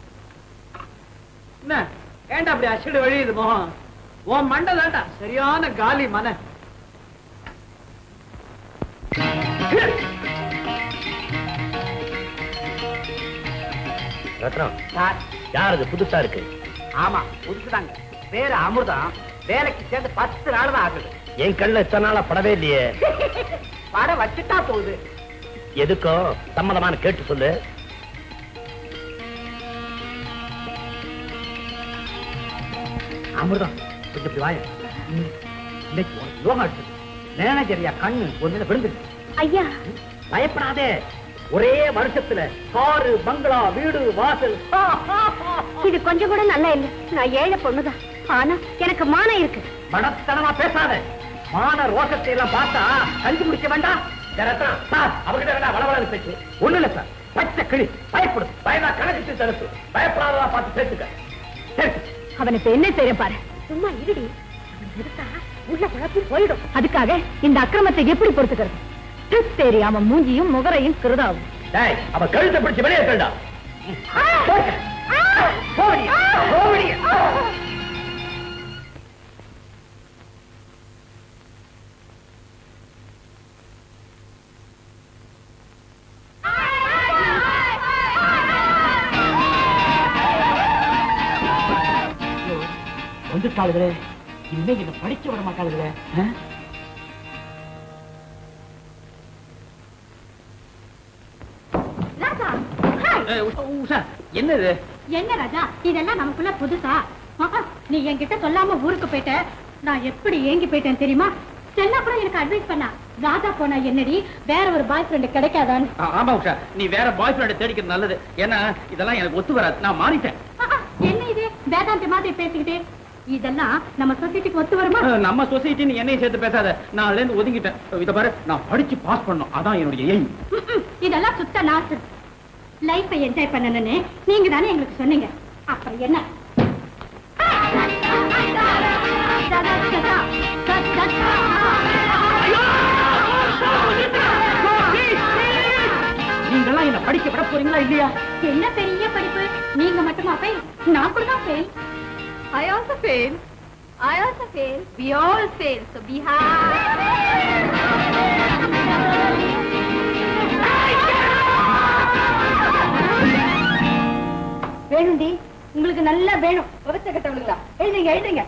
என்ன ஏன்டா அப்படி அசிடு வழியுது மோகம் உன் மண்டை தான்டா சரியான காலி மன ரத்னம் யார் அது புதுசா இருக்கு ஆமா புதுசுதாங்க பேரு அமிர்தம் வேலைக்கு சேர்ந்து பத்து நாள் தான் ஆகுது என் கண்ணுல இத்தனை நாளா படவே இல்லையே படம் வச்சுட்டா போகுது எதுக்கோ சம்மதமான கேட்டு சொல்லு அமிர்தம் கொஞ்சம் இப்படி வாய ம், இன்னைக்கு உனக்கு யோகா எடுத்து மேனேஜரியா கண்ணு ஒரு நிலை விழுந்துருச்சு ஐயா பயப்படாதே ஒரே வருஷத்துல காரு பங்களா வீடு வாசல் இது கொஞ்சம் கூட நல்லா இல்ல நான் ஏழை பொண்ணுதான் ஆனா எனக்கு மானம் இருக்கு மடத்தனமா பேசாத மான ரோஷத்தை எல்லாம் பார்த்தா கஞ்சி குடிக்க வேண்டாம் ஜரத்னா, சார் அவர்கிட்ட வேண்டாம் வளவளன்னு பேச்சு ஒண்ணு இல்ல சார் பச்சை கிளி பயப்படும் பயனா கணக்கு தடுப்பு பயப்படாததா பார்த்து சேர்த்துக்க சேர்த்து அவனுக்கு என்ன செய்ய பாரு சும்மா இருடி உள்ள குழப்பி போயிடும் அதுக்காக இந்த அக்கிரமத்தை எப்படி பொறுத்துக்கிறது ட்ரிப் தெரியாம மூஞ்சியும் முகரையும் கிருதாவும் டேய் அவ கழுத்தை பிடிச்சு வெளியே தள்ளுடா வந்துட்டாளுகளே இனிமே என்ன படிக்க விட மாட்டாளுகளே ஆ? ஏய், உஷா, உஷா, என்ன இது என்ன ராஜா இதெல்லாம் நமக்குள்ள புதுசா ஆஹா, நீ என்கிட்ட சொல்லாம ஊருக்கு போயிட்ட நான் எப்படி ஏங்கி போயிட்டேன் தெரியுமா செல்லா கூட எனக்கு அட்வைஸ் பண்ணா ராஜா போனா என்னடி வேற ஒரு பாய் ஃப்ரெண்ட் கிடைக்காதான்னு ஆ- ஆமா உஷா நீ வேற பாய் ஃப்ரெண்ட் தேடிக்கிறது நல்லது ஏன்னா இதெல்லாம் எனக்கு ஒத்து வராது நான் மாறிட்டேன் ஆஹா, என்ன இது வேதாந்தி மாதிரி பேசிக்கிட்டே இதெல்லாம் நம்ம சொசைட்டிக்கு ஒத்து வருமா அஹ், நம்ம சொசைட்டி நீ என்னையும் சேர்த்து பேசாத நான் அதுல இருந்து ஒதுங்கிட்டேன் இத பாரு நான் படிச்சு பாஸ் பண்ணணும் அதான் என்னுடைய எய்ம் ம்ம், இதெல்லாம் சுத்த நாசு லைஃபை என்ஜாய் பண்ணணும்னு நீங்க தானே எங்களுக்கு சொன்னீங்க அப்புறம் என்ன நீங்கெல்லாம் என்ன படிக்க விட போறீங்களா இல்லையா என்ன பெரிய படிப்பு நீங்க மட்டுமா ஃபெயில் நான் கூட தான் fail I also fail. I also fail. We all fail. So be happy. வேணும்டி உங்களுக்கு நல்லா வேணும் விவச்ச கட்டவளுங்களா எழுதுங்க எழுதுங்க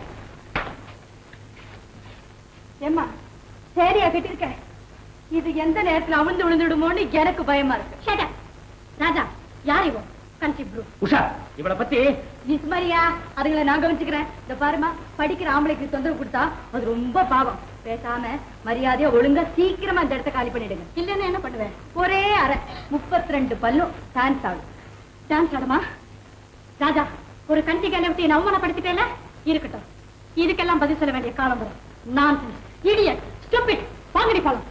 ஏம்மா சரியா கட்டிருக்கேன் இது எந்த நேரத்துல அவிழ்ந்து விழுந்துடுமோன்னு எனக்கு பயமா இருக்கு ஷட் அப். ராஜா யார் இவன் கன்சி ப்ரூ உஷா இவளை பத்தி நிஸ்மரியா அதுங்களை நான் கவனிச்சுக்கிறேன் இந்த பாருமா படிக்கிற ஆம்பளைக்கு தொந்தரவு கொடுத்தா அது ரொம்ப பாவம் பேசாம மரியாதையா ஒழுங்கா சீக்கிரமா இந்த இடத்த காலி பண்ணிடுங்க இல்லன்னா என்ன பண்ணுவேன் ஒரே அரை முப்பத்தி ரெண்டு பல்லும் டான்ஸ் ஆடும் டான்ஸ் ஆடுமா ராஜா ஒரு கஞ்சி கல்யாணத்தை நான் அவமானப்படுத்திட்டேல இருக்கட்டும் இதுக்கெல்லாம் பதில் சொல்ல வேண்டிய காலம் வரும் நான் இடியட் ஸ்டூபிட் வாங்கடி பாலம்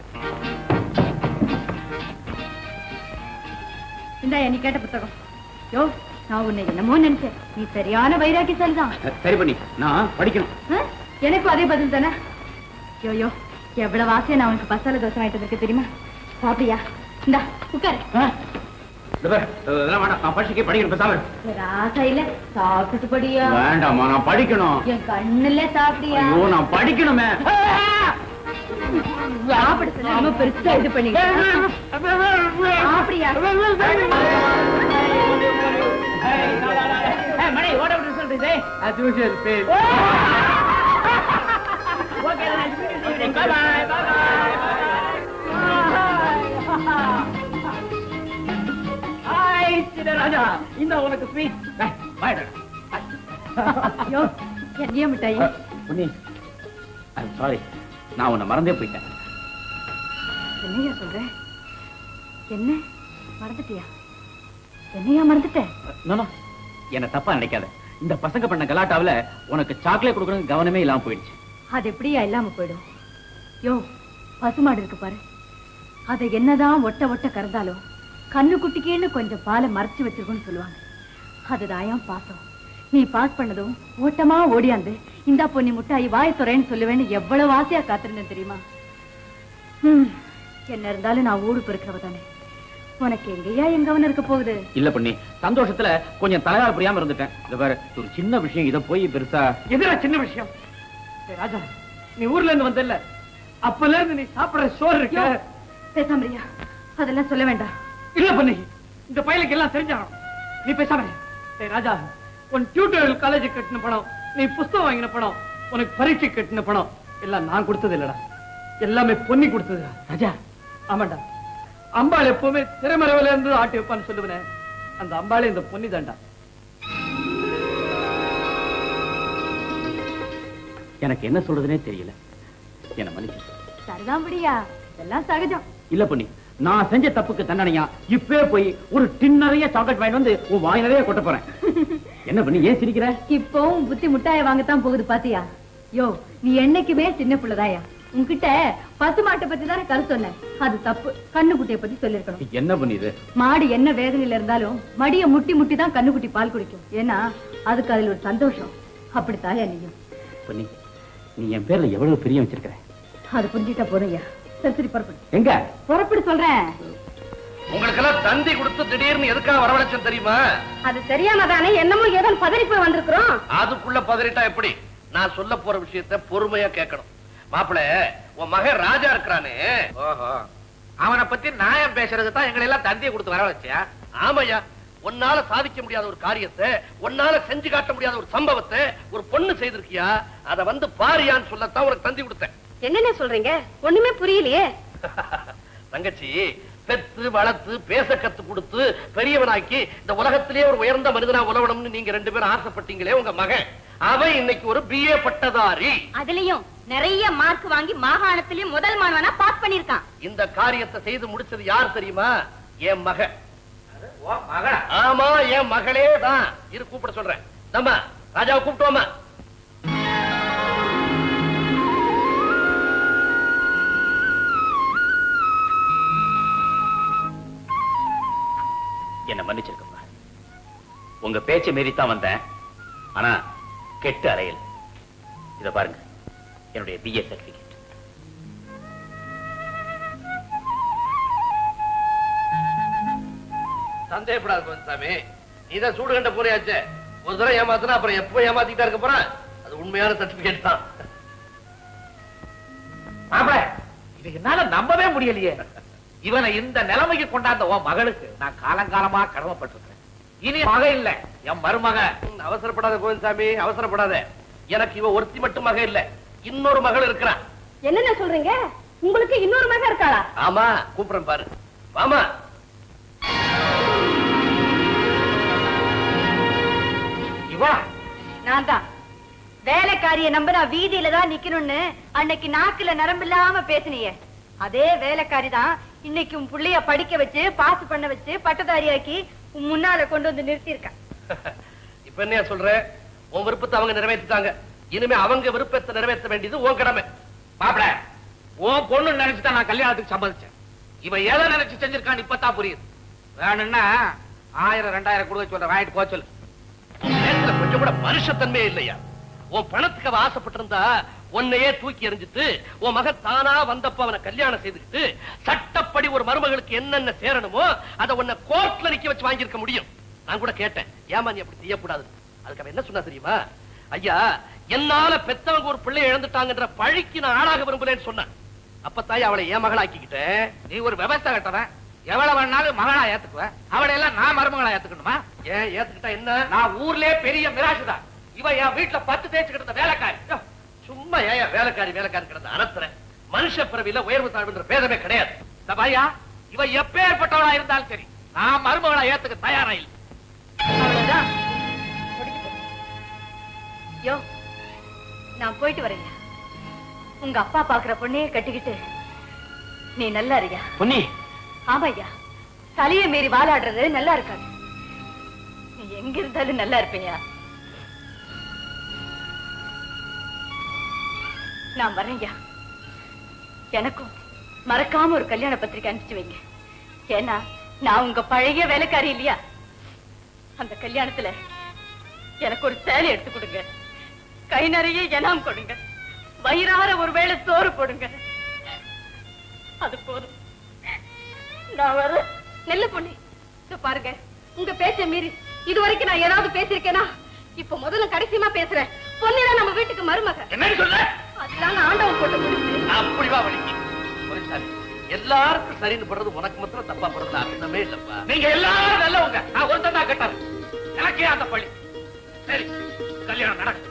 இந்த நீ கேட்ட புத்தகம் யோ நான் உன்னை என்னமோ நினைச்சேன் நீ சரியான வைராக்கி தான் சரி பண்ணி நான் படிக்கணும் எனக்கும் அதே பதில் தானே யோயோ எவ்வளவு ஆசையா நான் உனக்கு பசால தோசை வாங்கிட்டு வந்திருக்கேன் தெரியுமா சாப்பிடியா இந்தா உட்காரு இந்த பாரு, இதெல்லாம் வேண்டாம் நான் படிச்சுக்கே படிக்கணும் பேசாம இரு. ராசா இல்ல சாப்பிட்டு படியா வேண்டாம்மா நான் படிக்கணும் என் கண்ணுல சாப்பிடியா ஐயோ நான் படிக்கணுமே சாப்பிட சொல்லாம பெருசா இது பண்ணி சாப்பிடியா மணி ஓட விட்டு சொல்றது as usual fail okay bye bye bye hi Raja இந்த உனக்கு ஸ்வீட் பை யோ என்னைய மிட்டாய் பொன்னி சாரி நான் உன்னை மறந்தே போயிட்டேன் என்னையா சொல்ற என்ன மறந்துட்டியா என்னையா மறந்துட்ட நோ, நோ. என்னை தப்பா நினைக்காத இந்த பசங்க பண்ண கலாட்டாவுல உனக்கு சாக்லேட் கொடுக்கணும் கவனமே இல்லாம போயிடுச்சு அது எப்படியா இல்லாம போயிடும் யோ பசுமாடு இருக்கு பாரு அதை என்னதான் ஒட்ட ஒட்ட கறந்தாலும் கண்ணு குட்டிக்கேன்னு கொஞ்சம் பாலை மறைச்சு வச்சிருக்கோன்னு சொல்லுவாங்க அதுதான் பாசம் நீ பாஸ் பண்ணதும் ஓட்டமா ஓடியாந்து இந்தா பொன்னி முட்டாய் வாய் துறைன்னு சொல்லுவேன்னு எவ்வளவு ஆசையா காத்திருந்தேன் தெரியுமா ஹம், என்ன இருந்தாலும் நான் ஊடு பெருக்கிறவ தானே உனக்கு எங்கேயா எங்க கவனம் இருக்க போகுது இல்ல பண்ணி சந்தோஷத்துல கொஞ்சம் தலைகால புரியாம இருந்துட்டேன் இந்த பாரு ஒரு சின்ன விஷயம் இத போய் பெருசா எதுல சின்ன விஷயம் ஏய் ராஜா நீ ஊர்ல இருந்து வந்தல்ல அப்பல இருந்து நீ சாப்பிடுற சோறு இருக்க யோ, பேசாமரியா அதெல்லாம் சொல்ல வேண்டாம் இல்ல பண்ணி இந்த பயலுக்கு எல்லாம் தெரிஞ்சாகணும் நீ பேசாம இரு. ஏய் ராஜா உன் டியூட்டோரியல் காலேஜ் கட்டின பணம் நீ புஸ்தகம் வாங்கின பணம் உனக்கு பரீட்சை கட்டின பணம் எல்லாம் நான் கொடுத்தது இல்லடா எல்லாமே பொன்னி கொடுத்தது ராஜா ஆமாண்டா அம்பாள் எப்பவுமே திரைமறைவில இருந்து ஆட்டி வைப்பான்னு சொல்லுவேனே அந்த அம்பாளே இந்த பொன்னி தாண்டா எனக்கு என்ன சொல்றதுனே தெரியல என்ன மன்னிச்சு சரிதான் படியா இதெல்லாம் சகஜம் இல்ல பண்ணி நான் செஞ்ச தப்புக்கு தண்டனையா இப்பவே போய் ஒரு டின் நிறைய சாக்லேட் வாங்கிட்டு வந்து உன் வாய் நிறைய கொட்ட போறேன் என்ன பண்ணி ஏன் சிரிக்கிற இப்பவும் புத்தி முட்டாய வாங்கத்தான் போகுது பாத்தியா யோ நீ என்னைக்குமே சின்ன பிள்ளைதாயா உன்கிட்ட பசு மாட்டை பத்தி தானே கரு சொன்னேன் அது தப்பு கண்ணுக்குட்டியை பத்தி சொல்லிருக்கணும் என்ன பண்ணி இது மாடு என்ன வேதனையில இருந்தாலும் மடிய முட்டி முட்டி தான் கண்ணுக்குட்டி பால் குடிக்கும் ஏன்னா அதுக்கு அதுல ஒரு சந்தோஷம் அப்படித்தாயா நீயும் பண்ணி நீ என் பேர்ல எவ்வளவு பிரியம் வச்சிருக்கிற அது புரிஞ்சுட்டா போதும்யா சரி சரி புறப்படு எங்க புறப்படு சொல்றேன் உங்களுக்கெல்லாம் தந்தி கொடுத்து திடீர்னு எதுக்காக வரவழைச்சேன் தெரியுமா அது தெரியாம தானே என்னமோ ஏதோ பதறி போய் வந்திருக்கிறோம் அதுக்குள்ள பதறிட்டா எப்படி நான் சொல்ல போற விஷயத்த பொறுமையா கேட்கணும் மாப்பிள உன் மகன் ராஜா இருக்கிறானே ஓஹோ அவனை பத்தி நியாயம் பேசுறது தான் எங்களை எல்லாம் தந்தியை கொடுத்து வர வச்சியா ஆமையா உன்னால சாதிக்க முடியாத ஒரு காரியத்தை உன்னால செஞ்சு காட்ட முடியாத ஒரு சம்பவத்தை ஒரு பொண்ணு செய்திருக்கியா அத வந்து பாரியான்னு சொல்லத்தான் உனக்கு தந்தி கொடுத்தேன் என்னென்ன சொல்றீங்க ஒண்ணுமே புரியலையே தங்கச்சி பெத்து வளர்த்து பேச கத்து கொடுத்து பெரியவனாக்கி இந்த உலகத்திலேயே ஒரு உயர்ந்த மனிதனா உலவணும்னு நீங்க ரெண்டு பேரும் ஆசைப்பட்டீங்களே உங்க மகன் அவன் இன்னைக்கு ஒரு பிஏ பட்டதாரி அதுலயும் நிறைய மார்க் வாங்கி மாகாணத்திலயும் முதல் மாணவனா பாஸ் பண்ணிருக்கான் இந்த காரியத்தை செய்து முடிச்சது யார் தெரியுமா என் மகன் மகளா ஆமா என் மகளே தான் இரு கூப்பிட சொல்றேன் நம்ம ராஜாவை கூப்பிட்டோமா என்ன மன்னிச்சிருக்கம்மா உங்க பேச்சை மீறித்தான் வந்தேன் ஆனா கெட்டு அறையல் இத பாருங்க என்னுடைய பிஏ சர்டிபிகேட் சந்தேகப்படாத கோவிந்தசாமி நீதான் சூடு கண்ட போறியாச்சே ஒரு தடவை ஏமாத்தினா அப்புறம் எப்போ ஏமாத்திட்டா இருக்க போறான் அது உண்மையான சர்டிபிகேட் தான் மாப்பிள இது என்னால நம்பவே முடியலையே இவனை இந்த நிலைமைக்கு கொண்டாந்த உன் மகளுக்கு நான் காலங்காலமா கடமைப்பட்டிருக்கேன் இனி மக இல்ல என் மருமக ம், அவசரப்படாத கோவிந்தசாமி அவசரப்படாத எனக்கு இவ ஒருத்தி மட்டும் மக இல்ல இன்னொரு மகள் இருக்கிறான் என்னென்ன சொல்றீங்க உங்களுக்கு இன்னொரு மகன் இருக்காளா ஆமா கூப்பிடுறேன் பாரு வாமா இவா நான் தான் வேலைக்காரிய நம்ப நான் வீதியில தான் நிக்கணும்னு அன்னைக்கு நாக்குல நரம்பு இல்லாம பேசினியே அதே வேலைக்காரி தான் இன்னைக்கு உன் புள்ளைய படிக்க வச்சு பாஸ் பண்ண வச்சு பட்டதாரியாக்கி உன் முன்னால கொண்டு வந்து நிறுத்தியிருக்கா இப்ப என்ன சொல்ற உன் விருப்பத்தை அவங்க நிறைவேற்றிட்டாங்க இனிமே அவங்க விருப்பத்தை நிறைவேற்ற வேண்டியது உன் கடமை மாப்பிள உன் பொண்ணு நினைச்சுதான் நான் கல்யாணத்துக்கு சம்மதிச்சேன் இவ எதை நினைச்சு செஞ்சிருக்கான்னு இப்பதான் புரியுது வேணும்னா ஆயிரம் ரெண்டாயிரம் கொடுக்க சொல்ல வாங்கிட்டு போக சொல்லு உன் பேச்சுல கொஞ்சம் கூட மனுஷத்தன்மையே இல்லையா உன் பணத்துக்கு அவ ஆசைப்பட்டிருந்தா உன்னையே தூக்கி எறிஞ்சிட்டு உன் மகன் தானா வந்தப்ப அவனை கல்யாணம் செய்துக்கிட்டு சட்டப்படி ஒரு மருமகளுக்கு என்னென்ன சேரணுமோ அதை உன்னை கோர்ட்ல நிக்க வச்சு வாங்கியிருக்க முடியும் நான் கூட கேட்டேன் ஏமா நீ அப்படி செய்யக்கூடாது அதுக்கு அவன் என்ன சொன்னா தெரியுமா ஐயா என்னால பெத்தவங்க ஒரு பிள்ளை இழந்துட்டாங்கன்ற பழிக்கு நான் ஆளாக விரும்பலன்னு சொன்னேன் அப்பத்தாய் அவளை என் மகளாக்கிக்கிட்டேன் நீ ஒரு விவசாய கட்டவன் எவ்வளவு வேணாலும் மகளா ஏத்துக்குவ அவளை எல்லாம் நான் மருமகளா ஏத்துக்கணுமா ஏன் ஏத்துக்கிட்டா என்ன நான் ஊர்லயே பெரிய மிராசுதான் இவ என் வீட்டுல பத்து தேய்ச்சி கிடந்த வேலைக்காரி ஐயோ, சும்மா ஏன் வேலைக்காரி வேலைக்காரி கிடந்த அனத்துற மனுஷ பிறவில உயர்வு தாழ்வுன்ற பேதமே கிடையாது இந்த பையா இவ எப்பேற்பட்டவளா இருந்தாலும் சரி நான் மருமகளா ஏத்துக்க தயாரா இல்லை அவ்வளவுதான் முடிஞ்சு போச்சு. யோ நான் போயிட்டு வரேங்க உங்க அப்பா பாக்குற பொண்ணையே கட்டிக்கிட்டு நீ நல்லா இருக்கியா பொன்னி ஆமாய்யா தலையை மீறி வாலாடுறது நல்லா இருக்காது நீ எங்க இருந்தாலும் நல்லா இருப்பியா நான் வரேன்யா எனக்கும் மறக்காம ஒரு கல்யாண பத்திரிக்கை அனுப்பிச்சு வைங்க ஏன்னா நான் உங்க பழைய வேலைக்காரி இல்லையா அந்த கல்யாணத்துல எனக்கு ஒரு சேலை எடுத்து கொடுங்க கை நிறைய இனாம் கொடுங்க வயிறார ஒருவேளை சோறு போடுங்க அது போதும் நான் வர நெல்லு பொண்ணு இதோ பாருங்க உங்க பேச்ச மீறி இது வரைக்கும் நான் ஏதாவது பேசியிருக்கேனா இப்ப முதல்ல கடைசியமா பேசுறேன் பொண்ணுதான் நம்ம வீட்டுக்கு மருமக என்னன்னு சொல்ல அதுதாங்க ஆண்டவன் போட்டு முடிச்சு அப்படி வா வலிக்கு புரிஞ்சாரு எல்லாருக்கும் சரின்னு படுறது உனக்கு மாத்திரம் தப்பா படுறது அர்த்தமே இல்லப்பா நீங்க எல்லாரும் நல்லவங்க நான் ஒருத்தன் தான் கெட்டது எனக்கே அந்த பள்ளி சரி கல்யாணம் நடக்கும்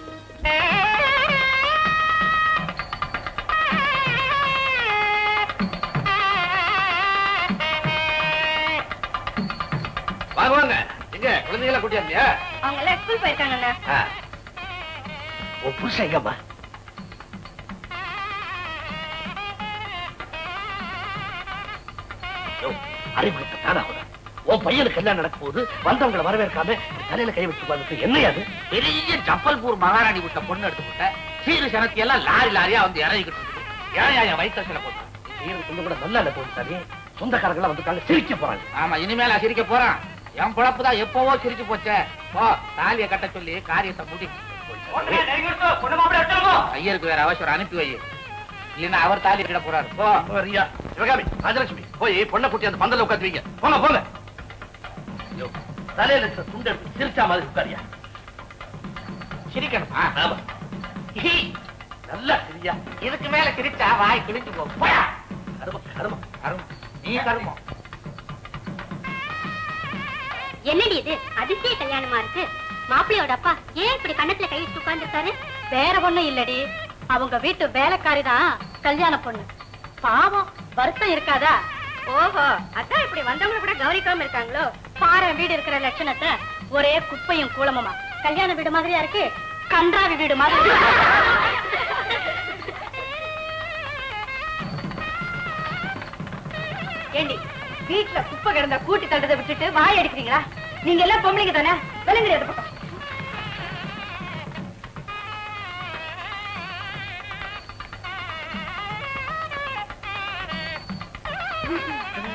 வாங்க வாங்க எங்க குழந்தைகளை கூட்டியா இல்லையா அவங்க எல்லாம் ஸ்கூல் போயிருக்காங்கண்ணா ஆ. உன் புருஷன் எங்கம்மா அறிமுகத்தை தானா உன் பையனுக்கு கல்யாணம் நடக்கும் போது வந்தவங்களை வரவேற்காம இப்படி தலையில கை வச்சு உட்கார்ந்துட்டு என்னையா அது பெரிய ஜப்பல்பூர் மகாராணி விட்ட பொண்ணு எடுத்துக்கிட்ட சீரு சனத்தி எல்லாம் லாரி லாரியா வந்து இறங்கிக்கிட்டு இருக்கு ஏன் என் வயிற்றுல போட்டா செய்யறது கொஞ்சம் கூட நல்லா இல்ல போகுது சொந்தக்காரங்க வந்துட்டாங்க சிரிக்க போறாங்க ஆமா இனிமேல சிரிக்க போறான் என் பொழப்பு தான் எப்பவோ சிரிச்சு போச்சே போ தாலிய கட்ட சொல்லி காரியத்தை முடி ஐயருக்கு வேற அவசரம் அனுப்பி வை இல்லைன்னா அவர் தாலி கட்ட போறாரு போ வரியா சிவகாமி ராஜலட்சுமி போய் பொண்ணை கூட்டி அந்த பந்தல உட்காந்து வைங்க போங்க போங்க ஐயோ, தலையில இருக்கிற துண்டு எடுத்து சிரிச்சா மாதிரி உட்காரியா சிரிக்கணுமா ஆமா ஹீ, நல்லா சிரியா இதுக்கு மேல சிரிச்சா வாய் கிழிஞ்சு போகும் போயா அருமா அருமா கருமம் நீ கருமம் என்னடி இது அதிசய கல்யாணமா இருக்கு மாப்பிள்ளையோட அப்பா ஏன் இப்படி கண்ணத்துல கை வச்சு உட்கார்ந்துருக்காரு வேற ஒண்ணும் இல்லடி அவங்க வீட்டு வேலைக்காரி தான் கல்யாண பொண்ணு பாவம் வருத்தம் இருக்காதா ஓஹோ அதான் இப்படி வந்தவங்க கூட கௌரிக்காம இருக்காங்களோ பாறை வீடு இருக்கிற லட்சணத்தை ஒரே குப்பையும் கூலமுமா கல்யாண வீடு மாதிரியா இருக்கு கன்றாவி வீடு மாதிரி ஏண்டி வீட்டுல குப்பை கிடந்தா கூட்டி தள்ளுறதை விட்டுட்டு வாய் அடிக்கிறீங்களா நீங்க எல்லாம் பொம்பளைங்க தானே விலங்குடி அந்த பக்கம்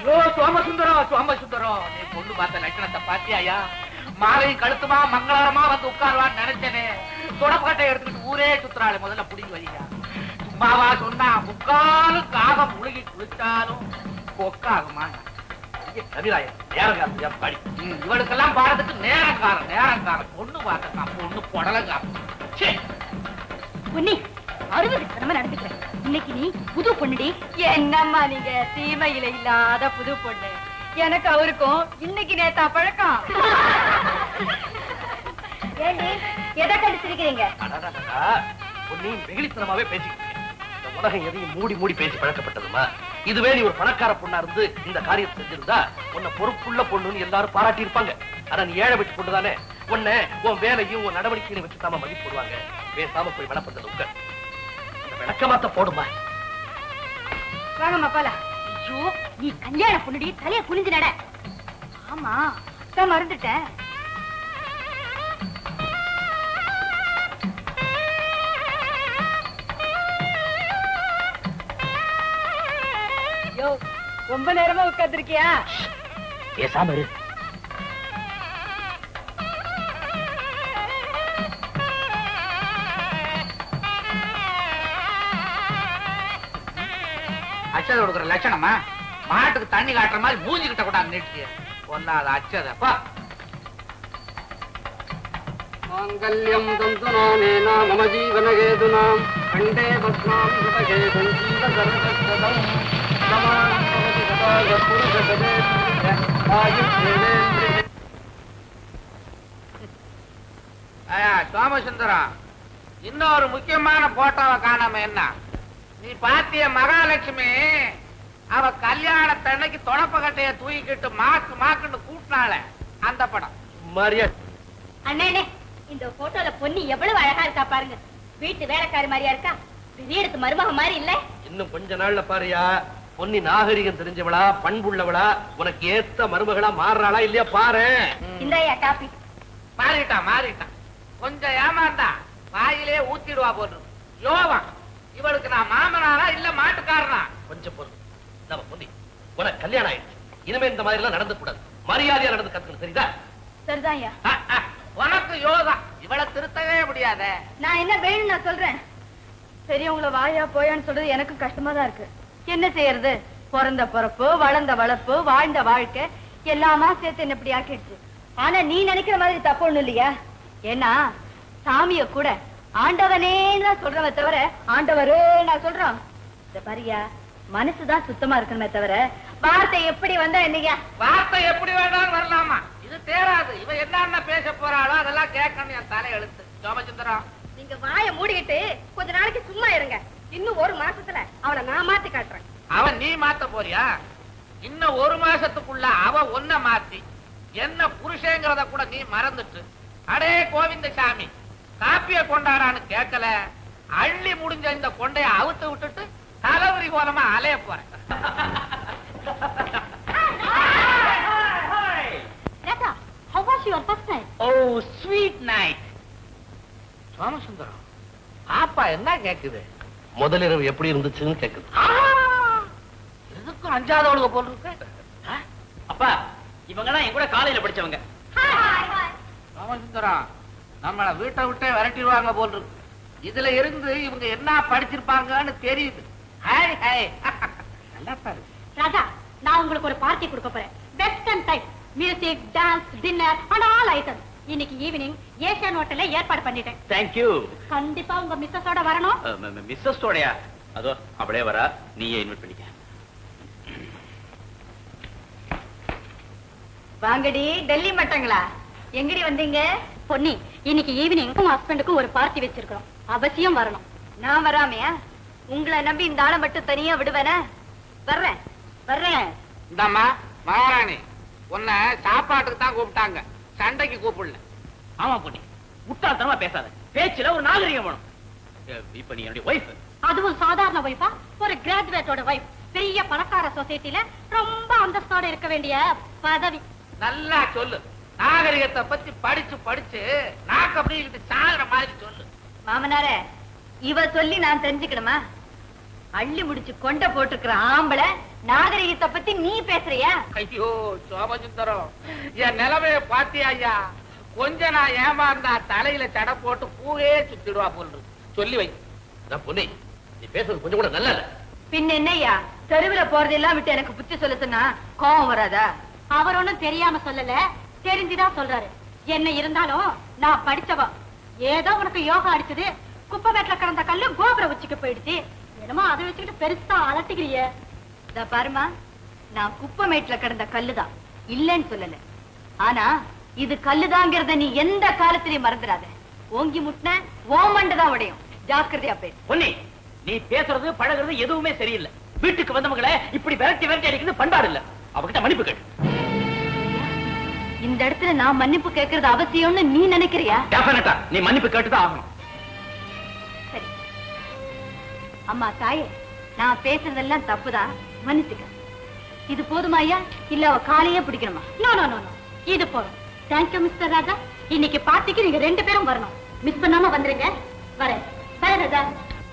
ஐயோ சோமசுந்தரம் சோமசுந்தரம் நீ பொண்ணு பார்த்த லட்சணத்தை பாத்தியாயா மாலை கழுத்துமா மங்களகரமா வந்து உட்காருவான்னு நினைச்சேனே தொடப்பக்கட்டை எடுத்துக்கிட்டு ஊரே சுத்துறாளே முதல்ல புடிங்கி வையா சும்மாவா சொன்னா முக்காலும் காகம் முழுகி குளிச்சாலும் கொக்காகுமா கவிராயன் நேரம் என் படி ம், இவளுக்கெல்லாம் பாடத்துக்கு நேரங்காரம் நேரங்காரம் பொண்ணு பார்த்தக்கா பொண்ணு புடலங்கா சே பொன்னி அறுபது கடமை நடந்துக்கிறேன் இன்னைக்கு நீ புது பொண்ணுடி என்னம்மா நீங்க தீமையில இல்லாத புது பொண்ணு எனக்கு அவருக்கும் இன்னைக்கு நேத்தா பழக்கம் ஏண்டி எதை கடிச்சிருக்கிறீங்க அடடடடா, பொன்னி வெகுளித்தனமாவே பேசிக்கிட்டு இருக்க. இந்த உலகம் எதையும் மூடி மூடி பேசி பழக்கப்பட்டதுமா இதுவே நீ ஒரு பணக்கார பொண்ணா இருந்து இந்த காரியத்தை செஞ்சிருந்தா உன்னை பொறுப்புள்ள பொண்ணுன்னு எல்லாரும் பாராட்டி இருப்பாங்க ஆனா நீ ஏழை வச்சு பொண்ணுதானே உன்னை உன் வேலையும் உன் நடவடிக்கையும் வச்சு தாம மதிப்பு போடுவாங்க பேசாம போய் விளப்பத்தில் உட்க அந்த விளக்கமாத்த போடுமா வாங்கம்மா போலாம் ஐயோ நீ கல்யாண பொண்ணுடி தலைய குனிஞ்சு நட ஆமா நான் மறந்துட்டேன் யோ ரொம்ப நேரமா உட்கார்ந்திருக்கியா பேசாம இரு அச்சதை கொடுக்குற லட்சணமா மாட்டுக்கு தண்ணி காட்டுற மாதிரி மூஞ்சி கிட்ட கூடாது நீட்டு ஒன்னாத அச்சதை பா மாங்கல்யம் தந்துனானேன மம ஜீவனகேதுனாம் கண்டே பத்மாம் சுபகே சஞ்சீவ சர்வசதம் சமானம் பவதி சதா புருஷதே ஆயுஷ்யேவேந்திரே ஐயா சோமசுந்தரம் இன்னொரு முக்கியமான போட்டோவை காணாம என்ன நீ பாத்திய மகாலட்சுமி அவ கல்யாணத்தன்னைக்கு தொடப்பக்கட்டைய தூக்கிட்டு மாக்கு மாக்குன்னு கூட்டினால அந்த படம் மரியா அண்ணே இந்த போட்டோல பொண்ணு எவ்வளவு அழகா இருக்கா பாருங்க வீட்டு வேலைக்காரி மாதிரியா இருக்கா பெரிய இடத்து மருமக மாதிரி இல்ல இன்னும் கொஞ்ச நாள்ல பாருயா பொன்னி நாகரிகம் தெரிஞ்சவளா பண்புள்ளவளா உனக்கு ஏத்த மருமகளா மாறுறாளா இல்லையா பாரு இந்தாயா காப்பி மாறிட்டான் மாறிட்டான் கொஞ்சம் ஏமாந்தா வாயிலே ஊத்திடுவா போட்டு யோவா இவளுக்கு நான் மாமனாரா இல்ல மாட்டுக்காரனா கொஞ்சம் பொருள் நம்ம பொன்னி உனக்கு கல்யாணம் ஆயிடுச்சு இனிமே இந்த மாதிரி எல்லாம் நடந்து கூடாது மரியாதையா நடந்து கத்துக்கணும் தெரியுதா சரிதான்யா அஹ், அஹ், உனக்கு யோகா இவளை திருத்தவே முடியாதே நான் என்ன வேணும் நான் சொல்றேன் பெரியவங்கள வாயா போயான்னு சொல்றது எனக்கு கஷ்டமா தான் இருக்கு என்ன செய்யறது பிறந்த பிறப்பு வளர்ந்த வளர்ப்பு வாழ்ந்த வாழ்க்கை எல்லாமா சேர்த்து என்ன இப்படி ஆக்கிடுச்சு ஆனா நீ நினைக்கிற மாதிரி தப்பு ஒண்ணும் இல்லையா ஏன்னா சாமிய கூட ஆண்டவனேன்னு தான் சொல்றவன் தவிர ஆண்டவரே நான் சொல்றோம் இந்த பாரியா மனசுதான் சுத்தமா இருக்கணுமே தவிர வார்த்தை எப்படி வந்தா என்னையா வார்த்தை எப்படி வேணாலும் வரலாமா இது தேராது இவ என்னென்ன பேச போறாளோ அதெல்லாம் கேட்கணும் என் தலை எழுத்து சோமசுந்தரம் நீங்க வாயை மூடிக்கிட்டு கொஞ்ச நாளைக்கு சும்மா இருங்க இன்னும் ஒரு மாசத்துல அவளை நான் மாத்தி காட்டுறேன் அவன் நீ மாத்த போறியா இன்னும் ஒரு மாசத்துக்குள்ள அவ ஒன்ன மாத்தி என்ன புருஷங்கிறத கூட நீ மறந்துட்டு அடே கோவிந்தசாமி காப்பிய கொண்டாடான்னு கேட்கல அள்ளி முடிஞ்ச இந்த கொண்டைய அவுத்து விட்டுட்டு தலைவரி கோலமா அலைய போறேன் Rata, how was your first night? Oh sweet night Somasundaram பாப்பா என்ன கேக்குது முதலிரவு எப்படி இருந்துச்சுன்னு கேக்குது எதுக்கும் அஞ்சாதவளுக்கு போல் இருக்கு அப்பா இவங்க எல்லாம் என் கூட காலையில படிச்சவங்க ராமசுந்தரம் நம்மள வீட்டை விட்டே விரட்டிடுவாங்க போல் இருக்கு இதுல இருந்து இவங்க என்ன படிச்சிருப்பாங்கன்னு தெரியுது ஹாய் ஹாய் நல்லா பாரு ராஜா நான் உங்களுக்கு ஒரு பார்ட்டி கொடுக்க போறேன் western type music dance dinner and all items இன்னைக்கு ஈவினிங் ஏஷியன் ஹோட்டல்ல ஏற்பாடு பண்ணிட்டேன் தேங்க்யூ கண்டிப்பா உங்க மிஸ்ஸஸோட வரணும் மிஸ்ஸஸ் தோடையா அதோ அப்படியே வரா நீயே இன்வைட் பண்ணிக்க வாங்கடி டெல்லி மட்டங்களா எங்கடி வந்தீங்க பொன்னி இன்னைக்கு ஈவினிங் உங்க ஹஸ்பண்டுக்கும் ஒரு பார்ட்டி வச்சிருக்கோம் அவசியம் வரணும் நான் வராமையா உங்களை நம்பி இந்த ஆளை மட்டும் தனியா விடுவேனா வர்றேன் வர்றேன் இந்தாம்மா மகாராணி உன்னை சாப்பாட்டுக்கு தான் கூப்பிட்டாங்க சண்டைக்கு கூப்பிடல ஆமா பொண்ணி முட்டாள்தனமா பேசாத பேச்சுல ஒரு நாகரிகம் வேணும் அஹ், இப்ப நீ என்னுடைய ஒய்ஃப் அதுவும் சாதாரண வைஃபா ஒரு கிராஜுவேட்டோட வைஃப் பெரிய பணக்கார சொசைட்டில ரொம்ப அந்தஸ்தோட இருக்க வேண்டிய பதவி நல்லா சொல்லு நாகரிகத்தை பத்தி படிச்சு படிச்சு நாக்கு அப்படிங்கிட்டு சாகுற மாதிரி சொல்லு மாமனாரே இவ சொல்லி நான் தெரிஞ்சுக்கணுமா அள்ளி முடிச்சு கொண்ட போட்டுக்கிற ஆம்பளை நாகரிகத்தை பத்தி நீ பேசுறியா ஐயோ சோமசுந்தரம் என் நிலைமைய பாத்தியா ஐயா கொஞ்ச நான் ஏமாந்தா தலையில சடை போட்டு பூவே சுத்திடுவா போல் இருக்கு. சொல்லி வை நான் பொண்ணே நீ பேசுறது கொஞ்சம் கூட நல்லா இல்ல பின்ன என்னய்யா தெருவுல போறதெல்லாம் விட்டு எனக்கு புத்தி சொல்ல சொன்னா கோவம் வராதா அவர் ஒண்ணும் தெரியாம சொல்லல தெரிஞ்சுதான் சொல்றாரு என்ன இருந்தாலும் நான் படிச்சவ ஏதோ உனக்கு யோகா அடிச்சது குப்பை மேட்ல கிடந்த கல்லு கோபுர உச்சிக்கு போயிடுச்சு என்னமோ அதை வச்சுக்கிட்டு பெருசா அலட்டிக்கிறியே இத பாருமா நான் குப்பமேட்ல கிடந்த கல்லுதான் இல்லைன்னு சொல்லல ஆனா இது கல்லுதாங்கிறத நீ எந்த காலத்திலயும் மறந்துடாத ஓங்கி முட்டின ஓமண்டதான் உடையும் ஜாக்கிரதையா போய் பொன்னி நீ பேசுறது பழகுறது எதுவுமே சரியில்லை வீட்டுக்கு வந்தவங்கள இப்படி விரட்டி விரட்டி அடிக்கிறது பண்பாடு இல்ல அவகிட்ட மன்னிப்பு கேட்டு இந்த இடத்துல நான் மன்னிப்பு கேட்கறது அவசியம்னு நீ நினைக்கிறியா டெஃபினட்டா நீ மன்னிப்பு கேட்டுதான் ஆகணும் சரி அம்மா தாயே நான் பேசுறதெல்லாம் தப்புதான் மன்னிச்சுக்க இது போதுமா ஐயா இல்ல அவ காலையே பிடிக்கணுமா நோ நோ நோ நோ இது போதும் தேங்க்யூ மிஸ்டர் ராஜா இன்னைக்கு பார்ட்டிக்கு நீங்க ரெண்டு பேரும் வரணும் மிஸ் பண்ணாம வந்துருங்க வரேன் வரேன் ராஜா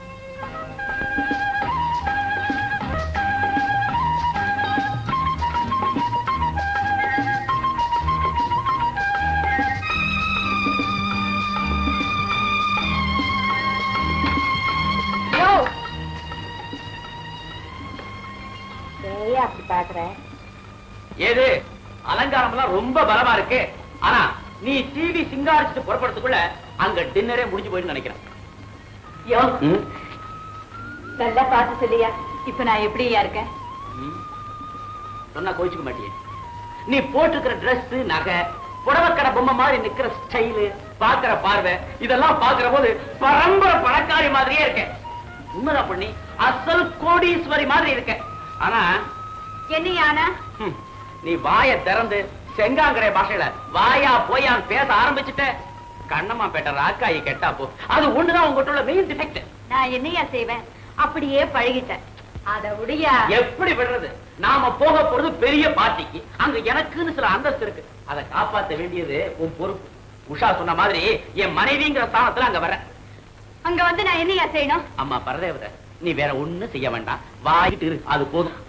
அப்படி பாக்குற ஏது அலங்காரம் எல்லாம் ரொம்ப பலமா இருக்கு ஆனா நீ டிவி சிங்காரிச்சுட்டு புறப்படுறதுக்குள்ள அங்க டின்னரே முடிஞ்சு போயிட்டு நினைக்கிறேன் யோ ம்? நல்லா பார்த்து சொல்லியா இப்ப நான் எப்படியா இருக்கேன் ம். சொன்னா கோச்சுக்க மாட்டியே நீ போட்டிருக்கிற Dress நகை புடவைக்கடை பொம்மை மாதிரி நிக்கிற ஸ்டைலு பாக்குற பார்வை இதெல்லாம் பாக்குற போது பரம்பரை பணக்காரி மாதிரியே இருக்க உண்மைதான் பண்ணி அசல் கோடீஸ்வரி மாதிரி இருக்க ஆனா என்னையானா ஹம், நீ வாய திறந்து செங்காங்கரை பாஷையில வாயா போயான்னு பேச ஆரம்பிச்சுட்ட கண்ணம்மா பேட்ட ராக்காயி கெட்டா போ அது ஒண்ணுதான் உங்ககிட்ட உள்ள மெயின் டிஃபெக்ட் நான் என்னையா செய்வேன் அப்படியே பழகிட்டேன் அத உடையா எப்படி விடுறது நாம போக போறது பெரிய பார்ட்டிக்கு அங்க எனக்குன்னு சில அந்தஸ்து இருக்கு அதை காப்பாத்த வேண்டியது உன் பொறுப்பு உஷா சொன்ன மாதிரி என் மனைவிங்கிற ஸ்தானத்துல அங்க வர அங்க வந்து நான் என்னையா செய்யணும் அம்மா பரதேவத நீ வேற ஒண்ணும் செய்ய வேண்டாம் வாயிட்டு இரு அது போதும்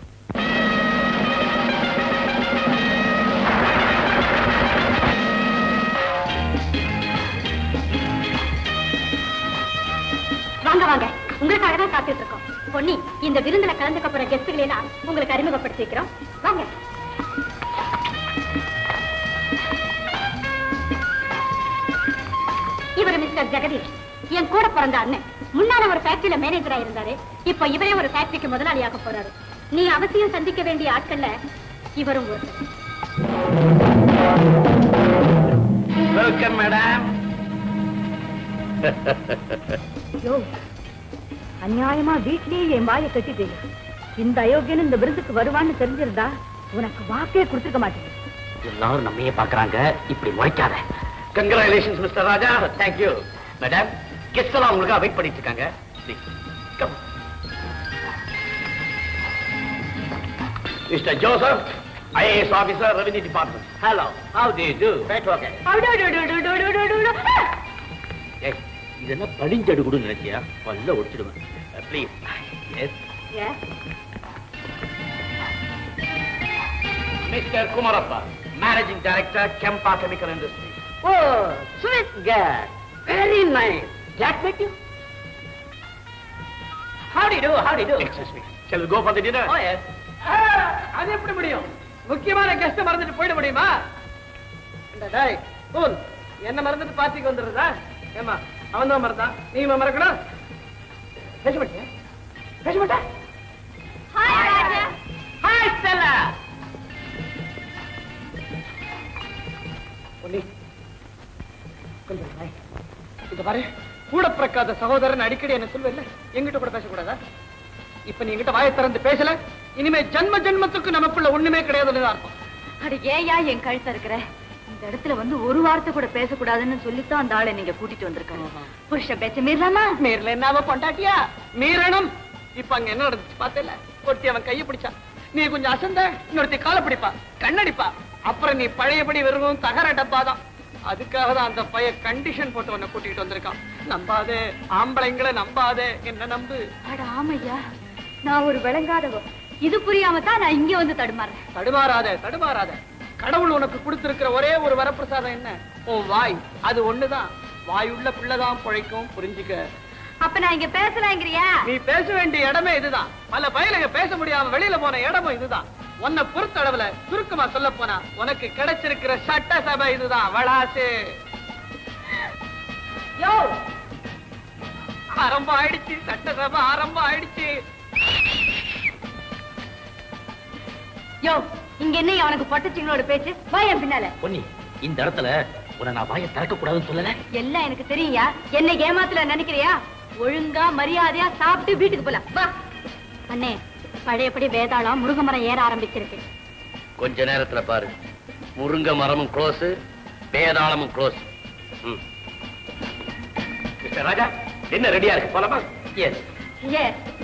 வாங்க வாங்க உங்களுக்காக தான் காத்துட்டு இருக்கோம் பொன்னி இந்த விருந்துல கலந்துக்க போற கெஸ்டுகளை எல்லாம் உங்களுக்கு அறிமுகப்படுத்தி வைக்கிறோம் வாங்க இவர் மிஸ்டர் ஜெகதீஷ் என் கூட பிறந்த அண்ணன் முன்னால ஒரு ஃபேக்டரியில மேனேஜரா இருந்தாரு இப்ப இவரே ஒரு ஃபேக்டரிக்கு முதலாளியாக போறாரு நீ அவசியம் சந்திக்க வேண்டிய ஆட்கள்ல இவரும் ஒருத்தர் வெல்கம் மேடம் யோ அநியாயமா வீட்லயே என் வாயை கட்டிட்டீங்க இந்த அயோக்கியன் இந்த விருந்துக்கு வருவான்னு தெரிஞ்சிருந்தா உனக்கு வாக்கே கொடுத்துருக்க மாட்டேங்குது எல்லாரும் நம்மையே பாக்குறாங்க இப்படி முறைக்காத congratulations mister Raja thank you madam guest எல்லாம் உங்களுக்கு வெயிட் பண்ணிட்டு இருக்காங்க mister Joseph IAS officer revenue department hello how do do right okay ஏய் இது என்ன படிஞ்சடு கூட நினைச்சியா பல்ல ஒடிச்சிடுவேன் please yes mister Kumarappa managing director Kempa chemical industry oh sweet care very nice cat make you How do you do? How do you do? Excuse me. Shall we go for the dinner? Oh, yes. அது எப்படி முடியும் முக்கியமான கெஸ்ட் மறந்துட்டு போயிட முடியுமா இந்த டேய் கூல் என்ன மறந்துட்டு பார்ட்டிக்கு வந்துடுறதா ஏமா அவன் தான் மறந்தான் நீ மறக்கணும் பேச மாட்டியா பேச மாட்டா Hi, Stella. பொன்னி கொஞ்சம் பாய் இத பாரு கூட பிறக்காத சகோதரன் அடிக்கடி என்ன சொல்லுவல்ல எங்கிட்ட கூட பேசக்கூடாதா இப்ப நீ எங்கிட்ட வாயை திறந்து பேசல இனிமே ஜன்ம ஜென்மத்துக்கு நமக்குள்ள ஒண்ணுமே கிடையாதுன்னு அர்த்தம் அட ஏயா என் கழுத்த இருக்கிற இந்த இடத்துல வந்து ஒரு வார்த்தை கூட பேசக்கூடாதுன்னு சொல்லித்தான் அந்த ஆளை நீங்க கூட்டிட்டு வந்திருக்காங்க புருஷ பேச்ச மீறலாமா மீறல என்ன அவ பொண்டாட்டியா மீறணும் இப்ப அங்க என்ன நடந்துச்சு பார்த்தல ஒருத்தி அவன் கையை பிடிச்சான் நீ கொஞ்சம் அசந்த இன்னொருத்தி காலை பிடிப்பா கண்ணடிப்பா அப்புறம் நீ பழையபடி வெறும் தகர டப்பா தான் அதுக்காக தான் அந்த பைய கண்டிஷன் போட்டு உன்னை கூட்டிட்டு வந்திருக்கான் நம்பாதே ஆம்பளைங்களை நம்பாதே என்ன நம்பு அட ஆமையா நான் ஒரு விளங்காதவோ இது புரியாம தான் நான் இங்க வந்து தடுமாறேன் தடுமாறாத தடுமாறாத கடவுள் உனக்கு கொடுத்திருக்கிற ஒரே ஒரு வரப்பிரசாதம் என்ன உன் வாய் அது ஒண்ணுதான் வாயுள்ள பிள்ளைதான் பிழைக்கும் புரிஞ்சுக்க அப்ப நான் இங்க பேசலாங்கிறியா நீ பேச வேண்டிய இடமே இதுதான் பல பயலுங்க பேச முடியாம வெளியில போன இடமும் இதுதான் உன்னை பொறுத்தளவுல சுருக்கமா சொல்ல போனா உனக்கு கிடைச்சிருக்கிற சட்டசபை இதுதான் வளாசு யோ ஆரம்பம் ஆயிடுச்சு சட்டசபை ஆரம்பம் ஆயிடுச்சு யோ இங்க என்ன அவனுக்கு பொட்டச்சிங்களோட பேச்சு வா என் பின்னால பொன்னி இந்த இடத்துல உன்னை நான் வாயை திறக்க கூடாதுன்னு சொல்லல எல்லாம் எனக்கு தெரியுயா என்ன ஏமாத்துல நினைக்கிறியா ஒழுங்கா மரியாதையா சாப்பிட்டு வீட்டுக்கு போலாம் வா அண்ணே பழையபடி வேதாளம் முருங்கமரம் ஏற ஆரம்பிச்சிருக்கு கொஞ்ச நேரத்துல பாரு முருங்க மரமும் க்ளோஸ் வேதாளமும் க்ளோஸ் மிஸ்டர் ராஜா என்ன ரெடியா இருக்கு போலாமா எஸ் ஏ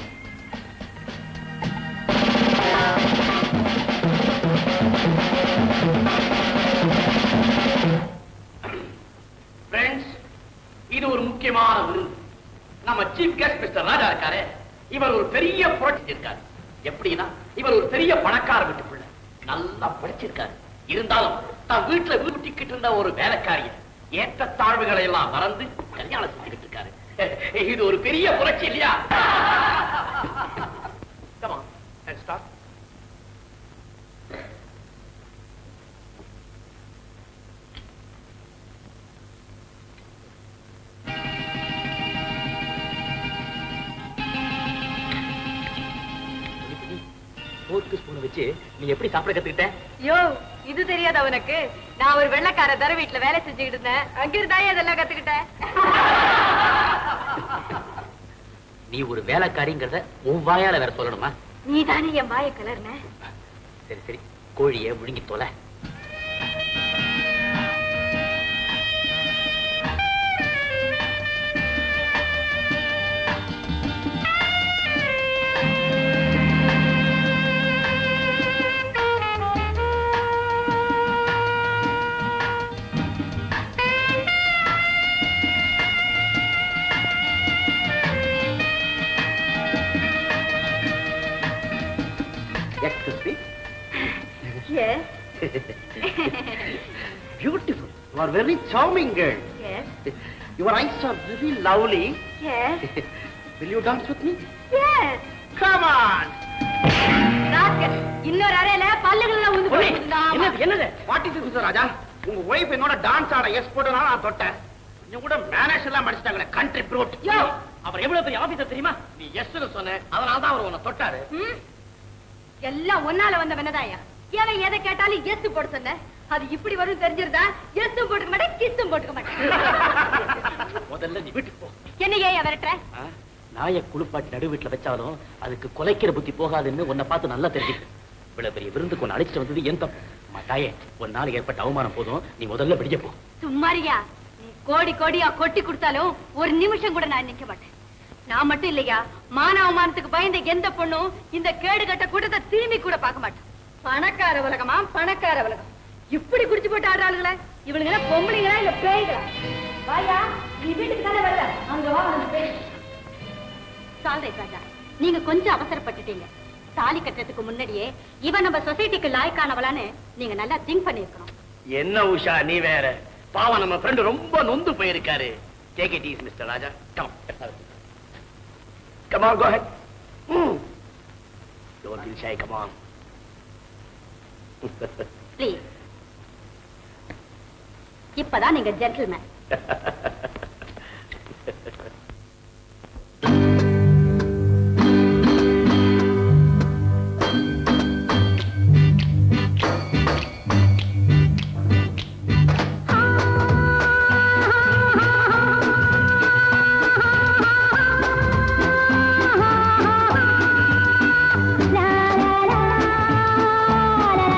ஃப்ரெண்ட்ஸ் இது ஒரு முக்கியமான விருந்து நம்ம சீஃப் கெஸ்ட் மிஸ்டர் ராஜா இருக்காரு இவர் ஒரு பெரிய புரட்சி இருக்காரு எப்படின்னா இவர் ஒரு பெரிய பணக்கார வீட்டு பிள்ளை நல்லா படிச்சிருக்காரு இருந்தாலும் தான் வீட்டுல வீட்டிக்கிட்டு இருந்த ஒரு வேலைக்காரிய ஏற்ற தாழ்வுகளை எல்லாம் மறந்து கல்யாணம் செஞ்சுக்கிட்டு இருக்காரு இது ஒரு பெரிய புரட்சி இல்லையா Come on, let's start. போர்க்கு ஸ்பூனை வச்சு நீ எப்படி சாப்பிட கத்துக்கிட்ட யோ இது தெரியாத அவனுக்கு நான் ஒரு வெள்ளைக்கார தர வீட்டுல வேலை செஞ்சுக்கிட்டு இருந்தேன் அங்க இருந்தாயே அதெல்லாம் கத்துக்கிட்டேன் நீ ஒரு வேலைக்காரிங்கிறத உன் வாயால வேற சொல்லணுமா நீ தானே என் வாய கலர்ன சரி சரி கோழியை முழுங்கி தொலை Excuse me. Hey Beautiful. You are very charming girl. Yes Your eyes are very lovely. Yes Will you dance with me? Yes Come on. Rascal இன்னொரு அறையில பல்லுகள் எல்லாம் உந்து பொன்னி, போட்டுருந்தா என்னது என்னது வாட் இஸ் மிஸ்டர் ராஜா உங்க ஒய்ஃப் என்னோட டான்ஸ் ஆட எஸ் போட்டனால நான் தொட்டேன் கொஞ்சம் கூட மேனேஜ் எல்லாம் மடிச்சிட்டாங்களே கண்ட்ரி ப்ரூட் யோ. அவர் எவ்வளவு பெரிய ஆபீசர் தெரியுமா நீ எஸ் சொன்ன அதனால தான் அவர் உன்னை தொட்டாரு ம்? எல்லாம் ஒன்னால வந்த வெனதாயா ஏன் எதை கேட்டாலும் எஸ் போட சொன்ன அது இப்படி வரும் தெரிஞ்சிருந்தா எஸ்ஸும் போட்டுக்க மாட்டேன் கிஸ்ஸும் போட்டுக்க மாட்டேன் முதல்ல நீ வீட்டுக்கு போ என்ன ஏன் விரட்டுற ஆ? நாயை குளிப்பாட்டி நடு வீட்டுல வச்சாலும் அதுக்கு குலைக்கிற புத்தி போகாதுன்னு உன்னை பார்த்து நல்லா தெரிஞ்சுக்க இவ்வளவு பெரிய விருந்துக்கு உன்னை அழைச்சிட்டு வந்தது என் தப்பு மாட்டாயே ஒரு நாள் ஏற்பட்ட அவமானம் போதும் நீ முதல்ல வெளியே போ சும்மாரியா நீ கோடி கோடியா கொட்டி கொடுத்தாலும் ஒரு நிமிஷம் கூட நான் நிக்க மாட்டேன் நான் மட்டும் இல்லையா மான அவமானத்துக்கு பயந்த எந்த பொண்ணும் இந்த கேடு கட்ட கூட்டத்தை திரும்பி கூட பார்க்க மாட்டேன் பணக்கார உலகமா பணக்கார உலகம் இப்படி குடிச்சு போட்டு ஆடுறாளுங்களே இவனுங்க எல்லாம் பொம்பளைங்களா இல்ல பேய்களா வாயா நீ வீட்டுக்கு தானே வரல அங்க வா வந்து பேசு சால்ரை ராஜா நீங்க கொஞ்சம் அவசரப்பட்டுட்டீங்க தாலி கட்டுறதுக்கு முன்னாடியே இவன் நம்ம சொசைட்டிக்கு லாய்க்கானவளான்னு நீங்க நல்லா திங்க் பண்ணிருக்கணும் என்ன உஷா நீ வேற பாவம் நம்ம ஃப்ரெண்ட் ரொம்ப நொந்து போயிருக்காரு take it easy mister Raja come come on go ahead don't be shy come on please இப்பதான் நீங்க ஜென்டில்மேன்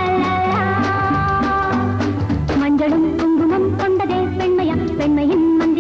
மஞ்சளும் குங்குமம் கொண்டதே பெண்மையா பெண்மையின் மஞ்சள்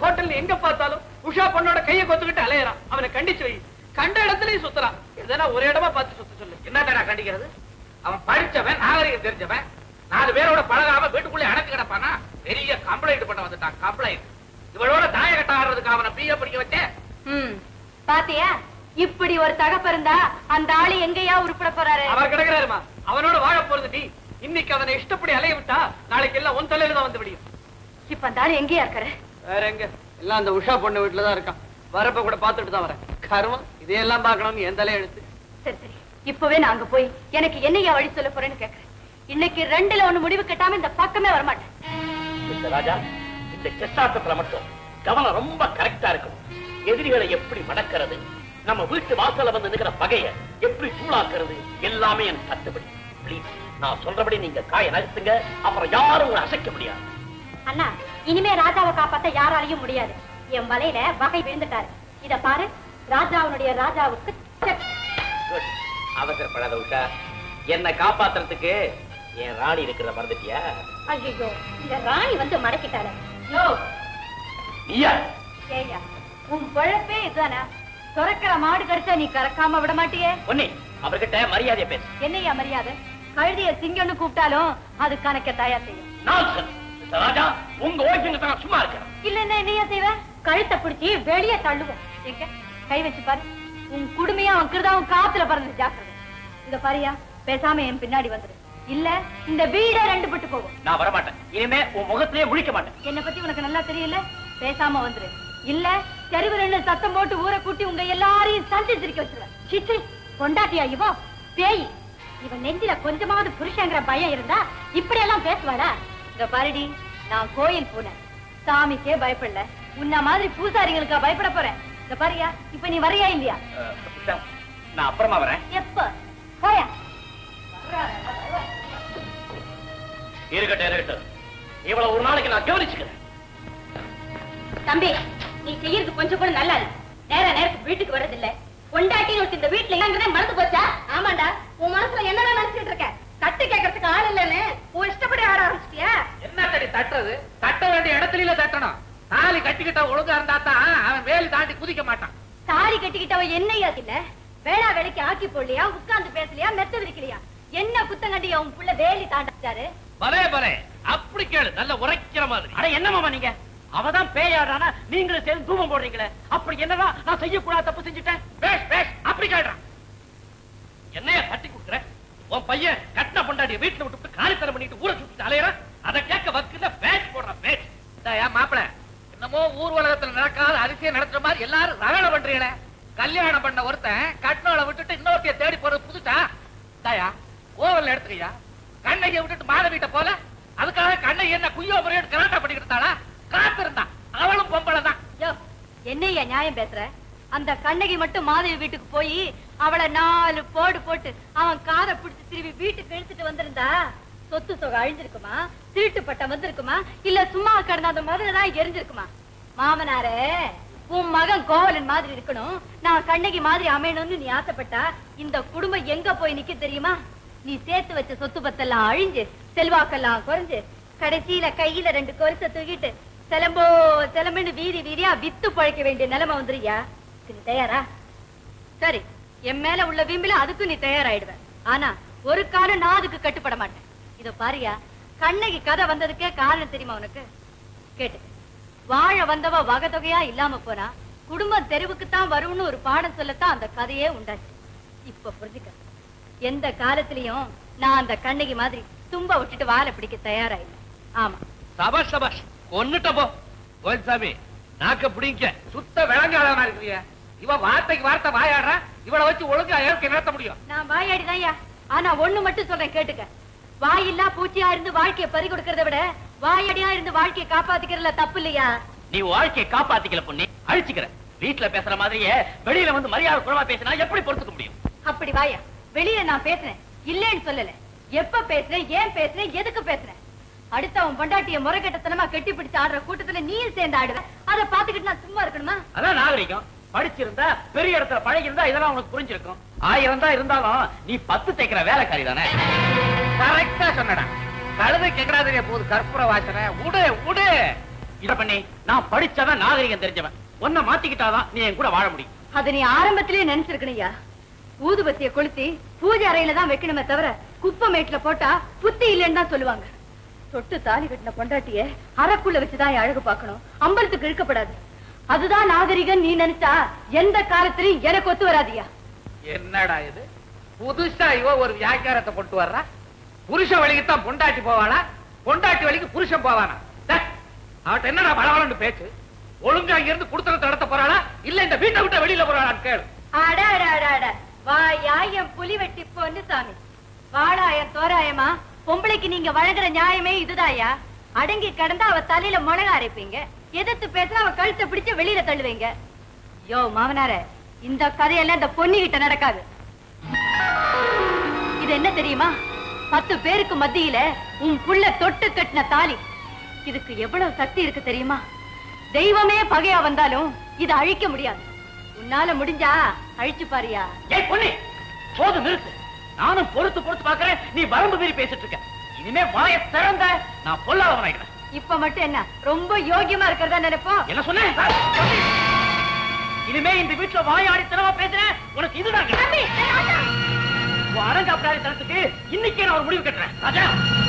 ஹோட்டல்ல எங்க பார்த்தாலும் உஷா பொண்ணோட கையை கொத்துக்கிட்டு அலையறான் அவனை கண்டிச்சு வை கண்ட இடத்துலயும் சுத்துறான் எதனா ஒரு இடமா பார்த்து சுத்த சொல்லு என்னடா கண்டிக்கிறது அவன் படிச்சவன் நாகரிகம் தெரிஞ்சவன் நாலு பேரோட பழகாம வீட்டுக்குள்ளே அடைச்சு கிடப்பானா பெரிய கம்ப்ளைண்ட் பண்ண வந்துட்டான் கம்ப்ளைண்ட் இவளோட தாயகட்ட ஆடுறதுக்கு அவனை பிஏ படிக்க வச்சேன் ம் பாத்தியா இப்படி ஒரு தகப்ப இருந்தா அந்த ஆளு எங்கேயா உருப்பட போறாரு அவர் கிடக்குறாருமா அவனோட வாழ போறது நீ இன்னைக்கு அவனை இஷ்டப்படி அலைய விட்டா நாளைக்கு எல்லாம் உன் தலையில தான் வந்து விடியும் இப்ப அந்த ஆளு எங்கேயா இருக்காரு வேற எங்க எல்லாம் அந்த உஷா பொண்ணு வீட்டுல தான் இருக்கான் வரப்ப கூட பாத்துட்டு தான் வரேன் கருமம் இதையெல்லாம் பார்க்கணும்னு என் தலையை எடுத்து சரி சரி இப்பவே நான் அங்க போய் எனக்கு என்னையா வழி சொல்ல போறேன்னு கேக்குறேன் இன்னைக்கு ரெண்டுல ஒண்ணு முடிவு கட்டாம இந்த பக்கமே வரமாட்டேன் இந்த ராஜா இந்த செஸ் ஆட்டத்துல மட்டும் கவனம் ரொம்ப கரெக்டா இருக்கணும் எதிரிகளை எப்படி மடக்கிறது நம்ம வீட்டு வாசல்ல வந்து நிக்கிற பகைய எப்படி சூளாக்குறது எல்லாமே எனக்கு கத்துப்படி ப்ளீஸ் நான் சொல்றபடி நீங்க காய நகர்த்துங்க அப்புறம் யாரும் உங்களை அசைக்க முடியாது அண்ணா இனிமே ராஜாவை காப்பாத்த யாராலையும் முடியாது என் வலையில வகை விழுந்துட்டாரு இத பாரு ராஜாவுடைய ராஜாவுக்கு செக் Good. அவசரப்படாத உஷா என்னை காப்பாத்துறதுக்கு என் ராணி இருக்கிறத மறந்துட்டியா ஐயோ இந்த ராணி வந்து மடக்கிட்டாரு யோ நீயா ஏய்யா உன் பொழப்பே இதுதானா துறக்கிற மாடு கடிச்சா நீ கறக்காம விட மாட்டியே பொன்னி அவர்கிட்ட மரியாதையை பேசு என்னையா மரியாதை கழுதிய சிங்கம்னு கூப்பிட்டாலும் அது கணக்க தயா செய்யும் நான் ராஜா உங்க ஓய்வுங்க நான் சும்மா இருக்கிறேன் இல்லன்னா என்னையா செய்வ கழுத்தை பிடிச்சி வெளியே தள்ளுவோம் எங்க கை வச்சு பாரு உன் குடுமையா அவன் கிருதாவும் காத்துல பறந்து ஜாக்கிரதை இங்க பாரியா பேசாம என் பின்னாடி வந்துரு இல்ல இந்த வீடே ரெண்டு பட்டு போகும் நான் வரமாட்டேன் இனிமே உன் முகத்திலேயே முழிக்க மாட்டேன் என்ன பத்தி உனக்கு நல்லா தெரியல பேசாம வந்துரு இல்ல தெருவு ரெண்டு சத்தம் போட்டு ஊரை கூட்டி உங்க எல்லாரையும் சந்தி சிரிக்க வச்சிருவேன் சிச்சி பொண்டாட்டியா இவோ பேய் இவன் நெஞ்சில கொஞ்சமாவது புருஷங்கிற பயம் இருந்தா இப்படி எல்லாம் பேசுவாடா இங்க பாருடி நான் கோயில் போனேன் சாமிக்கே பயப்படல உன்ன மாதிரி பூசாரிகளுக்கா பயப்பட போறேன் இங்க பாரியா இப்ப நீ வரையா இல்லையா அஹ், உஷா, நான் அப்புறமா வரேன் எப்ப போயா இருக்கட்டும் இருக்கட்டும் இவ்வளவு ஒரு நாளைக்கு நான் கவனிச்சுக்கிறேன் தம்பி நீ செய்யறது கொஞ்சம் கூட நல்லா இல்ல நேர நேரத்துக்கு வீட்டுக்கு வர்றதில்ல பொண்டாட்டின்னு ஒருத்தி இந்த வீட்டுல இல்லங்கிறதே மறந்து போச்சா ஆமாண்டா உன் மனசுல என்னதான் நினைச்சிட்டு இருக்க தட்டு கேட்கறதுக்கு ஆள் இல்லன்னு உன் இஷ்டப்படி ஆட ஆரம்பிச்சிட்டியா என்ன தடி தட்டுறது தட்ட வேண்டிய இடத்துல தட்டணும் தாலி கட்டிக்கிட்ட ஒழுங்கா இருந்தா தான் அவன் வேலி தாண்டி குதிக்க மாட்டான் தாலி கட்டிக்கிட்டவ என்னையா இல்ல வேளா வேலைக்கு ஆக்கி போடலையா உட்கார்ந்து பேசலையா மெத்த விரிக்கலையா என்ன குத்தம் கண்டியா உன் புள்ள வேலி தாண்டாரு பலே பலே அப்படி கேளு நல்ல உரைக்கிற மாதிரி அட என்ன மாமா நீங்க அவதான் பேயாடுறானா நீங்களும் சேர்ந்து தூபம் போடுறீங்களே அப்படி என்னதான் நான் செய்யக்கூடாத தப்பு செஞ்சுட்டேன் பேஷ் பேஷ் அப்படி கேடுறான் என்னைய தட்டி கொடுக்குற உன் பையன் கட்டின பொண்டாடிய வீட்டுல விட்டு காலித்தனம் பண்ணிட்டு ஊரை சுத்திட்டு அலையறான் அதை கேட்க வக்குல பேஷ் போடுறான் பேஷ் ஏன் மாப்பிள என்னமோ ஊர் உலகத்துல நடக்காத அதிசயம் நடத்துற மாதிரி எல்லாரும் ரகலை பண்றீங்களே கல்யாணம் பண்ண ஒருத்தன் கட்னோல விட்டுட்டு இன்னொருத்தைய தேடி போறது புதுசா தாயா ஓவல்ல எடுத்துக்கையா கண்ணையை விட்டுட்டு மாதவிட்ட போல அதுக்காக கண்ணை என்ன குய்யோ முறையோடு கலாட்டா பண்ணிக்கிட்டு இருந்தாளா காத்திருந்தா அவளும் பொம்பளை தான் யோ என்னையா நியாயம் பேசுற அந்த கண்ணகி மட்டும் மாதவி வீட்டுக்கு போய் அவளை நாலு போடு போட்டு அவன் காதை பிடிச்சு திரும்பி வீட்டுக்கு இழுத்துட்டு வந்திருந்தா சொத்து சொகை அழிஞ்சிருக்குமா திருட்டு பட்டம் வந்திருக்குமா இல்ல சும்மா கிடந்த அந்த முதல்ல தான் எரிஞ்சிருக்குமா மாமனாரே உன் மகன் கோவலன் மாதிரி இருக்கணும் நான் கண்ணகி மாதிரி அமையணும்னு நீ ஆசைப்பட்டா இந்த குடும்பம் எங்க போய் நிக்க தெரியுமா நீ சேர்த்து வச்ச சொத்து பத்தெல்லாம் அழிஞ்சு செல்வாக்கெல்லாம் குறைஞ்சு கடைசியில கையில ரெண்டு கொலுசை தூக்கிட்டு சிலம்போ சிலம்புன்னு வீதி வீதியா வித்து பழைக்க வேண்டிய நிலைமை வந்துருயா நீ தயாரா சரி என் மேல உள்ள வீம்பில அதுக்கும் நீ தயாராயிடுவ ஆனா ஒரு காலம் நான் அதுக்கு கட்டுப்பட மாட்டேன் இத பாரியா கண்ணகி கதை வந்ததுக்கே காரணம் தெரியுமா உனக்கு கேட்டு வாழ வந்தவ வகை தொகையா இல்லாம போனா குடும்பம் தெருவுக்கு தான் வரும்னு ஒரு பாடம் சொல்லத்தான் அந்த கதையே உண்டாச்சு இப்ப புரிஞ்சுக்க எந்த காலத்திலயும் நான் அந்த கண்ணகி மாதிரி தும்ப விட்டுட்டு வாழை பிடிக்க தயாராயில்லை ஆமா சபாஷ் சபாஷ் கொன்னுட்ட போ கோயில்சாமி நாக்க பிடிங்க சுத்த விளங்காதவனா இருக்கிறிய இவ வார்த்தைக்கு வார்த்தை வாயாடுறா இவளை வச்சு ஒழுங்கா ஏற்க நடத்த முடியும் நான் வாயாடிதான்யா ஆனா ஒண்ணு மட்டும் சொல்றேன் கேட்டுக்க வாயில்லா பூச்சியா இருந்து வாழ்க்கையை பறி கொடுக்கறத விட வாயடியா இருந்து வாழ்க்கையை காப்பாத்திக்கிறதுல தப்பு இல்லையா நீ வாழ்க்கையை காப்பாத்திக்கல பொண்ணு அழிச்சுக்கிற வீட்டுல பேசுற மாதிரியே வெளியில வந்து மரியாதை குறவா பேசினா எப்படி பொறுத்துக்க முடியும் அப்படி வாயா வெளியில நான் பேசுறேன் இல்லைன்னு சொல்லல எப்ப பேசுறேன் ஏன் பேசுறேன் எதுக்கு பேசுறேன் அடுத்தவன் பொண்டாட்டிய முறைகட்டத்தனமா கெட்டி பிடிச்சு ஆடுற கூட்டத்துல நீயும் சேர்ந்து ஆடுவ அதை பாத்துக்கிட்டு நான் சும்மா இருக்கணுமா அதான் நாகரிகம் படிச்சிருந்தா பெரிய இடத்துல பழகி இருந்தா இதெல்லாம் உனக்கு புரிஞ்சிருக்கும் ஆயிரம் தான் இருந்தாலும் நீ பத்து தைக்கிற வேலைக்காரி தானே கரெக்டா சொன்னடா கழுதை கெங்கடா தெரிய போகுது கற்பூர வாசனை உடு உடு இத பண்ணி நான் படிச்சவன் நாகரிகம் தெரிஞ்சவன் உன்னை மாத்திக்கிட்டாதான் நீ என் கூட வாழ முடியும் அதை நீ ஆரம்பத்திலேயே நினைச்சிருக்கணையா ஊதுபத்திய கொளுத்தி பூஜை அறையில தான் வைக்கணுமே தவிர குப்பை மேட்டுல போட்டா புத்தி இல்லைன்னு தான் சொல்லுவாங்க தொட்டு தாலி கட்டின பொண்டாட்டிய அறைக்குள்ள வச்சுதான் அழகு பார்க்கணும் அம்பலத்துக்கு இழுக்கப்படாது அதுதான் நாகரிகம் நீ நினைச்சா எந்த காலத்திலயும் எனக்கு ஒத்து வராதியா என்னடா இது புதுசா இவ ஒரு வியாக்கியாரத்தை கொண்டு வர்றா புருஷ வழிக்கு தான் பொண்டாட்டி போவாளா பொண்டாட்டி வழிக்கு புருஷன் போவானா டேய், அவட்ட என்னடா பலவலன்னு பேச்சு ஒழுங்கா இங்க இருந்து குடுத்தனத்தை நடத்த போறாளா இல்ல இந்த வீட்டை விட்டு வெளியில போறாளான்னு கேளு அட அட அட அட வாயா என் புலி வெட்டி பொண்ணு சாமி வாடாயம் தோராயமா பொம்பளைக்கு நீங்க வழங்குற நியாயமே இதுதாயா அடங்கி கிடந்தா அவ தலையில முளக அரைப்பீங்க எதிர்த்து பேசினா அவ கழுத்தை பிடிச்சு வெளியில தள்ளுவீங்க யோ மாமனாரே இந்த கதையெல்லாம் இந்த பொண்ணு கிட்ட நடக்காது இது என்ன தெரியுமா பத்து பேருக்கு மத்தியில உன் புள்ள தொட்டு கட்டின தாலி இதுக்கு எவ்வளவு சக்தி இருக்கு தெரியுமா தெய்வமே பகையா வந்தாலும் இதை அழிக்க முடியாது உன்னால முடிஞ்சா அழிச்சு பாரியா ஏய் பொண்ணு போதும் நிறுத்து நானும் பொறுத்து பொறுத்து பாக்குறேன் நீ வரம்பு மீறி பேசிட்டு இருக்க இனிமே வாய திறந்த நான் பொல்லாதவனாகிறேன் இப்ப மட்டும் என்ன ரொம்ப யோகியமா இருக்கிறதா நினைப்போம் என்ன சொன்னேன் இனிமே இந்த வீட்டுல வாயாடி தினமா பேசுறேன் உனக்கு இதுதான் அரங்காப்பிடாரி தனத்துக்கு இன்னைக்கே நான் ஒரு முடிவு கட்டுறேன் ராஜா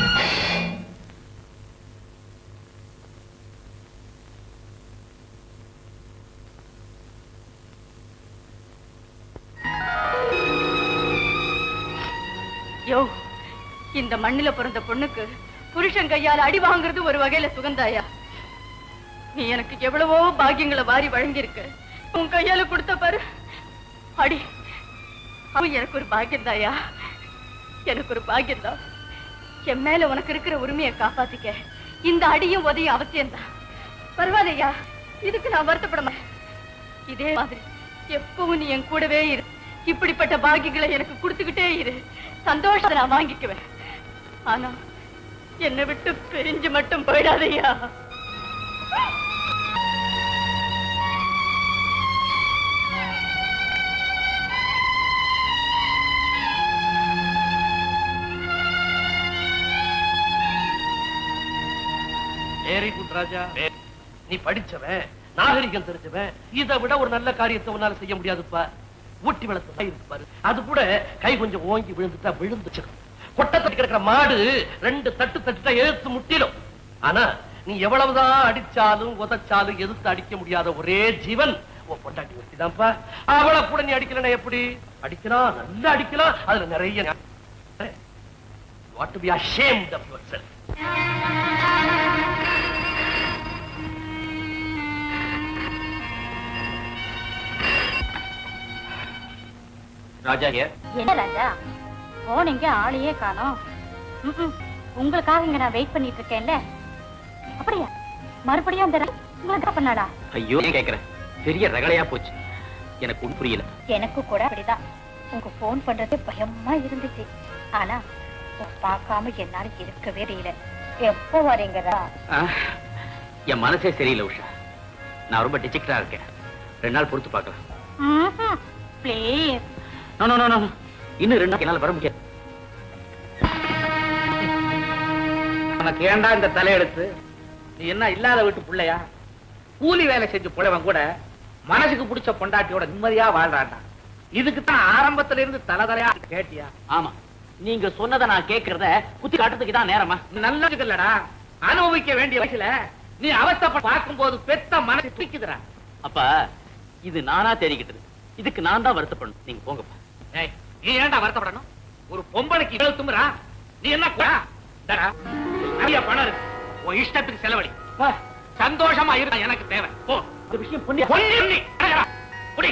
யோ இந்த மண்ணுல பிறந்த பொண்ணுக்கு புருஷன் கையால அடி வாங்குறது ஒரு வகையில சுகந்தாயா நீ எனக்கு எவ்வளவோ பாக்கியங்களை வாரி வழங்கியிருக்க உன் கையால கொடுத்த பாரு அடி அவன் எனக்கு ஒரு பாக்கியந்தாயா எனக்கு ஒரு பாக்கியம்தான் என் மேல உனக்கு இருக்கிற உரிமையை காப்பாத்திக்க இந்த அடியும் உதையும் அவசியம்தான் பரவாயில்லையா இதுக்கு நான் வருத்தப்பட மாட்டேன் இதே மாதிரி எப்பவும் நீ என் கூடவே இரு இப்படிப்பட்ட பாக்கியங்களை எனக்கு கொடுத்துக்கிட்டே இரு சந்தோஷத்தை நான் வாங்கிக்குவேன் ஆனா என்னை விட்டு பிரிஞ்சு மட்டும் போயிடாதய்யா வெரி குட் ராஜா நீ படிச்சவன் நாகரிகம் தெரிஞ்சவன் இதை விட ஒரு நல்ல காரியத்தை உன்னால செய்ய முடியாதுப்பா ஊட்டி வளர்த்து இருக்கு பாரு அது கூட கை கொஞ்சம் ஓங்கி விழுந்துட்டா விழுந்துச்சிடும் கொட்டை தட்டி கிடக்கிற மாடு ரெண்டு தட்டு தட்டுட்டா எதிர்த்து முட்டிடும் ஆனா நீ எவ்வளவுதான் அடிச்சாலும் உதைச்சாலும் எதிர்த்து அடிக்க முடியாத ஒரே ஜீவன் உன் பொண்டாட்டி ஒருத்தி தான்ப்பா அவளை கூட நீ அடிக்கலன்னா எப்படி அடிக்கலாம் நல்லா அடிக்கலாம் அதுல நிறைய what to be ashamed of yourself Raja here என்ன ராஜா போனீங்க ஆளையே காணோம் ம்ம். உங்களுக்காக இங்க நான் வெயிட் பண்ணிட்டு இருக்கேன்ல அப்படியா மறுபடியும் அந்த ர- உங்களுக்கு பண்ணாடா ஐயோ ஏன் கேக்குறேன் பெரிய ரகளையா போச்சு எனக்கு ஒன்றும் புரியல எனக்கு கூட அப்படிதான் உங்க போன் பண்றது பயமா இருந்துச்சு ஆனா உங்க பார்க்காம என்னால இருக்கவே முடியல எப்போ வரீங்கடா ஆ, என் மனசே சரியில்லை உஷா நான் ரொம்ப டிச்சிக்டா இருக்கேன் ரெண்டு நாள் பொறுத்து பார்க்கலாம் please no no no no இன்னும் ரெண்டு நாள் என்னால வர முடியாது உனக்கு ஏன்டா இந்த தலையெழுத்து நீ என்ன இல்லாத வீட்டு புள்ளையா கூலி வேலை செஞ்சு புள்ளவன் கூட மனசுக்கு பிடிச்ச பொண்டாட்டியோட நிம்மதியா வாழ்றான்டா இதுக்கு தான் ஆரம்பத்துல இருந்து தலை தலையா கேட்டியா ஆமா நீங்க சொன்னதை நான் கேட்கறத குத்தி காட்டுறதுக்கு தான் நேரமா நல்லதுக்கு இல்லடா அனுபவிக்க வேண்டிய வயசுல நீ அவஸ்தைப்ப பார்க்கும்போது பெத்த மனசு துடிக்குதுடா அப்ப இது நானா தெரிவிக்கிட்டது இதுக்கு நான் தான் வருத்தப்படணும் நீங்க போங்கப்பா ஏய் நீ ஏன்டா வருத்தப்படணும் ஒரு பொம்பளைக்கு இவ்வளவு தும்புறா நீ என்ன குறா? டடா, நிறைய பணம் இருக்கு உன் இஷ்டத்துக்கு செலவழி போ. சந்தோஷமா இருந்தா எனக்கு தேவை போ இந்த விஷயம் பொண்ணு பொன்னி உண்ணி. அடடா, குடி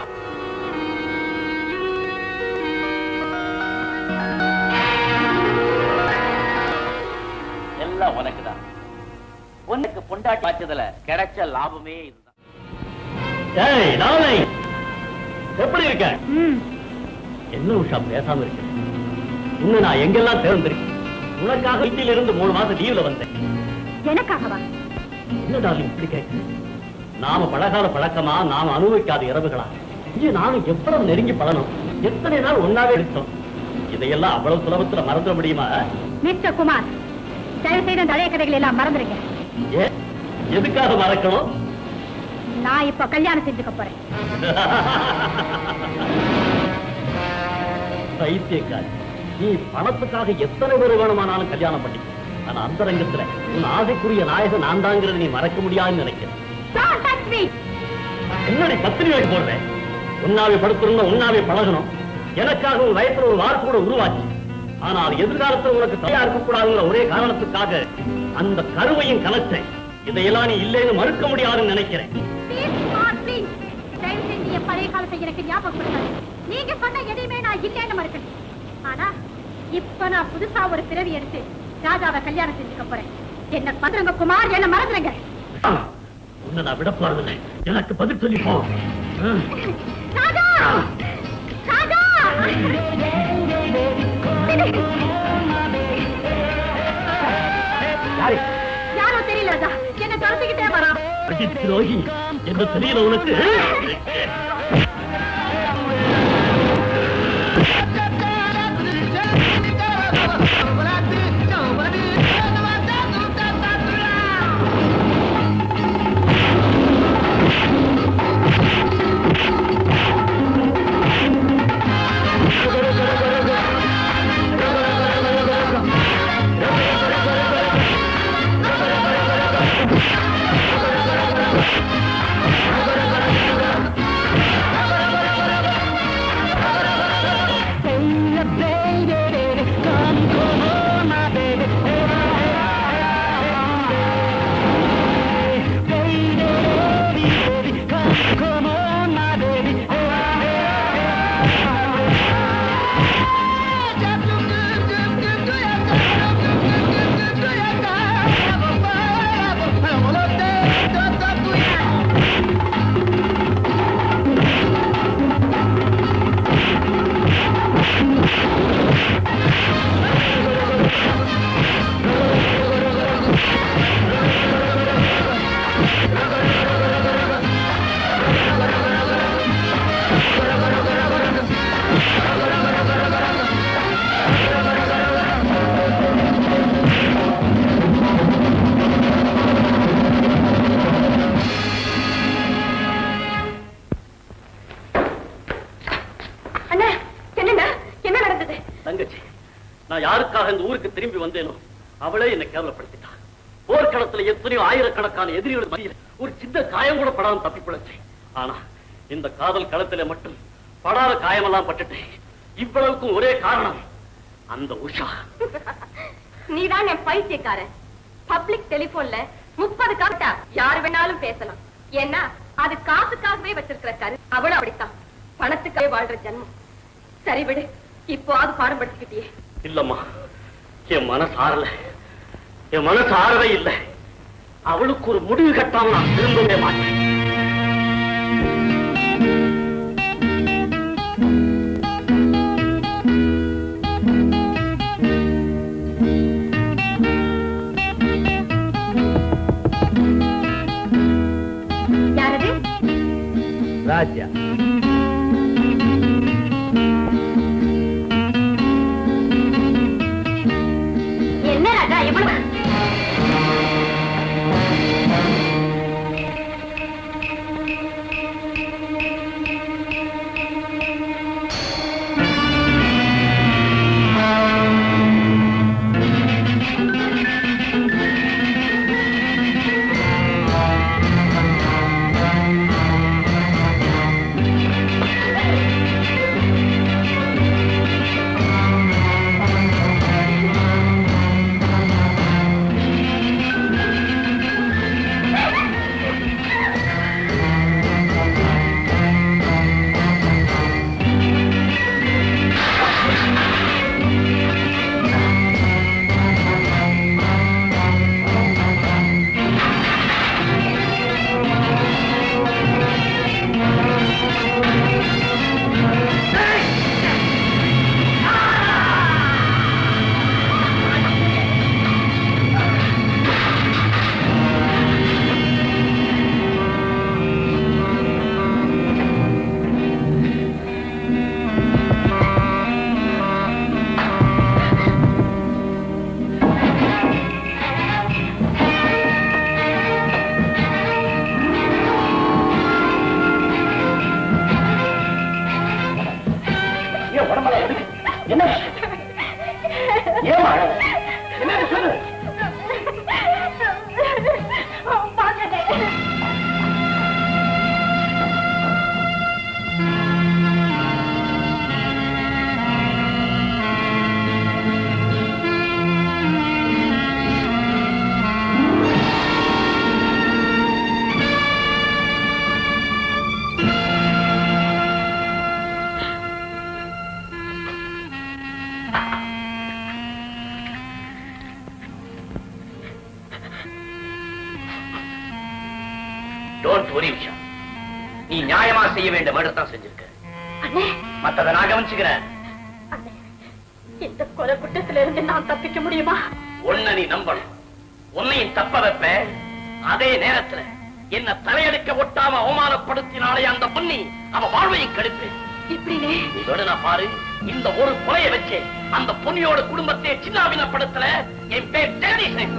எல்லாம் உனக்கு தான் உனக்கு பொண்டாட்டி பார்த்ததுல கிடைச்ச லாபமே இதுதான் ஏய் நாளை எப்படி இருக்க என்ன உஷா பேசாம இருக்க இன்னும் நான் எங்கெல்லாம் தேர்ந்திருக்கேன் உனக்காக வீட்டில இருந்து மூணு மாசம் லீவ்ல வந்தேன் எனக்காகவா என்ன டார்லிங் இப்படி கேட்க நாம பழகாத பழக்கமா நாம அனுபவிக்காத இரவுகளா இங்கே நானும் எவ்வளவு நெருங்கி பழணும் எத்தனை நாள் ஒன்னாவே எடுத்தோம் இதையெல்லாம் அவ்வளவு சுலபத்துல மறந்துட முடியுமா மிஸ்டர் குமார் தயவு செய்து அந்த பழைய கதைகள் எல்லாம் மறந்துடுங்க ஏ எதுக்காக மறக்கணும் நான் இப்ப கல்யாணம் செஞ்சுக்க போறேன் பைத்தியக்காரி நீ பணத்துக்காக எத்தனை பேர் வேணுமானாலும் கல்யாணம் பண்ணிக்க ஆனா அந்த ரங்கத்துல உன் ஆசைக்குரிய நாயகன் நான் தாங்கிறத நீ மறக்க முடியாதுன்னு நினைக்கிறேன் Don't touch me. என்னடி பத்தினி வைக்க போடுறேன் உன்னாவே படுத்திருந்தோம் உன்னாவே பழகணும் எனக்காக உன் வயசுல ஒரு வார்த்தை கூட உருவாச்சு ஆனால் எதிர்காலத்தில் உனக்கு தயா இருக்கக்கூடாதுங்கிற ஒரே காரணத்துக்காக அந்த கருவையும் கலச்சேன் இதையெல்லாம் நீ இல்லைன்னு மறுக்க முடியாதுன்னு நினைக்கிறேன் Please, God, please. தயவு செஞ்சு என் பழைய காலத்தை எனக்கு ஞாபகப்படுத்தாது நீங்க சொன்ன எதையுமே நான் இல்லைன்னு மறுக்கணும் ஆனா இப்ப நான் புதுசா ஒரு பிறவி எடுத்து ராஜாவை கல்யாணம் செஞ்சுக்க போறேன் என்ன மதுரங்க குமார் என்ன மறந்துருங்க ஆ, உன்னை நான் விட போறதில்லை எனக்கு பதில் சொல்லி போ ஆ. ராஜா ராஜா யாரு யாரோ தெரியல ராஜா என்ன துரத்திக்கிட்டே வரான் அடி துரோகி என்ன தெரியல உனக்கு அண்ணா என்னண்ணா என்ன நடந்தது தங்கச்சி நான் யாருக்காக இந்த ஊருக்கு திரும்பி வந்தேனோ அவளே என்னை கேவலப்படுத்திட்டான் போர்க்களத்துல எத்தனையோ ஆயிரக்கணக்கான எதிரிகள் மத்தியில் ஒரு சின்ன காயம் கூட படாம தப்பி பிழைச்சேன் ஆனா இந்த காதல் களத்திலே மட்டும் படாத காயமெல்லாம் பட்டுட்டேன் இவ்வளவுக்கும் ஒரே காரணம் அந்த உஷா நீதான் என் பைத்தியக்காரன் பப்ளிக் டெலிபோன்ல முப்பது காட்டா யாரு வேணாலும் பேசலாம் ஏன்னா அது காசுக்காகவே வச்சிருக்கிற கரு அவளும் அப்படித்தான் பணத்துக்காகவே வாழ்ற ஜன்மம் சரி விடு இப்போ அது பாடப்படுத்திக்கிட்டியே இல்லம்மா என் மனசு ஆறல என் மனசு ஆறவே இல்லை அவளுக்கு ஒரு முடிவு கட்டாம நான் திரும்பவே மாட்டேன் யாரது ராஜா என்ன ராஜா எவ்வளவு ஆ என்ன ஏமா என்ன சொல்லு டோன்ட் வரி விஷா நீ நியாயமா செய்ய வேண்டிய மர்டர் தான் செஞ்சிருக்க அண்ணே மத்தத நான் கவனிச்சுக்கிறேன் அண்ணே இந்த கொலை குற்றத்துல இருந்து நான் தப்பிக்க முடியுமா உன்னை நீ நம்பணும் உன்னையும் தப்ப வைப்ப அதே நேரத்துல என்ன தலையெடுக்க ஒட்டாம அவமானப்படுத்தினாலே அந்த பொன்னி அவ வாழ்வையும் கெடுப்பேன் இப்படினே நீ வேணுனா பாரு இந்த ஒரு கொலைய வச்சு அந்த பொன்னியோட குடும்பத்தை சின்னாவினப்படுத்தல என் பேர் ஜெகதீசன்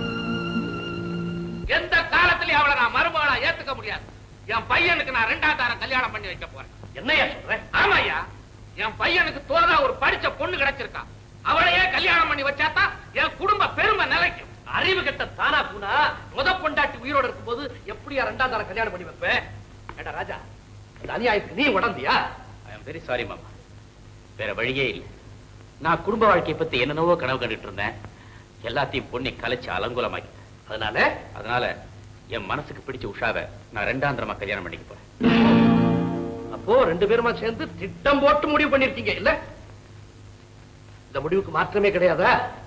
எந்த காலத்திலயும் அவளை நான் மருமகளா ஏத்துக்க முடியாது என் பையனுக்கு நான் ரெண்டாம் தாரம் கல்யாணம் பண்ணி வைக்க போறேன் என்னையா சொல்ற ஆமாய்யா என் பையனுக்கு தோதா ஒரு படிச்ச பொண்ணு கிடைச்சிருக்கா அவளையே கல்யாணம் பண்ணி வச்சாதான் என் குடும்ப பெருமை நிலைக்கும் அறிவு கெட்ட தானா பூனா முத பொண்டாட்டி உயிரோட இருக்கும்போது எப்படியா ரெண்டாம் தரம் கல்யாணம் பண்ணி வைப்ப ஏடா ராஜா அந்த அநியாயத்துக்கு நீ உடந்தியா ஐ எம் வெரி சாரி மாமா வேற வழியே இல்லை நான் குடும்ப வாழ்க்கையை பத்தி என்னென்னவோ கனவு கண்டுட்டு இருந்தேன் எல்லாத்தையும் பொண்ணி கலைச்சு அலங்கோலமாக்கிட்டேன் அதனால அதனால என் மனசுக்கு பிடிச்ச உஷாவை நான் ரெண்டாந்திரமா கல்யாணம் பண்ணிக்க போறேன் அப்போ ரெண்டு பேருமா சேர்ந்து திட்டம் போட்டு முடிவு பண்ணிருக்கீங்க இல்ல இந்த முடிவுக்கு மாற்றமே கிடையாதா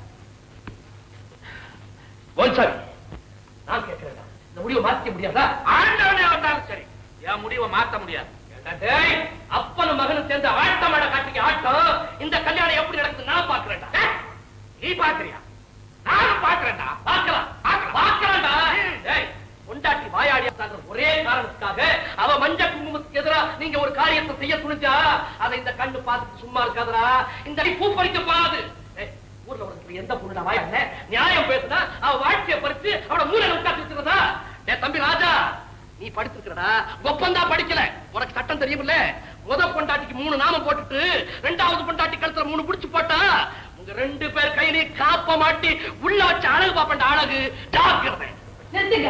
கோல்சாமி நான் கேட்கிறேன் இந்த முடிவை மாத்திக்க முடியாதா ஆண்டவனே வந்தாலும் சரி என் முடிவை மாத்த முடியாது டேய், அப்பனும் மகனும் சேர்ந்து ஆட்டமாட காட்டிக்க ஆட்டம் இந்த கல்யாணம் எப்படி நடக்குது நான் பாக்குறேன்டா ஏய், நீ பாக்குறியா நானும் பாக்குறேன்டா பார்க்கலாம் பார்க்கலாம்டா டேய் பொண்டாட்டி வாயாடி தாங்க ஒரே காரணத்துக்காக அவ மஞ்ச குங்குமத்துக்கு எதிரா நீங்க ஒரு காரியத்தை செய்ய துணிச்சா அதை இந்த கண்ணு பார்த்துட்டு சும்மா இருக்காதடா இந்த அடி பூ பறிக்க போகாது டேய், ஊர்ல உனக்கு எந்த பொண்ணுடா வாயாட நியாயம் பேசுனா அவ வாழ்க்கைய பறிச்சு அவட மூலையில உட்கார்ந்து வச்சிருந்தா டேய் தம்பி ராஜா நீ படிச்சிருக்கடா ஒப்பந்தா படிக்கல உனக்கு சட்டம் தெரியுமில்ல முத பொண்டாட்டிக்கு மூணு நாமம் போட்டுட்டு ரெண்டாவது பொண்டாட்டி கழுத்துல மூணு புடிச்சு போட்டா உங்க ரெண்டு பேர் கையிலேயே காப்ப மாட்டி உள்ள வச்ச அழகு பாப்பண்ட அழகு ஜாக்கிரதை நிறுத்துங்க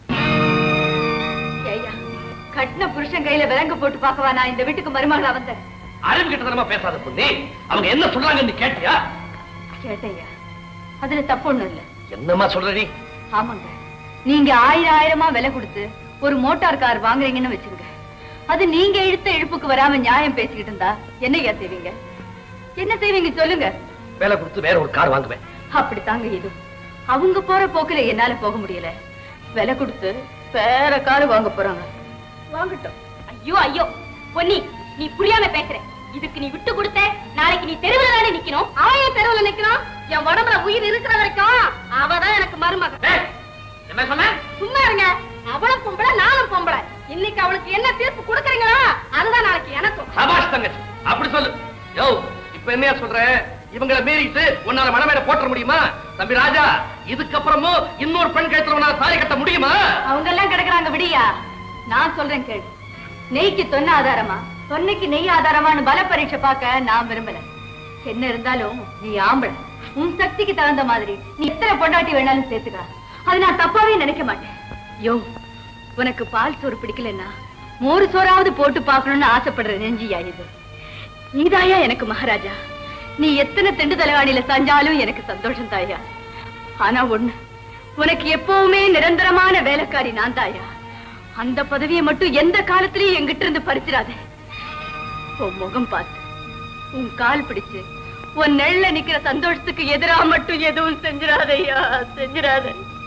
ஏய்யா கட்டின புருஷன் கையில விலங்கு போட்டு பார்க்கவா நான் இந்த வீட்டுக்கு மருமகளா வந்தேன் அறிவு கிட்டதனமா பேசாத பொண்ணு அவங்க என்ன சொல்றாங்கன்னு கேட்டியா கேட்டையா அதுல தப்பு ஒண்ணும் இல்ல என்னம்மா சொல்ற நீ ஆமாங்க நீங்க ஆயிரம் ஆயிரமா விலை கொடுத்து ஒரு மோட்டார் கார் வாங்குறீங்கன்னு வச்சுங்க அது நீங்க இழுத்த இழுப்புக்கு வராம நியாயம் பேசிக்கிட்டு இருந்தா என்னய்யா செய்வீங்க என்ன செய்வீங்க சொல்லுங்க வேலை கொடுத்து வேற ஒரு கார் வாங்குவேன் அப்படித்தாங்க இது அவங்க போற போக்குல என்னால போக முடியல விலை கொடுத்து வேற கார் வாங்க போறாங்க வாங்கட்டும் ஐயோ ஐயோ பொன்னி நீ புரியாம பேசுற இதுக்கு நீ விட்டு கொடுத்த நாளைக்கு நீ தெருவுல தானே நிக்கணும் அவன் ஏன் தெருவுல நிக்கணும் என் உடம்புல உயிர் இருக்கிற வரைக்கும் அவதான் எனக்கு மருமக டேய், என்ன சொன்ன சும்மா இருங்க அவளும் பொம்பளை நானும் பொம்பளை இன்னைக்கு அவளுக்கு என்ன தீர்ப்பு கொடுக்கறீங்களா அதுதான் நாளைக்கு எனக்கும் சபாஷ் தங்கச்சி அப்படி சொல்லு யோ இப்ப என்னையா சொல்ற இவங்களை மீறிட்டு உன்னால மனமேட போட்ட முடியுமா தம்பி ராஜா இதுக்கப்புறமும் இன்னொரு பெண் கழுத்துல உன்னால தாலி கட்ட முடியுமா அவங்க எல்லாம் கிடக்குறாங்க விடியா நான் சொல்றேன் கேளு நெய்க்கு தொன்ன ஆதாரமா தொன்னைக்கு நெய் ஆதாரமான்னு பல பரீட்சை பார்க்க நான் விரும்பல என்ன இருந்தாலும் நீ ஆம்பளை உன் சக்திக்கு தகுந்த மாதிரி நீ எத்தனை பொண்டாட்டி வேணாலும் சேர்த்துக்கா அது நான் தப்பாவே நினைக்க மாட்டேன் யோ உனக்கு பால் சோறு பிடிக்கலன்னா மோரு சோறாவது போட்டு பார்க்கணும்னு ஆசைப்படுற நெஞ்சியா இது நீதாயா எனக்கு மகாராஜா நீ எத்தனை திண்டு தலைவாணியில சாஞ்சாலும் எனக்கு சந்தோஷம் தாயா ஆனா ஒண்ணு உனக்கு எப்பவுமே நிரந்தரமான வேலைக்காரி நான் தாயா அந்த பதவியை மட்டும் எந்த காலத்திலயும் என்கிட்ட இருந்து பறிச்சிடாத உன் முகம் பார்த்து உன் கால் பிடிச்சு உன் நெல்ல நிக்கிற சந்தோஷத்துக்கு எதிரா மட்டும் எதுவும் செஞ்சிடாதய்யா செஞ்சிடாத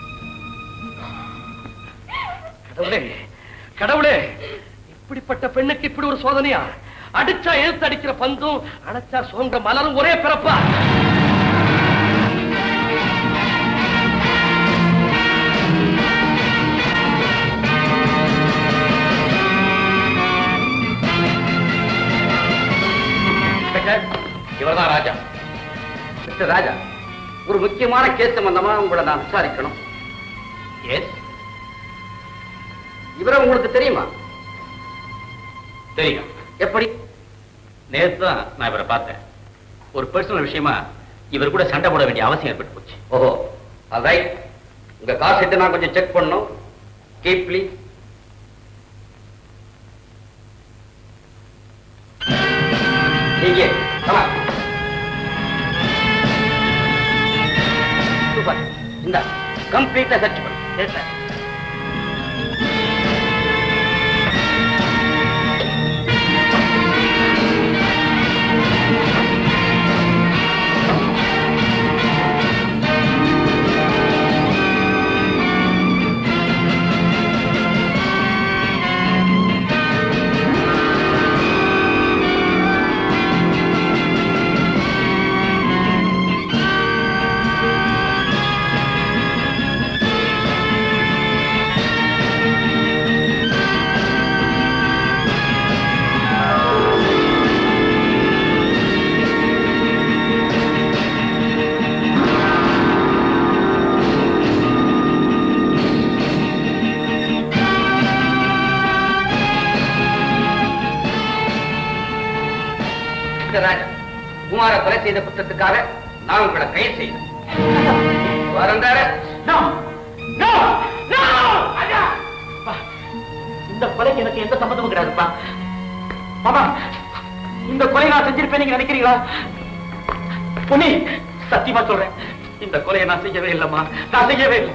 கடவுளே கடவுளே இப்படிப்பட்ட பெண்ணுக்கு இப்படி ஒரு சோதனையா அடிச்சா எழுத்து அடிக்கிற பந்தும் அடைச்சா சோங்க மலரும் ஒரே பிறப்பா இவர்தான் ராஜா மிஸ்டர் ராஜா ஒரு முக்கியமான கேஸ் சம்பந்தமா உங்களை நான் விசாரிக்கணும் எஸ் இவரை உங்களுக்கு தெரியுமா தெரியும் எப்படி நேத்து தான் நான் இவரை பார்த்தேன் ஒரு பர்சனல் விஷயமா இவர் கூட சண்டை போட வேண்டிய அவசியம் ஏற்பட்டு போச்சு ஓஹோ ரைட் உங்க காசு நான் கொஞ்சம் செக் பண்ணணும் கீப் ப்ளீஸ் நீங்க சூப்பர் இந்த கம்ப்ளீட்டா சர்ச் பண்ணு yes sir mister Raja Kumara கொலை செய்த குற்றத்துக்காக நான் உங்களை கைது செய்தேன் வரந்தார நோ நோ நோ ராஜா அப்பா, இந்த கொலைக்கு எனக்கு எந்த சம்மந்தமும் கிடையாதுப்பா மாமா இந்த கொலை நான் செஞ்சிருப்பேன் நீங்க நினைக்கிறீங்களா பொன்னி சத்தியமா சொல்றேன் இந்த கொலையை நான் செய்யவே இல்லைம்மா நான் செய்யவே இல்லை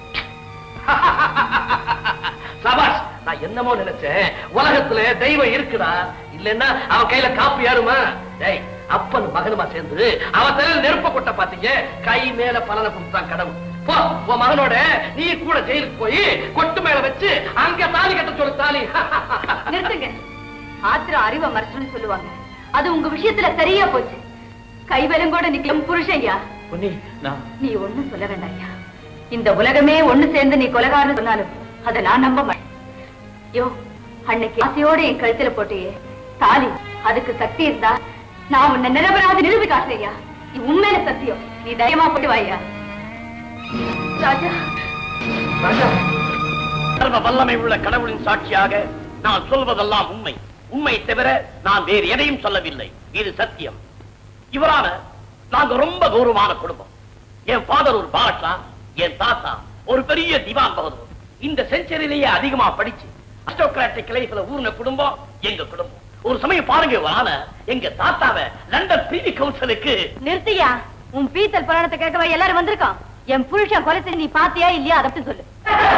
சபாஷ் நான் என்னமோ நினைச்சேன் உலகத்துல தெய்வம் இருக்குடா இல்லன்னா அவன் கையில காப்பி ஏறுமா டேய் அப்பன் மகனுமா சேர்ந்து அவன் தலையில நெருப்ப கொட்ட பாத்தீங்க கை மேல பலனை கொடுத்தான் கடவுள் போ உன் மகனோட நீ கூட ஜெயிலுக்கு போய் கொட்டு மேல வச்சு அங்க தாலி கட்ட சொல்லு தாலி நிறுத்துங்க ஆத்திரம் அறிவை மறைச்சுன்னு சொல்லுவாங்க அது உங்க விஷயத்துல சரியா போச்சு கைவலங்கோட நிக்கலும் புருஷையா பொன்னி நான் நீ ஒண்ணும் சொல்ல வேண்டாம்யா இந்த உலகமே ஒண்ணு சேர்ந்து நீ கொலகாரன்னு சொன்னாலும் அதை நான் நம்ப மாட்டேன் யோ அன்னைக்கு ஆசையோட என் கழுத்துல போட்டியே தாலி அதுக்கு சக்தி இருந்தா நான் உன்னை நிரபராதி நிரூபி காட்டுறியா நீ உண்மையில சத்தியம் நீ தைரியமா போட்டு வாயா ராஜா ராஜா சர்வ வல்லமை உள்ள கடவுளின் சாட்சியாக நான் சொல்வதெல்லாம் உண்மை உண்மை தவிர நான் வேறு எதையும் சொல்லவில்லை இது சத்தியம் இவரான நாங்க ரொம்ப கௌரவமான குடும்பம் என் ஃபாதர் ஒரு பாரட்லா என் தாத்தா ஒரு பெரிய திவான் பகதூர் இந்த செஞ்சுரியிலேயே அதிகமா படிச்சு அஸ்டோகிராட்டிக் லைஃப்ல ஊர்ன குடும்பம் எங்க குடும்பம் ஒரு சமயம் பாருங்க இவரான எங்க தாத்தாவை லண்டன் பிரிவி கவுன்சிலுக்கு நிறுத்தியா உன் பீத்தல் புராணத்தை கேட்கவா எல்லாரும் வந்திருக்கான் என் புருஷன் கொலை செஞ்சு நீ பாத்தியா இல்லையா அதை பத்தி சொல்லு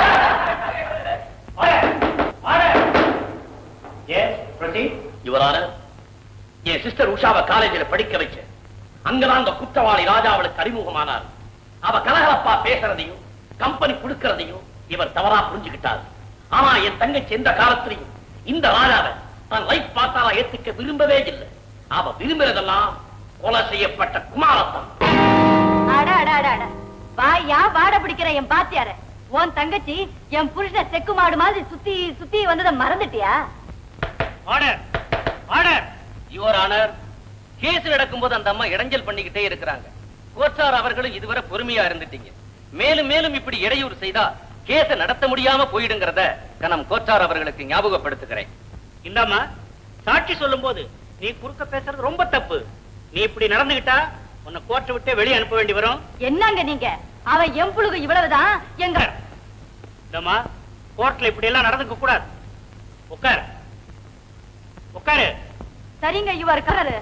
இவரான என் சிஸ்டர் உஷாவை காலேஜில் படிக்க வச்ச அங்கதான் அந்த குற்றவாளி ராஜா அவளுக்கு அறிமுகமானார் அவ கலகலப்பா பேசுறதையும் கம்பெனி கொடுக்கறதையும் இவர் தவறா புரிஞ்சுக்கிட்டார் ஆனா என் தங்கச்சி எந்த காலத்திலையும் இந்த ராஜாவை தன் லைஃப் பார்த்தாலா ஏத்துக்க விரும்பவே இல்லை அவ விரும்புறதெல்லாம் கொலை செய்யப்பட்ட குமாரத்தான் அட அட அட அட வாயா வாட பிடிக்கிற என் பாத்தியார உன் தங்கச்சி என் புருஷனை செக்கு மாடு மாதிரி சுத்தி சுத்தி வந்ததை மறந்துட்டியா order order your honour case நடக்கும்போது அந்த அம்மா இடைஞ்சல் பண்ணிக்கிட்டே இருக்கிறாங்க கோச்சார் அவர்களும் இதுவரை பொறுமையா இருந்துட்டீங்க மேலும் மேலும் இப்படி இடையூறு செய்தா கேஸ நடத்த முடியாம போயிடுங்கிறத கனம் கோச்சார் அவர்களுக்கு ஞாபகப்படுத்துகிறேன் இந்தாம்மா சாட்சி சொல்லும் போது நீ குறுக்க பேசுறது ரொம்ப தப்பு நீ இப்படி நடந்துகிட்டா உன்னை கோர்ட்டை விட்டு வெளியே அனுப்ப வேண்டி வரும் என்னங்க நீங்க அவன் என் புழுகு இவ்வளவுதான் எங்க இந்தம்மா கோர்ட்ல இப்படி எல்லாம் நடந்துக்க கூடாது உட்கார் உட்காரு சரிங்க இவர் கரரு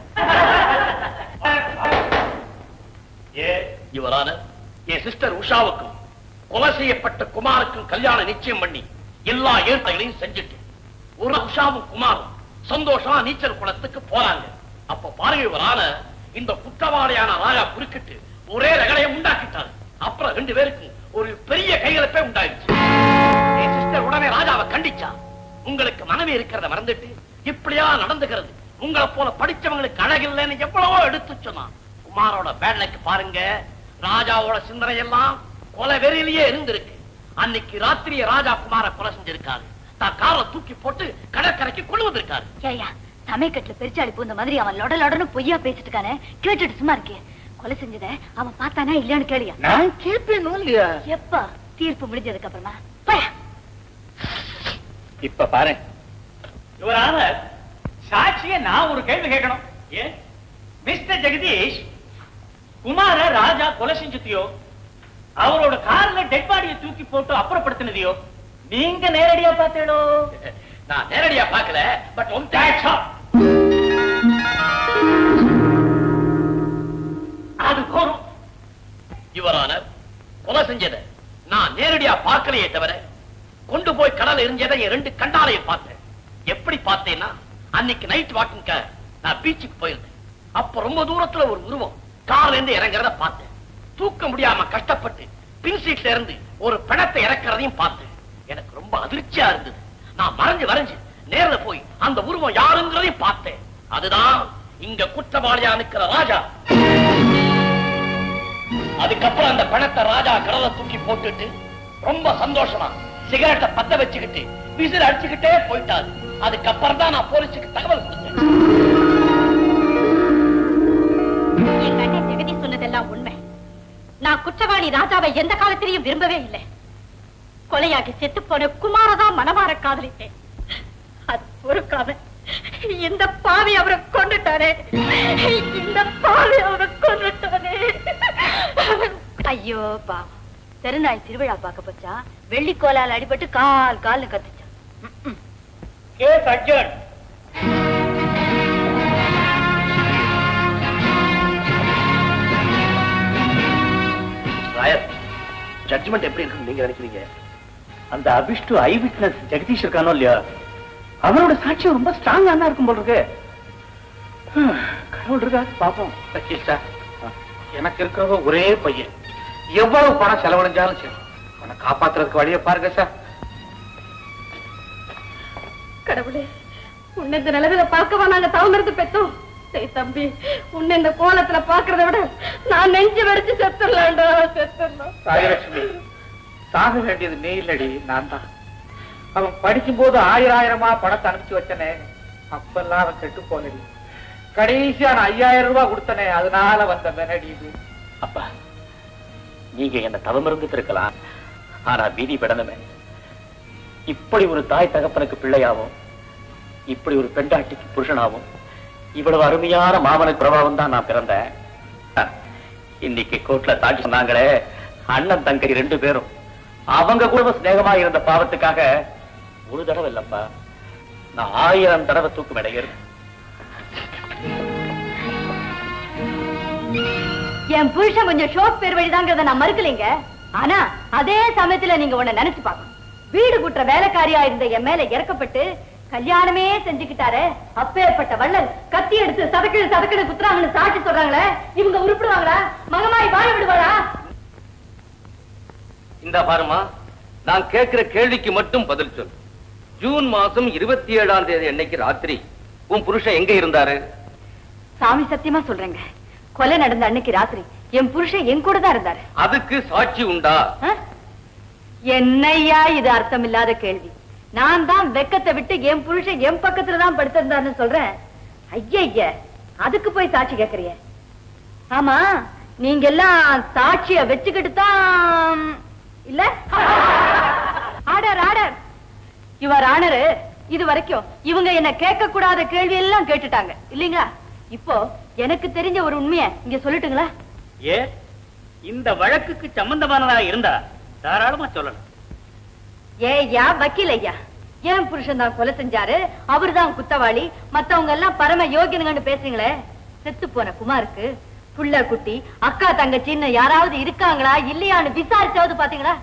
இவரான என் சிஸ்டர் உஷாவுக்கும் கொலை செய்யப்பட்ட குமாருக்கும் கல்யாணம் நிச்சயம் பண்ணி எல்லா ஏற்பாடுகளையும் செஞ்சுட்டு ஒரு உஷாவும் குமாரும் சந்தோஷமா நீச்சல் குளத்துக்கு போறாங்க அப்ப பாருங்க இவரான இந்த குற்றவாளியான ராஜா குறுக்கிட்டு ஒரே ரகலையை உண்டாக்கிட்டாரு அப்புறம் ரெண்டு பேருக்கும் ஒரு பெரிய கைகலப்பே உண்டாயிடுச்சு என் சிஸ்டர் உடனே ராஜாவை கண்டிச்சா உங்களுக்கு மனைவி இருக்கிறத மறந்துட்டு இப்படியா நடந்துக்கிறது உங்களை போல படிச்சவங்களுக்கு அழகில்லைன்னு எவ்வளவோ எடுத்து சொன்னான் குமாரோட வேலைக்கு பாருங்க ராஜாவோட சிந்தனை எல்லாம் கொலை வெறியிலேயே இருந்திருக்கு அன்னைக்கு ராத்திரியே ராஜா குமார கொலை செஞ்சிருக்காரு தான் காரை தூக்கி போட்டு கடற்கரைக்கு கொண்டு வந்திருக்காரு ஏய்யா சமயக்கட்டுல பெருச்சாளி பூந்த மாதிரி அவன் லொட லொடன்னு பொய்யா பேசிட்டு இருக்கானே கேட்டுட்டு சும்மா இருக்கே கொலை செஞ்சத அவன் பார்த்தானா இல்லையான்னு கேளியா நான் கேட்பேனும் இல்லையா எப்ப தீர்ப்பு முடிஞ்சதுக்கு அப்புறமா போயா. இப்ப பாரு இவரான சாட்சிய நான் ஒரு கேள்வி கேட்கணும் ஏன் மிஸ்டர் ஜெகதீஷ் குமார ராஜா கொலை செஞ்சதையோ அவரோட கார்ல டெட் பாடியை தூக்கி போட்டு அப்புறப்படுத்தினதையோ நீங்க நேரடியா பார்த்தேடோ நான் நேரடியா பார்க்கல பட் ஒன் அது போரும் யுவரான கொலை செஞ்சத நான் நேரடியா பார்க்கலையே தவிர கொண்டு போய் கடல் எரிஞ்சதை என் ரெண்டு கண்டாலையும் பார்த்தேன் எப்படி பார்த்தேன்னா அன்னைக்கு நைட் வாக்கிங்க நான் பீச்சுக்கு போயிருந்தேன் அப்ப ரொம்ப தூரத்துல ஒரு உருவம் கார்ல இருந்து இறங்குறத பார்த்தேன் தூக்க முடியாம கஷ்டப்பட்டு பின் சீட்ல இருந்து ஒரு பிணத்தை இறக்குறதையும் பார்த்தேன் எனக்கு ரொம்ப அதிர்ச்சியா இருந்தது நான் மறைஞ்சு வரைஞ்சு நேர்ல போய் அந்த உருவம் யாருங்கிறதையும் பார்த்தேன் அதுதான் இங்க குற்றவாளியா நிக்கிற ராஜா அதுக்கப்புறம் அந்த பணத்தை ராஜா கடலை தூக்கி போட்டுட்டு ரொம்ப சந்தோஷமா சிகரெட்டை பத்த வச்சுக்கிட்டு விசில் அடிச்சுக்கிட்டே போயிட்டாரு அதுக்கப்புறம் தான் நான் போலீஸுக்கு தகவல் கொடுத்தேன் எங்க அண்ணன் ஜெகதி சொன்னதெல்லாம் உண்மை நான் குற்றவாளி ராஜாவை எந்த காலத்திலையும் விரும்பவே இல்லை கொலையாகி செத்து போன குமாரதான் மனமாற காதலித்தேன் அது பொறுக்காம இந்த பாவி அவரை கொண்டுட்டானே இந்த பாவி அவரை கொண்டுட்டானே ஐயோ பாவம் தெருநாய் திருவிழா பார்க்க போச்சா வெள்ளிக்கோலால் அடிபட்டு கால் கால்னு கத்துச்சான் கேஸ் அட்ஜர்ன் ராயர் ஜட்ஜ்மெண்ட் எப்படி இருக்குன்னு நீங்க நினைக்கிறீங்க அந்த அபிஷ்டு ஐ விட்னஸ் ஜெகதீஷ் இருக்கானோ இல்லையா அவனோட சாட்சியம் ரொம்ப ஸ்ட்ராங்கா தான் இருக்கும் போல இருக்கு ஹம், கடவுள் இருக்கா பாப்போம் வக்கீல் சார் எனக்கு இருக்கிறது ஒரே பையன் எவ்வளவு பணம் செலவழிஞ்சாலும் சரி அவனை காப்பாத்துறதுக்கு வழியை பாருங்க சார் கடவுளே உன்னை இந்த நிலவில பார்க்கவா நாங்க தவம் இருந்து பெத்தோம் சரி தம்பி உன்னை இந்த கோலத்துல பாக்குறத விட நான் நெஞ்சு வெடிச்சு செத்துடலாம்டா செத்துடலாம் ராஜலட்சுமி சாக வேண்டியது நீ இல்லடி நான் தான் அவன் படிக்கும் போது ஆயிரம் ஆயிரமா பணத்தை அனுப்பிச்சு வச்சனே அப்பெல்லாம் அவன் கெட்டு போனடி கடைசியா நான் ஐயாயிரம் ரூபாய் கொடுத்தனே அதனால வந்த மெனடி இது அப்பா நீங்க என்ன தவம் இருந்துட்டு இருக்கலாம் ஆனா வீதி படணுமே இப்படி ஒரு தாய் தகப்பனுக்கு பிள்ளையாவும் இப்படி ஒரு பெண்டாட்டிக்கு புருஷனாவும் இவ்வளவு அருமையான மாமனுக்கு பிரபாவம் தான் நான் பிறந்தேன் ஹ, இன்னைக்கு கோர்ட்ல சாட்சி சொன்னாங்களே அண்ணன் தங்கை ரெண்டு பேரும் அவங்க கூட சிநேகமா இருந்த பாவத்துக்காக ஒரு தடவை இல்லப்பா நான் ஆயிரம் தடவை தூக்கு மேடையேறும் என் புருஷன் கொஞ்சம் ஷோக் பேர் வழிதாங்கிறத நான் மறுக்கலைங்க ஆனா அதே சமயத்துல நீங்க உன்னை நினைச்சு பார்க்கணும் வீடு குற்ற வேலைக்காரியா இருந்த என் மேல இறக்கப்பட்டு கல்யாணமே செஞ்சுக்கிட்டாரே அப்பேற்பட்ட வள்ளல் கத்தி எடுத்து சதக்கு சதக்குன்னு குத்துறாங்கன்னு சாட்சி சொல்றாங்களே இவங்க உருப்பிடுவாங்களா மகமாய் வாழ விடுவாளா இந்த பாருமா நான் கேட்கிற கேள்விக்கு மட்டும் பதில் சொல் ஜூன் மாசம் இருபத்தி ஏழாம் தேதி அன்னைக்கு ராத்திரி உன் புருஷன் எங்க இருந்தாரு சாமி சத்தியமா சொல்றேங்க கொலை நடந்த அன்னைக்கு ராத்திரி என் புருஷன் என் கூட தான் இருந்தாரு அதுக்கு சாட்சி உண்டா ஆ? என்னய்யா இது அர்த்தம் இல்லாத கேள்வி நான் தான் வெக்கத்தை விட்டு என் புருஷன் என் பக்கத்துல தான் படுத்திருந்தாருன்னு சொல்றேன் ஐய அதுக்கு போய் சாட்சி கேக்குறிய ஆமா நீங்க எல்லாம் சாட்சிய வச்சுக்கிட்டு தான் இல்ல ஆர்டர் ஆர்டர் யுவர் ஆனரு இது வரைக்கும் இவங்க என்ன கேட்க கூடாத கேள்வி எல்லாம் கேட்டுட்டாங்க இல்லீங்களா இப்போ எனக்கு தெரிஞ்ச ஒரு உண்மைய இங்க சொல்லட்டுங்களா ஏ இந்த வழக்குக்கு சம்பந்தமானதா இருந்தா தாராளமா சொல்லலாம் ஏய்யா வக்கீல் ஐயா ஏன் புருஷன் தான் கொலை செஞ்சாரு அவர்தான் குத்தவாளி மத்தவங்க எல்லாம் பரம யோகியனுங்கன்னு பேசுறீங்களே செத்து போன குமாருக்கு புள்ள குட்டி அக்கா தங்கச்சின்னு யாராவது இருக்காங்களா இல்லையான்னு விசாரிச்சாவது பாத்தீங்களா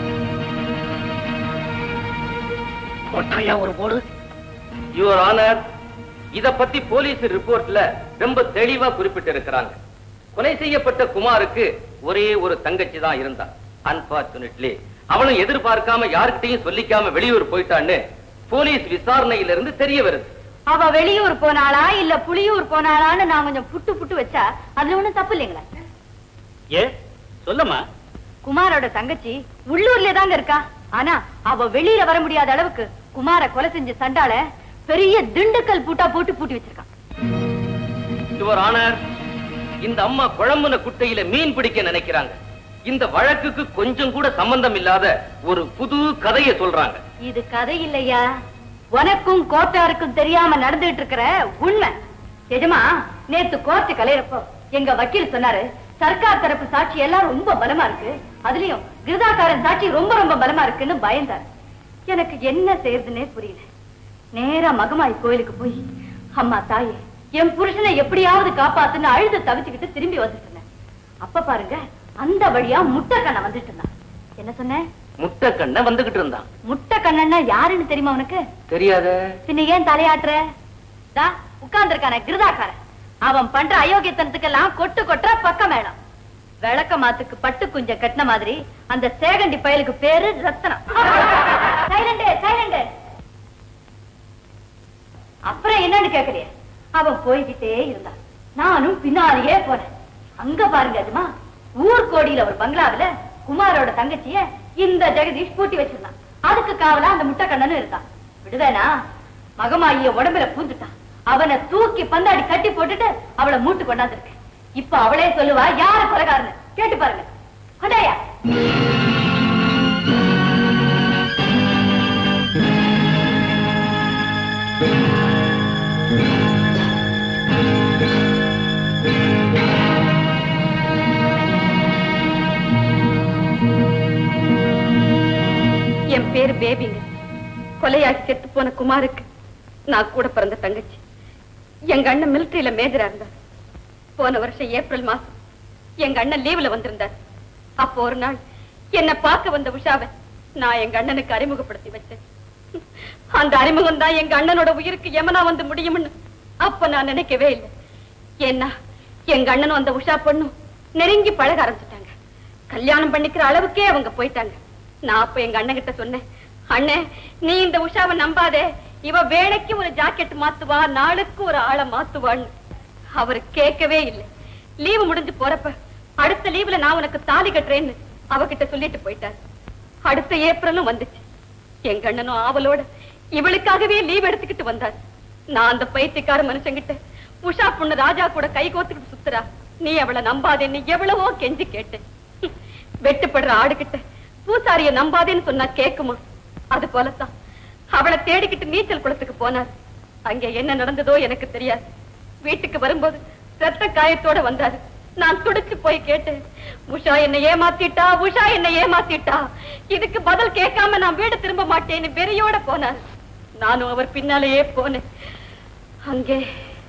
ஒரு போடு யுவர் ஆனர் இத பத்தி போலீஸ் ரிப்போர்ட்ல ரொம்ப தெளிவா குறிப்பிட்டு இருக்கிறாங்க கொலை செய்யப்பட்ட குமாருக்கு ஒரே ஒரு தங்கச்சி தான் இருந்தா அன்பார்ச்சுனேட்லி அவனும் எதிர்பார்க்காம யார்கிட்டயும் சொல்லிக்காம வெளியூர் போயிட்டான்னு போலீஸ் விசாரணையில இருந்து தெரிய வருது அவ வெளியூர் போனாளா இல்ல புலியூர் போனாளான்னு நான் கொஞ்சம் புட்டு புட்டு வச்சா அதுல ஒண்ணும் தப்பு இல்லைங்களா ஏ சொல்லமா குமாரோட தங்கச்சி உள்ளூர்ல தாங்க இருக்கா ஆனா அவ வெளியில வர முடியாத அளவுக்கு குமார கொலை செஞ்ச சண்டால பெரிய திண்டுக்கல் பூட்டா போட்டு பூட்டி வச்சிருக்கான் யுவர் ஆனர் இந்த அம்மா குழம்புன குட்டையில மீன் பிடிக்க நினைக்கிறாங்க இந்த வழக்குக்கு கொஞ்சம் கூட சம்பந்தம் இல்லாத ஒரு புது கதையை சொல்றாங்க இது கதை இல்லையா உனக்கும் கோட்டாருக்கும் தெரியாம நடந்துட்டு இருக்கிற உண்மை எஜமா நேத்து கோர்ட்டு கலையிறப்போ எங்க வக்கீல் சொன்னாரு சர்க்கார் தரப்பு சாட்சி எல்லாம் ரொம்ப பலமா இருக்கு அதுலயும் கிருதாக்காரன் சாட்சி ரொம்ப ரொம்ப பலமா இருக்குன்னு பயந்தார் எனக்கு என்ன செய்யறதுன்னே புரியல நேரா மகமாய் கோயிலுக்கு போய் அம்மா தாயே என் புருஷனை எப்படியாவது காப்பாத்துன்னு அழுது தவிச்சுக்கிட்டு திரும்பி வந்துட்டு இருந்தேன் அப்ப பாருங்க அந்த வழியா முட்டை கண்ணை வந்துட்டு இருந்தான் என்ன சொன்னேன் முட்டை கண்ண வந்துகிட்டு இருந்தான் முட்டை கண்ணன்னா யாருன்னு தெரியுமா உனக்கு தெரியாத பின்ன ஏன் தலையாட்டுற தா உட்கார்ந்துருக்கான கிருதாக்காரன் அவன் பண்ற அயோக்கியத்தனத்துக்கெல்லாம் கொட்டு கொட்டுற பக்கம் வேணும் விளக்க மாத்துக்கு பட்டு குஞ்ச கட்டின மாதிரி அந்த சேகண்டி பயலுக்கு பேரு ரத்தனம் சைலண்டு சைலண்டு அப்புறம் என்னன்னு கேக்குறிய அவன் போய்கிட்டே இருந்தான் நானும் பின்னாலேயே போனேன் அங்க பாருங்க அதுமா ஊர்கோடியில ஒரு பங்களாவுல குமாரோட தங்கச்சிய இந்த ஜெகதீஷ் பூட்டி வச்சிருந்தான் அதுக்கு காவலா அந்த முட்டைக்கண்ணனும் இருக்கான் விடுவேனா மகமாயிய உடம்புல பூந்துட்டான் அவனை தூக்கி பந்தாடி கட்டி போட்டுட்டு அவளை மூட்டு கொண்டாந்துருக்கு இப்ப அவளே சொல்லுவா யாரு கொலைகாரன்னு கேட்டு பாருங்க கொண்டாயா என் பேரு பேபிங்க கொலையாகி செத்து போன குமாருக்கு நான் கூட பிறந்த தங்கச்சி எங்க அண்ணன் மிலிட்டரியில மேஜரா இருந்தார் போன வருஷம் ஏப்ரல் மாசம் எங்க அண்ணன் லீவுல வந்திருந்தார் அப்போ ஒரு நாள் என்ன பார்க்க வந்த உஷாவை நான் எங்க அண்ணனுக்கு அறிமுகப்படுத்தி வச்சேன் அந்த அறிமுகம் தான் எங்க அண்ணனோட உயிருக்கு எமனா வந்து முடியும்னு அப்ப நான் நினைக்கவே இல்லை ஏன்னா எங்க அண்ணனும் அந்த உஷா பொண்ணும் நெருங்கி பழக ஆரம்பிச்சுட்டாங்க கல்யாணம் பண்ணிக்கிற அளவுக்கே அவங்க போயிட்டாங்க நான் அப்ப எங்க அண்ணன் கிட்ட சொன்னேன் அண்ணே நீ இந்த உஷாவை நம்பாதே இவ வேலைக்கு ஒரு ஜாக்கெட் மாத்துவா நாளுக்கு ஒரு ஆளை மாத்துவான்னு அவர் கேட்கவே இல்லை லீவு முடிஞ்சு போறப்ப அடுத்த லீவுல நான் உனக்கு தாலி கட்டுறேன்னு அவகிட்ட சொல்லிட்டு போயிட்டார் அடுத்த ஏப்ரலும் வந்துச்சு எங்க அண்ணனும் ஆவலோட இவளுக்காகவே லீவ் எடுத்துக்கிட்டு வந்தார் நான் அந்த பைத்தியக்கார மனுஷங்கிட்ட உஷா பொண்ணு ராஜா கூட கை கோத்துக்கிட்டு சுத்துறா நீ அவளை நம்பாதேன்னு எவ்வளவோ கெஞ்சி கேட்டேன் வெட்டுப்படுற ஆடுகிட்ட பூசாரிய நம்பாதேன்னு சொன்னா கேக்குமா அது போலத்தான் அவளை தேடிக்கிட்டு நீச்சல் குளத்துக்கு போனார் அங்க என்ன நடந்ததோ எனக்கு தெரியாது வீட்டுக்கு வரும்போது ரத்த காயத்தோட வந்தாரு நான் துடிச்சு போய் கேட்டேன் உஷா என்ன ஏமாத்திட்டா உஷா என்ன ஏமாத்திட்டா இதுக்கு பதில் கேட்காம நான் வீடு திரும்ப மாட்டேன்னு வெறியோட போனார் நானும் அவர் பின்னாலேயே போனேன் அங்கே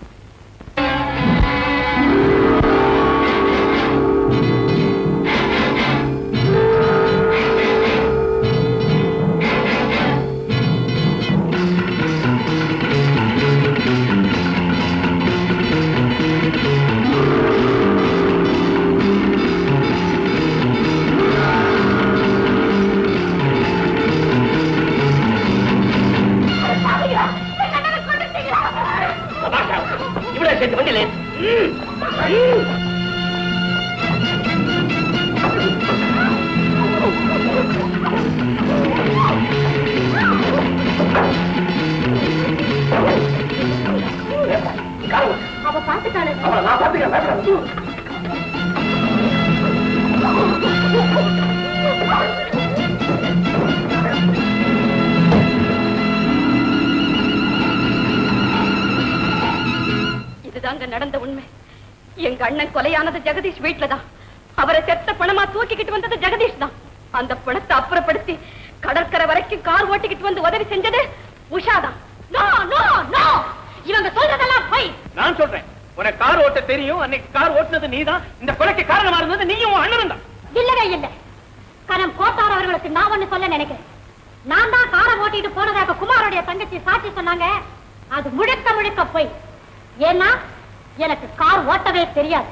இவ்வளவு சேர்த்து வண்டியில அவ பாத்துட்டாளு அவளை நான் பார்த்துக்கிறேன் இதுதாங்க நடந்த உண்மை எங்க அண்ணன் கொலையானது ஜெகதீஷ் வீட்டுலதான் அவரை செத்த பணமா தூக்கிக்கிட்டு வந்தது ஜெகதீஷ் தான் அந்த பணத்தை அப்புறப்படுத்தி கடற்கரை வரைக்கும் கார் ஓட்டிக்கிட்டு வந்து உதவி செஞ்சது உஷாதான் நோ நோ நோ இவங்க சொல்றதெல்லாம் போய் நான் சொல்றேன் உனக்கு கார் ஓட்ட தெரியும் அன்னைக்கு கார் ஓட்டுனது நீதான் இந்த கொலைக்கு காரணமா இருந்தது நீயும் உன் அண்ணனும் தான் இல்லவே இல்ல கரம் கோட்டார் அவர்களுக்கு நான் ஒண்ணு சொல்ல நினைக்கிறேன் நான் தான் காரை ஓட்டிட்டு போனதாக குமாரோடைய தங்கச்சி சாட்சி சொன்னாங்க அது முழுக்க முழுக்க போய் ஏன்னா எனக்கு கார் ஓட்டவே தெரியாது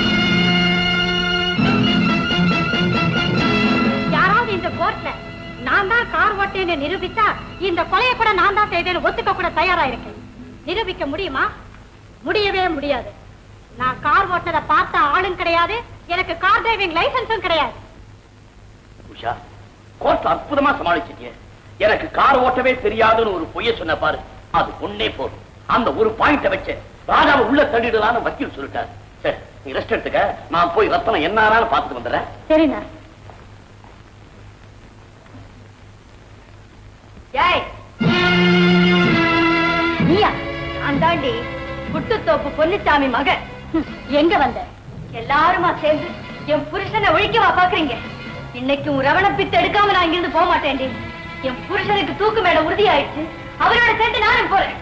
யாராவது இந்த கோர்ட்ல நான் தான் கார் ஓட்டேன்னு நிரூபிச்சா இந்த கொலையை கூட நான் தான் செய்தேன்னு ஒத்துக்க கூட தயாரா இருக்கேன் நிரூபிக்க முடியுமா முடியவே முடியாது நான் கார் ஓட்டுறத பார்த்த ஆளும் கிடையாது எனக்கு கார் டிரைவிங் லைசன்ஸும் கிடையாது உஷா கோர்ட் அற்புதமா சமாளிச்சிட்டிய எனக்கு கார் ஓட்டவே தெரியாதுன்னு ஒரு பொய்ய சொன்ன பாரு அது ஒன்னே போதும் அந்த ஒரு பாயிண்ட வச்சு ராஜாவை உள்ள தள்ளிடலான்னு வக்கீல் சொல்லிட்டார் சரி நீ ரெஸ்ட் எடுத்துக்க நான் போய் ரத்தனம் என்ன ஆனாலும் பார்த்துட்டு வந்துடுறேன் சரிண்ணா ஏய் நீயா நான் தாண்டி புட்டுத்தோப்பு பொன்னுச்சாமி மகன் எங்க வந்த எல்லாருமா சேர்ந்து என் புருஷனை ஒழிக்கவா பாக்குறீங்க இன்னைக்கு உன் ரவண பித்து எடுக்காம நான் இங்கிருந்து போக மாட்டேன்டி என் புருஷனுக்கு தூக்கு மேல உறுதி ஆயிடுச்சு அவரோட சேர்ந்து நானும் போறேன்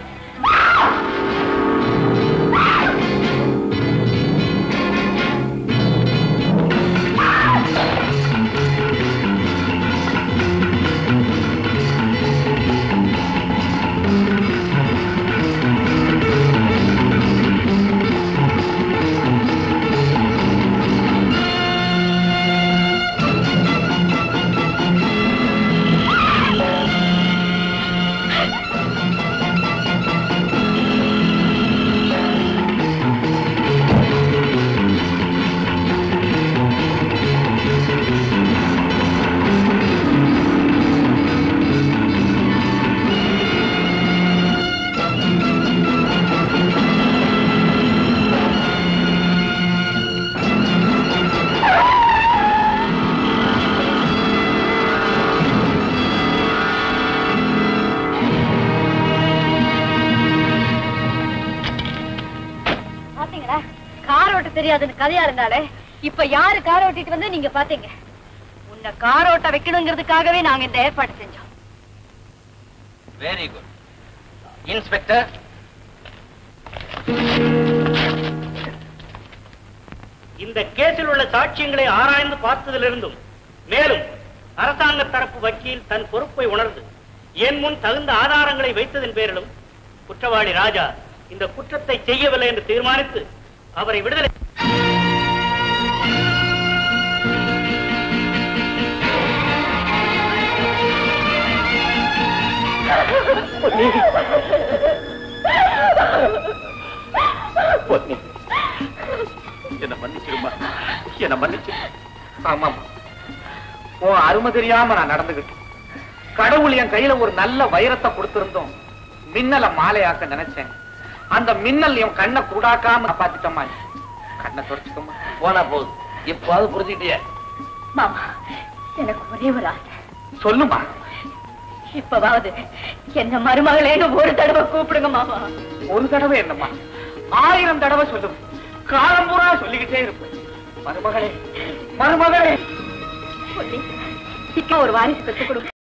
பாத்தீங்களா கார் ஓட்ட தெரியாதுன்னு கதையா இருந்தாலே இப்ப யாரு கார் ஓட்டிட்டு வந்து நீங்க பாத்தீங்க உன்னை கார் ஓட்ட வைக்கணுங்கிறதுக்காகவே நாங்க இந்த ஏற்பாடு செஞ்சோம் வெரி குட் இன்ஸ்பெக்டர் இந்த கேஸில் உள்ள சாட்சியங்களை ஆராய்ந்து பார்த்ததிலிருந்தும் மேலும் அரசாங்க தரப்பு வக்கீல் தன் பொறுப்பை உணர்ந்து என் முன் தகுந்த ஆதாரங்களை வைத்ததன் பேரிலும் குற்றவாளி ராஜா இந்த குற்றத்தை செய்யவில்லை என்று தீர்மானித்து அவரை விடுதலை பொன்னி என்ன மன்னிச்சிருமா என்ன மன்னிச்சு ஆமாமா உன் அருமை தெரியாம நான் நடந்துகிட்டேன் கடவுள் என் கையில ஒரு நல்ல வைரத்தை கொடுத்திருந்தோம் மின்னலை மாலையாக்க நினைச்சேன் அந்த மின்னல் என் கண்ணை கூடாக்காம காப்பாத்திட்டம்மா நீ. கண்ணை தொடச்சுக்கம்மா போனா போகுது எப்பாவது புரிஞ்சுக்கிட்டிய மாமா எனக்கு ஒரே ஒரு ஆசை சொல்லுமா இப்பவாவது என்ன மருமகளேன்னு ஒரு தடவை கூப்பிடுங்க மாமா ஒரு தடவை என்னம்மா ஆயிரம் தடவை சொல்லும் காலம் பூரா சொல்லிக்கிட்டே இருப்பேன் மருமகளே மருமகளே பொன்னி, சீக்கிரம் ஒரு வாரிசு பெற்றுக் கொடுங்க